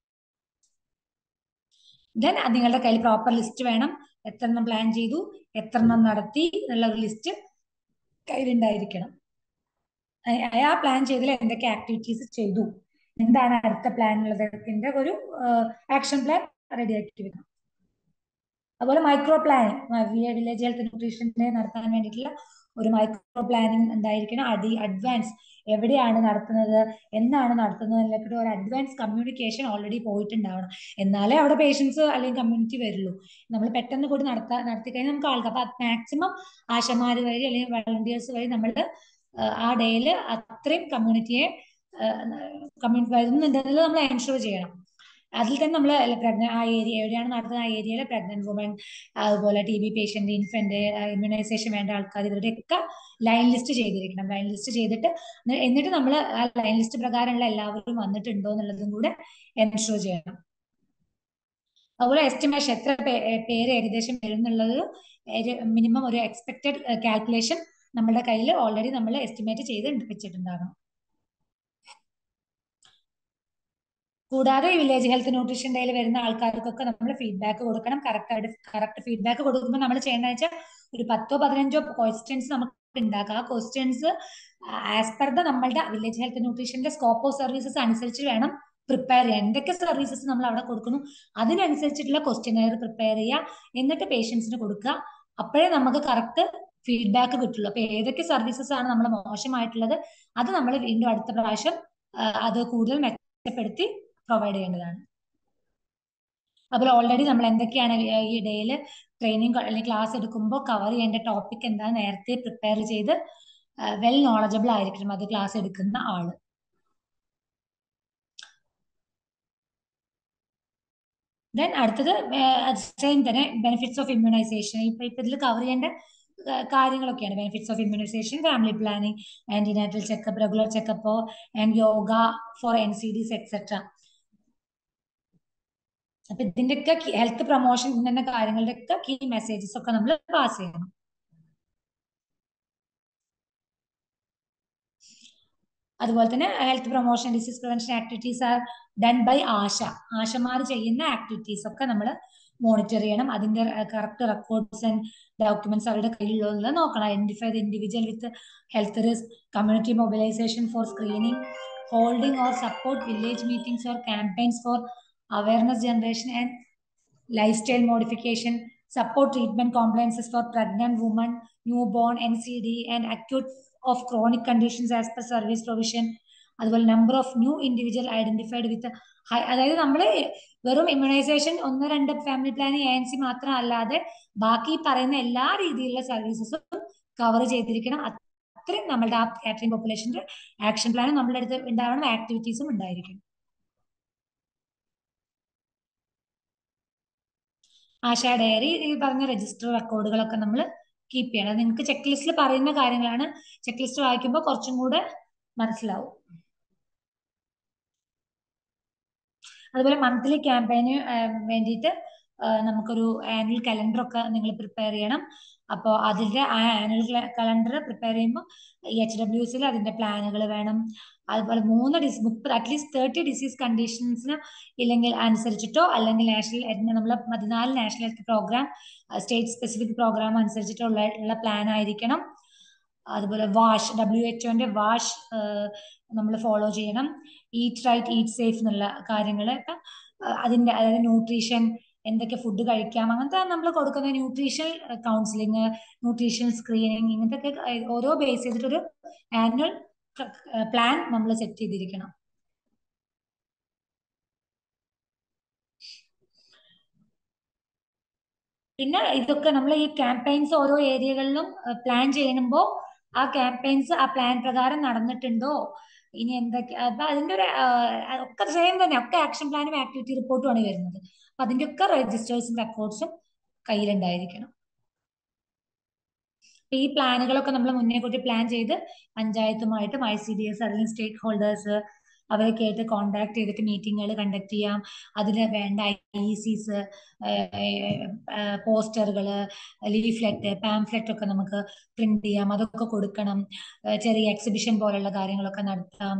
ദെൻ നിങ്ങളുടെ കയ്യിൽ പ്രോപ്പർ ലിസ്റ്റ് വേണം എത്ര എണ്ണം പ്ലാൻ ചെയ്തു എത്ര എണ്ണം നടത്തി എന്നുള്ള ഒരു ലിസ്റ്റ് കയ്യിലുണ്ടായിരിക്കണം ആ പ്ലാൻ ചെയ്തതിൽ എന്തൊക്കെ ആക്ടിവിറ്റീസ് ചെയ്തു എന്താണ് അടുത്ത പ്ലാൻ ഉള്ളതിന്റെ ഒരു ആക്ഷൻ പ്ലാൻ റെഡിയാക്കി വെക്കണം അതുപോലെ മൈക്രോ പ്ലാനിങ് വില്ലേജ് ഹെൽത്ത് ന്യൂട്രീഷന്റെ നടത്താൻ വേണ്ടിയിട്ടുള്ള ഒരു മൈക്രോ പ്ലാനിങ് ഉണ്ടായിരിക്കണം അടി അഡ്വാൻസ് എവിടെയാണ് നടത്തുന്നത് എന്നാണ് നടത്തുന്നത് എന്നൊക്കെ ഒരു അഡ്വാൻസ് കമ്മ്യൂണിക്കേഷൻ ഓൾറെഡി പോയിട്ടുണ്ടാവണം എന്നാലേ അവിടെ പേഷ്യൻസ് അല്ലെങ്കിൽ കമ്മ്യൂണിറ്റി വരുള്ളൂ നമ്മൾ പെട്ടെന്ന് കൂടി നടത്താൻ നടത്തി കഴിഞ്ഞാൽ നമുക്ക് ആൾക്കാർ അപ്പൊ മാക്സിമം ആശമാര് വഴി അല്ലെങ്കിൽ വളണ്ടിയേഴ്സ് വഴി നമ്മൾ ആ ഡേയിൽ അത്രയും കമ്മ്യൂണിറ്റിയെ കമ്മ്യൂണിറ്റി വരുന്നുണ്ടെന്നുള്ളത് നമ്മൾ എൻഷുർ ചെയ്യണം അതിൽ തന്നെ നമ്മൾ പ്രഗ്ന ആ ഏരിയ എവിടെയാണ് നടത്തുന്നത് ആ ഏരിയയിലെ പ്രഗ്നന്റ് വുമൻ അതുപോലെ T B patient infant immunisation വേണ്ട ആൾക്കാർ ഇവരുടെയൊക്കെ ലൈൻ ലിസ്റ്റ് ചെയ്തിരിക്കണം ലൈൻ ലിസ്റ്റ് ചെയ്തിട്ട് എന്നിട്ട് നമ്മൾ ആ ലൈൻ ലിസ്റ്റ് പ്രകാരമുള്ള എല്ലാവരും വന്നിട്ടുണ്ടോ എന്നുള്ളതും കൂടെ എൻഷുർ ചെയ്യണം അതുപോലെ എസ്റ്റിമേഷൻ എത്ര പേര് ഏകദേശം വരും എന്നുള്ളത് മിനിമം ഒരു എക്സ്പെക്റ്റഡ് കാൽക്കുലേഷൻ നമ്മുടെ കയ്യിൽ ഓൾറെഡി നമ്മൾ എസ്റ്റിമേറ്റ് ചെയ്ത് വെച്ചിട്ടുണ്ടാകണം കൂടാതെ വില്ലേജ് ഹെൽത്ത് ന്യൂട്രീഷൻ ഡേയിൽ വരുന്ന ആൾക്കാർക്കൊക്കെ നമ്മൾ ഫീഡ്ബാക്ക് കൊടുക്കണം കറക്റ്റ് കറക്റ്റ് ഫീഡ്ബാക്ക് കൊടുക്കുമ്പോൾ നമ്മൾ ചെയ്യേണ്ടത് വെച്ചാൽ ഒരു പത്തോ പതിനഞ്ചോ ക്വസ്റ്റ്യൻസ് നമുക്ക് ഉണ്ടാക്കാം ആ ക്വസ്റ്റ്യൻസ് ആസ് പെർ ദ നമ്മളുടെ വില്ലേജ് ഹെൽത്ത് ന്യൂട്രീഷന്റെ സ്കോപ്പ് ഓഫ് സർവീസസ് അനുസരിച്ച് വേണം പ്രിപ്പയർ ചെയ്യാൻ എന്തൊക്കെ സർവീസസ് നമ്മൾ അവിടെ കൊടുക്കുന്നു അതിനനുസരിച്ചിട്ടുള്ള ക്വസ്റ്റ്യനെയർ പ്രിപ്പയർ ചെയ്യുക എന്നിട്ട് പേഷ്യൻസിന് കൊടുക്കുക അപ്പോഴേ നമുക്ക് കറക്റ്റ് ഫീഡ്ബാക്ക് കിട്ടുള്ളൂ അപ്പൊ ഏതൊക്കെ സർവീസസ് ആണ് നമ്മൾ മോശമായിട്ടുള്ളത് അത് നമ്മൾ വീണ്ടും അടുത്ത പ്രാവശ്യം അത് കൂടുതൽ മെച്ചപ്പെടുത്തി പ്രൊവൈഡ് ചെയ്യേണ്ടതാണ് അതുപോലെ ഓൾറെഡി നമ്മൾ എന്തൊക്കെയാണ് ഈ ഡേയിൽ ട്രെയിനിങ് അല്ലെങ്കിൽ ക്ലാസ് എടുക്കുമ്പോൾ കവർ ചെയ്യേണ്ട ടോപ്പിക് എന്താ നേരത്തെ പ്രിപ്പയർ ചെയ്ത് വെൽ നോളജബിൾ ആയിരിക്കണം അത് ക്ലാസ് എടുക്കുന്ന ആള് ദെൻ അടുത്തത് സെയിം തന്നെ ബെനിഫിറ്റ്സ് ഓഫ് ഇമ്മ്യൂണൈസേഷൻ ഇപ്പൊ ഇപ്പൊ ഇതിൽ കവർ ചെയ്യേണ്ട കാര്യങ്ങളൊക്കെയാണ് benefits of immunisation family planning antenatal checkup regular checkup and yoga for N C Ds etcetera അപ്പൊ ഇതിന്റെയൊക്കെ ഹെൽത്ത് പ്രൊമോഷൻ ഇങ്ങനെ കാര്യങ്ങളുടെ ഒക്കെ കീ മെസ്സേജസ് ഒക്കെ നമ്മൾ പാസ് ചെയ്യണം അതുപോലെ തന്നെ health promotion disease prevention activities are done by ASHA ആശമാർ ചെയ്യുന്ന ആക്ടിവിറ്റീസ് ഒക്കെ നമ്മൾ മോണിറ്റർ ചെയ്യണം അതിന്റെ കറക്റ്റ് റെക്കോർഡ്സ് ആൻഡ് ഡോക്യുമെന്റ്സ് അവരുടെ കയ്യിലുള്ളത് നോക്കണം identify the individual with health risk community mobilisation for screening holding or support village meetings or campaigns for awareness generation and life style modification support treatment compliances for pregnant woman new born N C D and acute of chronic conditions as per service provision അതുപോലെ number of new individual identified with അതായത് നമ്മൾ വെറും immunisation ഒന്ന് രണ്ട് family planning A N C മാത്രം അല്ലാതെ ബാക്കി പറയുന്ന എല്ലാ രീതിയിലുള്ള സർവീസസും കവർ ചെയ്തിരിക്കണം അത്രയും നമ്മളുടെ ആ കാറ്ററിംഗ് പോപ്പുലേഷന്റെ ആക്ഷൻ പ്ലാനും നമ്മളുടെ അടുത്ത് ഉണ്ടാവണം ആക്ടിവിറ്റീസും ഉണ്ടായിരിക്കണം ആശാ ഡയറി ഈ പറഞ്ഞ രജിസ്റ്റർ റെക്കോർഡുകളൊക്കെ നമ്മൾ കീപ്പ് ചെയ്യണം നിങ്ങൾക്ക് ചെക്ക് ലിസ്റ്റിൽ പറയുന്ന കാര്യങ്ങളാണ് ചെക്ക് ലിസ്റ്റ് വായിക്കുമ്പോൾ കുറച്ചും കൂടെ മനസ്സിലാവും അതുപോലെ മന്ത്ലി ക്യാമ്പയിന് വേണ്ടിയിട്ട് നമുക്കൊരു ആനുവൽ കലണ്ടർ ഒക്കെ നിങ്ങൾ പ്രിപ്പയർ ചെയ്യണം അപ്പോൾ അതിന്റെ ആ ആനുവൽ കലണ്ടർ പ്രിപ്പയർ ചെയ്യുമ്പോൾ ഈ എച്ച് ഡബ്ല്യുസിൽ അതിന്റെ പ്ലാനുകൾ വേണം അതുപോലെ മൂന്ന് ഡിസ് മുപ്പത് അറ്റ്ലീസ്റ്റ് തേർട്ടി ഡിസീസ് കണ്ടീഷൻസിന് ഇല്ലെങ്കിൽ അനുസരിച്ചിട്ടോ അല്ലെങ്കിൽ നാഷണൽ നമ്മൾ പതിനാല് national health programme state specific programme അനുസരിച്ചിട്ടുള്ള ഉള്ള പ്ലാൻ ആയിരിക്കണം അതുപോലെ വാഷ് ഡബ്ല്യു എച്ച്ഒന്റെ വാഷ് നമ്മൾ ഫോളോ ചെയ്യണം ഈറ്റ് റൈറ്റ് ഈറ്റ് സേഫ് എന്നുള്ള കാര്യങ്ങൾ അതിന്റെ അതായത് ന്യൂട്രീഷൻ എന്തൊക്കെ ഫുഡ് കഴിക്കാം അങ്ങനത്തെ നമ്മൾ കൊടുക്കുന്ന ന്യൂട്രീഷൻ കൗൺസിലിംഗ് ന്യൂട്രീഷൻ സ്ക്രീനിങ് ഇങ്ങനത്തെ ഓരോ ബേസ് ചെയ്തിട്ടൊരു ആനുവൽ പ്ലാൻ നമ്മൾ സെറ്റ് ചെയ്തിരിക്കണം പിന്നെ ഇതൊക്കെ നമ്മൾ ഈ ക്യാമ്പയിൻസ് ഓരോ ഏരിയകളിലും പ്ലാൻ ചെയ്യുമ്പോൾ ആ ക്യാമ്പയിൻസ് ആ പ്ലാൻ പ്രകാരം നടന്നിട്ടുണ്ടോ ഇനി എന്തൊക്കെ അപ്പൊ അതിന്റെ ഒരു ഒക്കെ സെയിം തന്നെ ഒക്കെ ആക്ഷൻ പ്ലാനും ആക്ടിവിറ്റി റിപ്പോർട്ടും ആണ് വരുന്നത് അപ്പൊ അതിന്റെ ഒക്കെ രജിസ്റ്റേഴ്സും റെക്കോർഡ്സും കയ്യിലുണ്ടായിരിക്കണം ഈ പ്ലാനുകളൊക്കെ നമ്മൾ മുന്നേ കൂട്ടി പ്ലാൻ ചെയ്ത് പഞ്ചായത്തുമായിട്ടും ഐ സി ഡി എസ് അല്ലെങ്കിൽ സ്റ്റേക്ക് ഹോൾഡേഴ്സ് അവരൊക്കെ ആയിട്ട് കോണ്ടാക്ട് ചെയ്തിട്ട് മീറ്റിങ്ങുകൾ കണ്ടക്ട് ചെയ്യാം അതിന് വേണ്ട ഐ സിസ് പോസ്റ്ററുകൾ ലീഫ്ലെറ്റ് പാംഫ്ലെറ്റ് ഒക്കെ നമുക്ക് പ്രിന്റ് ചെയ്യാം അതൊക്കെ കൊടുക്കണം ചെറിയ എക്സിബിഷൻ പോലുള്ള കാര്യങ്ങളൊക്കെ നടത്താം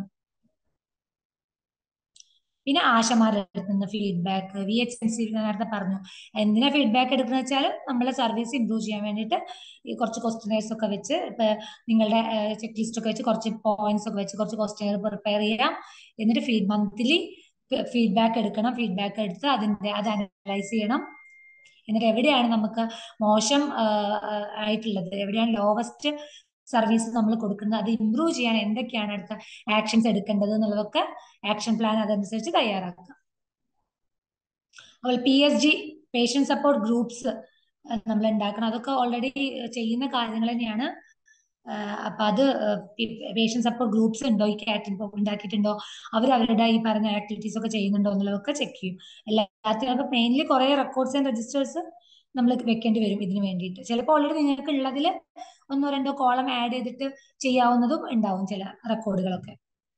പിന്നെ ആശമാരുടെ അടുത്ത് നിന്ന് feedback V H N C നേരത്തെ പറഞ്ഞു എന്തിനാ ഫീഡ്ബാക്ക് എടുക്കുന്നത് വെച്ചാൽ നമ്മളെ സർവീസ് ഇംപ്രൂവ് ചെയ്യാൻ വേണ്ടിയിട്ട് ഈ കുറച്ച് ക്വസ്റ്റ്യനേഴ്സ് ഒക്കെ വെച്ച് ഇപ്പൊ നിങ്ങളുടെ ചെക്ക് ലിസ്റ്റ് ഒക്കെ വെച്ച് കുറച്ച് പോയിന്റ്സ് ഒക്കെ വെച്ച് കുറച്ച് ക്വസ്റ്റ്യനർ പ്രിപ്പയർ ചെയ്യാം എന്നിട്ട് ഫീഡ് മന്ത്ലി ഫീഡ്ബാക്ക് എടുക്കണം ഫീഡ്ബാക്ക് എടുത്ത് അതിന്റെ അത് അനലൈസ് ചെയ്യണം എന്നിട്ട് എവിടെയാണ് നമുക്ക് മോശം ആയിട്ടുള്ളത് എവിടെയാണ് ലോവസ്റ്റ് സർവീസ് നമ്മൾ കൊടുക്കുന്നത് അത് ഇംപ്രൂവ് ചെയ്യാൻ എന്തൊക്കെയാണ് അടുത്ത ആക്ഷൻസ് എടുക്കേണ്ടത് എന്നുള്ളതൊക്കെ ആക്ഷൻ പ്ലാൻ അതനുസരിച്ച് തയ്യാറാക്കുക അതുപോലെ P S G patient support groups നമ്മൾ ഉണ്ടാക്കണം അതൊക്കെ ഓൾറെഡി ചെയ്യുന്ന കാര്യങ്ങൾ തന്നെയാണ് അപ്പൊ അത് പേഷ്യൻ സപ്പോർട്ട് ഗ്രൂപ്പ്സ് ഉണ്ടോ ഈ കാറ്റിംഗ് ഉണ്ടാക്കിയിട്ടുണ്ടോ അവർ അവരുടെ ഈ പറഞ്ഞ ആക്ടിവിറ്റീസ് ഒക്കെ ചെയ്യുന്നുണ്ടോ എന്നുള്ളതൊക്കെ ചെക്ക് ചെയ്യും എല്ലാത്തിനും മെയിൻലി കുറെ റെക്കോർഡ്സ് ആൻഡ് രജിസ്റ്റേഴ്സ് നമ്മൾ വെക്കേണ്ടി വരും ഇതിന് വേണ്ടിയിട്ട് ചിലപ്പോൾ ഓൾറെഡി നിങ്ങൾക്ക് ഉള്ളതിൽ ഒന്നോ രണ്ടോ കോളം ആഡ് ചെയ്തിട്ട് ചെയ്യാവുന്നതും ഉണ്ടാവും ചില റെക്കോർഡുകളൊക്കെ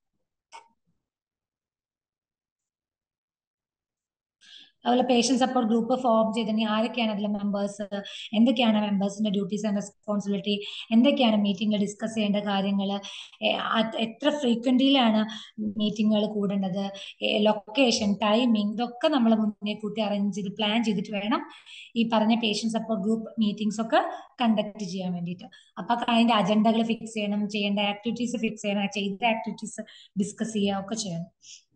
അതുപോലെ പേഷ്യൻ സപ്പോർട്ട് ഗ്രൂപ്പ് ഫോം ചെയ്തിട്ടുണ്ടെങ്കിൽ ആരൊക്കെയാണ് അതിലെ മെമ്പേഴ്സ് എന്തൊക്കെയാണ് മെമ്പേഴ്സിന്റെ ഡ്യൂട്ടീസ് ആൻഡ് റെസ്പോൺസിബിലിറ്റി എന്തൊക്കെയാണ് മീറ്റിംഗിൽ ഡിസ്കസ് ചെയ്യേണ്ട കാര്യങ്ങൾ എത്ര ഫ്രീക്വന്റിയിലാണ് മീറ്റിങ്ങുകൾ കൂടേണ്ടത് ലൊക്കേഷൻ ടൈമിംഗ് ഇതൊക്കെ നമ്മൾ മുന്നേ കൂട്ടി അറേഞ്ച് ചെയ്ത് പ്ലാൻ ചെയ്തിട്ട് വേണം ഈ പറഞ്ഞ പേഷ്യൻ സപ്പോർട്ട് ഗ്രൂപ്പ് മീറ്റിംഗ്സ് ഒക്കെ കണ്ടക്ട് ചെയ്യാൻ വേണ്ടിയിട്ട് അപ്പൊ അതിന്റെ അജണ്ടകൾ ഫിക്സ് ചെയ്യണം ചെയ്യേണ്ട ആക്ടിവിറ്റീസ് ഫിക്സ് ചെയ്യണം ചെയ്ത ആക്ടിവിറ്റീസ് ഡിസ്കസ് ചെയ്യുക ഒക്കെ ചെയ്യണം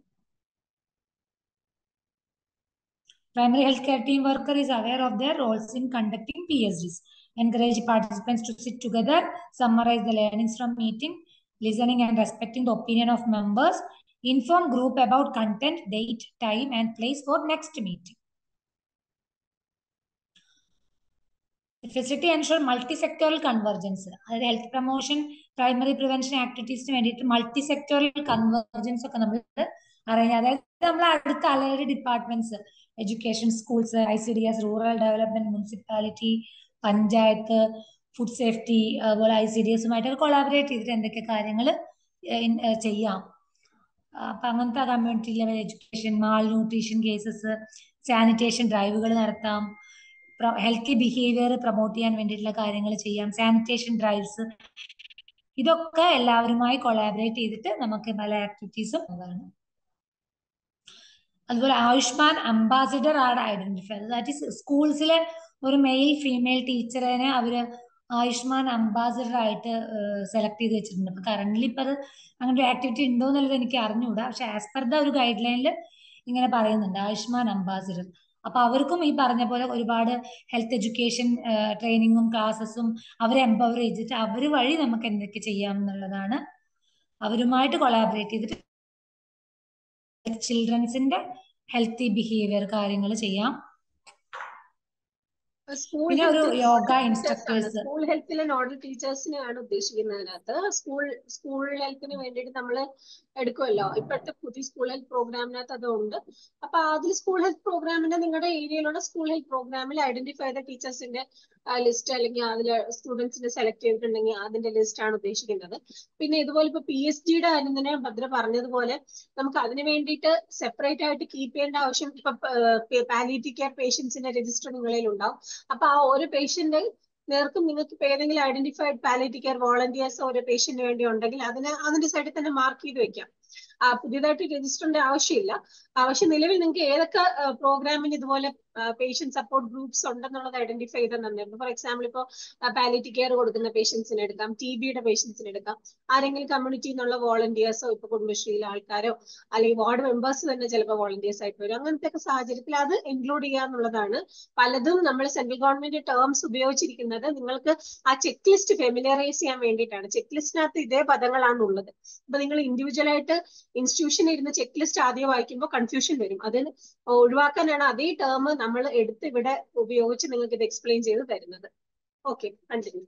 Primary healthcare team worker is aware of their roles in conducting PSDs. Encourage participants to sit together, summarize the learnings from meeting, listening and respecting the opinion of members, inform group about content, date, time and place for next meeting. Facility ensure multi sectoral convergence അതായത് health promotion primary prevention ആക്ടിവിറ്റീസിന് വേണ്ടിയിട്ട് multi sectoral convergence ഒക്കെ നമ്മൾ അറിയാം അതായത് നമ്മൾ അടുത്ത allied departments education schools I C D S rural development municipality panchayat food safety അതുപോലെ ഐ സി ഡി എസുമായിട്ടൊക്കെ കൊളാബറേറ്റ് ചെയ്തിട്ട് എന്തൊക്കെ കാര്യങ്ങൾ ചെയ്യാം അപ്പൊ അങ്ങനത്തെ community level education malnutrition cases sanitation ഡ്രൈവുകൾ നടത്താം ഹെൽത്തി ബിഹേവിയർ പ്രൊമോട്ട് ചെയ്യാൻ വേണ്ടിയിട്ടുള്ള കാര്യങ്ങൾ ചെയ്യാം സാനിറ്റേഷൻ ഡ്രൈവ്സ് ഇതൊക്കെ എല്ലാവരുമായി കൊളാബറേറ്റ് ചെയ്തിട്ട് നമുക്ക് പല ആക്ടിവിറ്റീസും അതാണ് അതുപോലെ ആയുഷ്മാൻ അംബാസിഡർ ആണ് ഐഡന്റിഫൈ ദാറ്റ് ഈസ് സ്കൂൾസിലെ ഒരു മെയിൽ ഫീമെയിൽ ടീച്ചറിനെ അവര് ആയുഷ്മാൻ അംബാസിഡർ ആയിട്ട് സെലക്ട് ചെയ്ത് വെച്ചിട്ടുണ്ട് അപ്പൊ കറന്റ്ലി ഇപ്പൊ അത് അങ്ങനെ ഒരു ആക്ടിവിറ്റി ഉണ്ടോ എന്നുള്ളത് എനിക്ക് അറിഞ്ഞുകൂടാ പക്ഷെ ആസ് പെർ ദ ഒരു ഗൈഡ് ലൈനിൽ ഇങ്ങനെ പറയുന്നുണ്ട് ആയുഷ്മാൻ അംബാസിഡർ അപ്പൊ അവർക്കും ഈ പറഞ്ഞ പോലെ ഒരുപാട് ഹെൽത്ത് എഡ്യൂക്കേഷൻ ട്രെയിനിങ്ങും ക്ലാസ്സസും അവരെ എംപവർ ചെയ്തിട്ട് അവർ വഴി നമുക്ക് എന്തൊക്കെ ചെയ്യാം എന്നുള്ളതാണ് അവരുമായിട്ട് കൊളാബറേറ്റ് ചെയ്തിട്ട് ചിൽഡ്രൻസിന്റെ ഹെൽത്തി ബിഹേവിയർ കാര്യങ്ങൾ ചെയ്യാം സ്കൂൾ പിന്നെ ഒരു യോഗ ഇൻസ്ട്രക്ടേഴ്സ് സ്കൂൾ ഹെൽത്തിലെ നോഡൽ ടീച്ചേഴ്സിനെയാണ് ഉദ്ദേശിക്കുന്നതിനകത്ത് സ്കൂൾ സ്കൂൾ ഹെൽത്തിന് വേണ്ടിയിട്ട് നമ്മൾ എടുക്കുമല്ലോ ഇപ്പോഴത്തെ പുതിയ സ്കൂൾ ഹെൽത്ത് പ്രോഗ്രാമിനകത്ത് അതുണ്ട് അപ്പൊ അതിൽ സ്കൂൾ ഹെൽത്ത് പ്രോഗ്രാമിന്റെ നിങ്ങളുടെ ഏരിയയിലുള്ള സ്കൂൾ ഹെൽത്ത് പ്രോഗ്രാമിൽ ഐഡന്റിഫൈ ചെയ്ത ടീച്ചേഴ്സിന്റെ ലിസ്റ്റ് അല്ലെങ്കിൽ അതിൽ സ്റ്റുഡൻസിനെ സെലക്ട് ചെയ്തിട്ടുണ്ടെങ്കിൽ അതിന്റെ ലിസ്റ്റ് ആണ് ഉദ്ദേശിക്കുന്നത് പിന്നെ ഇതുപോലെ ഇപ്പൊ പി എസ് ഡിയുടെ കാര്യം തന്നെ ഭദ്ര പറഞ്ഞതുപോലെ നമുക്ക് അതിന് വേണ്ടിയിട്ട് സെപ്പറേറ്റ് ആയിട്ട് കീപ്പ് ചെയ്യേണ്ട ആവശ്യം ഇപ്പൊ പാലിയേറ്റീവ് കെയർ പേഷ്യൻസിന്റെ രജിസ്റ്റർ നിങ്ങളിൽ ഉണ്ടാവും അപ്പൊ ആ ഓരോ പേഷ്യന്റ് നേർക്കും നിങ്ങൾക്ക് ഇപ്പൊ ഏതെങ്കിലും ഐഡന്റിഫൈഡ് പാലിയേറ്റീവ് കെയർ വോളണ്ടിയേഴ്സ് ഓരോ പേഷ്യന്റിന് വേണ്ടി ഉണ്ടെങ്കിൽ അതിനെ അതിന്റെ സൈഡിൽ തന്നെ മാർക്ക് ചെയ്ത് വെക്കാം ആ പുതിയതായിട്ട് രജിസ്റ്ററിന്റെ ആവശ്യമില്ല പക്ഷെ നിലവിൽ നിങ്ങൾക്ക് ഏതൊക്കെ പ്രോഗ്രാമിന് ഇതുപോലെ പേഷ്യന്റ് സപ്പോർട്ട് ഗ്രൂപ്പ്സ് ഉണ്ടെന്നുള്ളത് ഐഡന്റിഫൈ ചെയ്ത് തന്നിട്ടുണ്ട് ഫോർ എക്സാമ്പിൾ ഇപ്പോൾ പാലിയേറ്റീവ് കെയർ കൊടുക്കുന്ന പേഷ്യൻസിന് എടുക്കാം ടി ബിയുടെ പേഷ്യൻസിന് എടുക്കാം ആരെങ്കിലും കമ്മ്യൂണിറ്റിയിൽ നിന്നുള്ള വോളണ്ടിയേഴ്സോ ഇപ്പൊ കുടുംബശ്രീയിലെ ആൾക്കാരോ അല്ലെങ്കിൽ വാർഡ് മെമ്പേഴ്സ് തന്നെ ചിലപ്പോൾ വോളണ്ടിയേഴ്സ് ആയിട്ട് വരും അങ്ങനത്തെ ഒക്കെ സാഹചര്യത്തിൽ അത് ഇൻക്ലൂഡ് ചെയ്യാന്നുള്ളതാണ് പലതും നമ്മൾ സെൻട്രൽ ഗവൺമെന്റ് ടേംസ് ഉപയോഗിച്ചിരിക്കുന്നത് നിങ്ങൾക്ക് ആ ചെക്ക് ലിസ്റ്റ് ഫെമിലറൈസ് ചെയ്യാൻ വേണ്ടിയിട്ടാണ് ചെക്ക് ലിസ്റ്റിനകത്ത് ഇതേ പദങ്ങളാണ് ഉള്ളത് അപ്പൊ നിങ്ങൾ ഇൻഡിവിജ്വൽ ആയിട്ട് ഇൻസ്റ്റിറ്റ്യൂഷനിൽ ഇരുന്ന് ചെക്ക് ലിസ്റ്റ് ആദ്യം വായിക്കുമ്പോൾ കൺഫ്യൂഷൻ വരും അതിന് ഒഴിവാക്കാനാണ് അതേ ടേം നമ്മൾ എടുത്ത് ഇവിടെ ഉപയോഗിച്ച് നിങ്ങൾക്ക് ഇത് എക്സ്പ്ലെയിൻ ചെയ്ത് തരുന്നത് ഓക്കെ കണ്ടിന്യൂ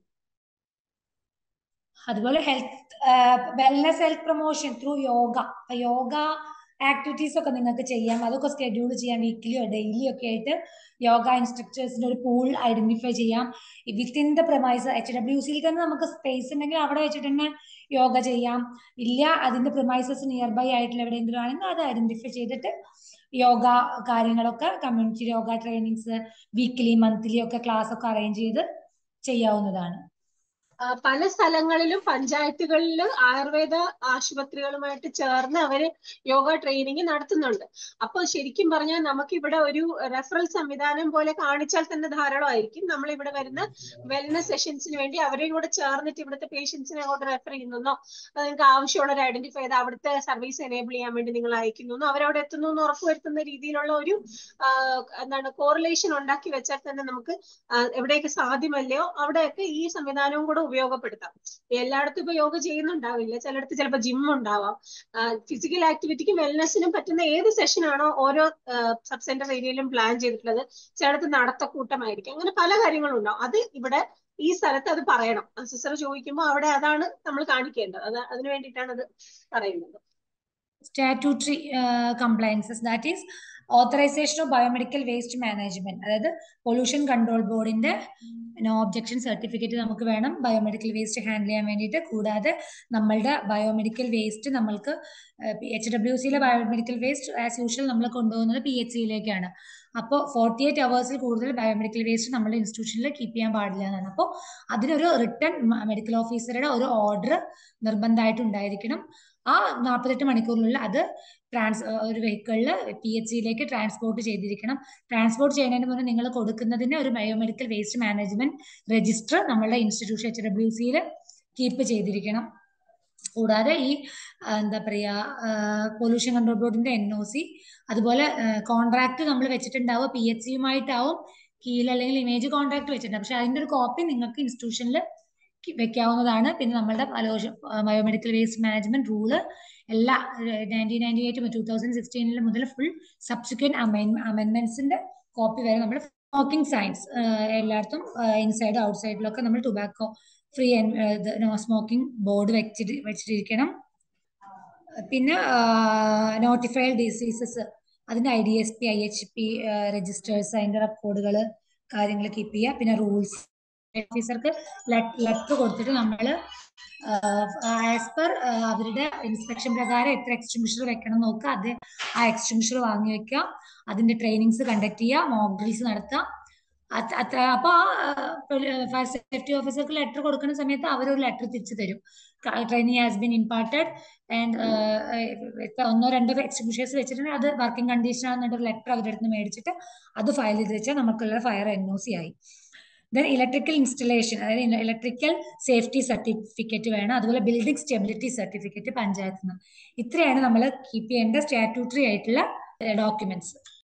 അതുപോലെ health wellness health promotion through yoga yoga activities ഒക്കെ നിങ്ങൾക്ക് ചെയ്യാം അതൊക്കെ സ്കെഡ്യൂൾ ചെയ്യാം വീക്കിലിയോ ഡെയിലിയോ ഒക്കെ ആയിട്ട് യോഗ ഇൻസ്ട്രക്ടേഴ്സിന്റെ ഒരു പൂൾ ഐഡന്റിഫൈ ചെയ്യാം within the premise H W സിയിൽ തന്നെ നമുക്ക് സ്പേസ് ഉണ്ടെങ്കിൽ അവിടെ വെച്ചിട്ട് തന്നെ യോഗ ചെയ്യാം ഇല്ല അതിന്റെ പ്രമൈസസ് നിയർ ബൈ ആയിട്ടുള്ള എവിടെയെങ്കിലും ആണെങ്കിൽ അത് ഐഡന്റിഫൈ ചെയ്തിട്ട് യോഗ കാര്യങ്ങളൊക്കെ community yoga trainings weekly monthly ഒക്കെ ക്ലാസ് ഒക്കെ അറേഞ്ച് ചെയ്ത് ചെയ്യാവുന്നതാണ് പല സ്ഥലങ്ങളിലും പഞ്ചായത്തുകളിൽ ആയുർവേദ ആശുപത്രികളുമായിട്ട് ചേർന്ന് അവര് യോഗ ട്രെയിനിങ് നടത്തുന്നുണ്ട് അപ്പൊ ശരിക്കും പറഞ്ഞാൽ നമുക്ക് ഇവിടെ ഒരു റെഫറൽ സംവിധാനം പോലെ കാണിച്ചാൽ തന്നെ ധാരാളമായിരിക്കും നമ്മൾ ഇവിടെ വരുന്ന വെൽനസ് സെഷൻസിന് വേണ്ടി അവരെയും കൂടെ ചേർന്നിട്ട് ഇവിടുത്തെ പേഷ്യൻസിനെ അങ്ങോട്ട് റെഫർ ചെയ്യുന്നോ നിങ്ങൾക്ക് ആവശ്യമുള്ളവർ ഐഡന്റിഫൈ ചെയ്ത് അവിടുത്തെ സർവീസ് എനേബിൾ ചെയ്യാൻ വേണ്ടി നിങ്ങൾ അയക്കുന്നു അവരവിടെ എത്തുന്നു എന്ന് ഉറപ്പുവരുത്തുന്ന രീതിയിലുള്ള ഒരു എന്താണ് കോറിലേഷൻ ഉണ്ടാക്കി വെച്ചാൽ തന്നെ നമുക്ക് എവിടെയൊക്കെ സാധ്യമല്ലയോ അവിടെയൊക്കെ ഈ സംവിധാനവും കൂടെ ഉപയോഗപ്പെടുത്താം എല്ലായിടത്തും ഇപ്പൊ യോഗ ചെയ്യുന്നുണ്ടാവില്ല ചിലയിടത്ത് ചിലപ്പോൾ ജിം ഉണ്ടാവാം ഫിസിക്കൽ ആക്ടിവിറ്റിക്കും വെൽനെസ്സിനും പറ്റുന്ന ഏത് സെഷൻ ആണോ ഓരോ സബ് സെന്റർ ഏരിയയിലും പ്ലാൻ ചെയ്തിട്ടുള്ളത് ചിലടത്ത് നടത്തക്കൂട്ടമായിരിക്കും അങ്ങനെ പല കാര്യങ്ങളും ഉണ്ടാവും അത് ഇവിടെ ഈ സ്ഥലത്ത് അത് പറയണം സിസ്റ്റർ ചോദിക്കുമ്പോൾ അവിടെ അതാണ് നമ്മൾ കാണിക്കേണ്ടത് അത് അതിനു വേണ്ടിയിട്ടാണ് അത് പറയുന്നത് statutory compliances that is authorisation of biomedical waste management അതായത് പൊല്യൂഷൻ കൺട്രോൾ ബോർഡിന്റെ നോ ഒബ്ജക്ഷൻ സർട്ടിഫിക്കറ്റ് നമുക്ക് വേണം ബയോമെഡിക്കൽ വേസ്റ്റ് ഹാൻഡിൽ ചെയ്യാൻ വേണ്ടിയിട്ട് കൂടാതെ നമ്മളുടെ ബയോമെഡിക്കൽ വേസ്റ്റ് നമ്മൾക്ക് എച്ച് ഡബ്ല്യു സിയിലെ ബയോമെഡിക്കൽ വേസ്റ്റ് ആസ് യൂഷ്വൽ നമ്മൾ കൊണ്ടുപോകുന്നത് പി എച്ച് സിയിലേക്കാണ് അപ്പോൾ ഫോർട്ടി എയ്റ്റ് അവേഴ്സിൽ കൂടുതൽ ബയോമെഡിക്കൽ വേസ്റ്റ് നമ്മുടെ ഇൻസ്റ്റിറ്റ്യൂഷനിൽ കീപ്പ് ചെയ്യാൻ പാടില്ല എന്നാണ് അപ്പോൾ അതിനൊരു റിട്ടേൺ മെഡിക്കൽ ഓഫീസറുടെ ഒരു ഓർഡർ നിർബന്ധമായിട്ട് ഉണ്ടായിരിക്കണം ആ നാൽപ്പത്തെട്ട് മണിക്കൂറിനുള്ളിൽ അത് ട്രാൻസ് ഒരു വെഹിക്കിളിൽ പി എച്ച് സിയിലേക്ക് ട്രാൻസ്പോർട്ട് ചെയ്തിരിക്കണം ട്രാൻസ്പോർട്ട് ചെയ്യുന്നതിന് മുന്നേ നിങ്ങൾ കൊടുക്കുന്നതിന് ഒരു ബയോമെഡിക്കൽ വേസ്റ്റ് മാനേജ്മെന്റ് രജിസ്റ്റർ നമ്മളുടെ ഇൻസ്റ്റിറ്റ്യൂഷൻ എച്ച് ഡബ്ല്യു സിയിൽ കീപ്പ് ചെയ്തിരിക്കണം കൂടാതെ ഈ എന്താ പറയുക പൊല്യൂഷൻ കൺട്രോൾ ബോർഡിന്റെ എൻ ഒ സി അതുപോലെ കോൺട്രാക്ട് നമ്മൾ വെച്ചിട്ടുണ്ടാവുക പി എച്ച് സിയുമായിട്ടാവും കീഴിൽ അല്ലെങ്കിൽ ഇമേജ് കോൺട്രാക്ട് വെച്ചിട്ടുണ്ട് പക്ഷെ അതിന്റെ ഒരു കോപ്പി നിങ്ങൾക്ക് ഇൻസ്റ്റിറ്റ്യൂഷനിൽ വെക്കാവുന്നതാണ് പിന്നെ നമ്മളുടെ ബയോമെഡിക്കൽ വേസ്റ്റ് മാനേജ്മെന്റ് റൂള് എല്ലാ nineteen ninety eight two thousand സിക്സ്റ്റീനിൽ മുതൽ ഫുൾ സബ്സിക്വന്റ് അമെൻമെന്റ്സിന്റെ കോപ്പി വരെ നമ്മൾ സ്മോക്കിംഗ് സയൻസ് എല്ലായിടത്തും ഇൻസൈഡ് ഔട്ട്സൈഡിലൊക്കെ നമ്മൾ tobacco free no smoking board വെച്ചിട്ട് വെച്ചിട്ടിരിക്കണം പിന്നെ നോട്ടിഫൈഡ് ഡിസീസസ് അതിന്റെ I D S P I H P registers അതിന്റെ റെക്കോർഡുകൾ കാര്യങ്ങൾ കീപ്പ് ചെയ്യുക പിന്നെ റൂൾസ് ഓഫീസർക്ക് ലെറ്റർ കൊടുത്തിട്ട് നമ്മൾ ആസ് പെർ അവരുടെ ഇൻസ്പെക്ഷൻ പ്രകാരം എത്ര എക്സ്റ്റിങ്ഷർ വെക്കണം നോക്കുക അത് ആ എക്സ്റ്റിങ്ഷർ വാങ്ങി വെക്കുക അതിന്റെ ട്രെയിനിങ്സ് കണ്ടക്ട് ചെയ്യുക മോക്ക് ഡ്രിൽസ് നടത്തുക അത്ര അപ്പൊ ഫയർ സേഫ്റ്റി ഓഫീസർക്ക് ലെറ്റർ കൊടുക്കുന്ന സമയത്ത് അവരൊരു ലെറ്റർ തിരിച്ചു തരും training has been imparted and ഒന്നോ രണ്ടോ എക്സിക്യൂഷൻസ് വെച്ചിട്ടുണ്ടെങ്കിൽ അത് വർക്കിംഗ് കണ്ടീഷൻ ആണെന്നൊരു ലെറ്റർ അവരുടെ അടുത്ത് മേടിച്ചിട്ട് അത് ഫയൽ ചെയ്ത് വെച്ചാൽ നമുക്കുള്ള ഫയർ എൻ ഒ സി ആയി ദെൻ ഇലക്ട്രിക്കൽ ഇൻസ്റ്റലേഷൻ അതായത് ഇലക്ട്രിക്കൽ സേഫ്റ്റി സർട്ടിഫിക്കറ്റ് വേണം അതുപോലെ ബിൽഡിംഗ് സ്റ്റെബിലിറ്റി സർട്ടിഫിക്കറ്റ് പഞ്ചായത്തിൽ നിന്ന് ഇത്രയാണ് നമ്മൾ കീപ്പ് ചെയ്യേണ്ട സ്റ്റാറ്റ്യൂട്ടറി ആയിട്ടുള്ള ഡോക്യുമെന്റ്സ്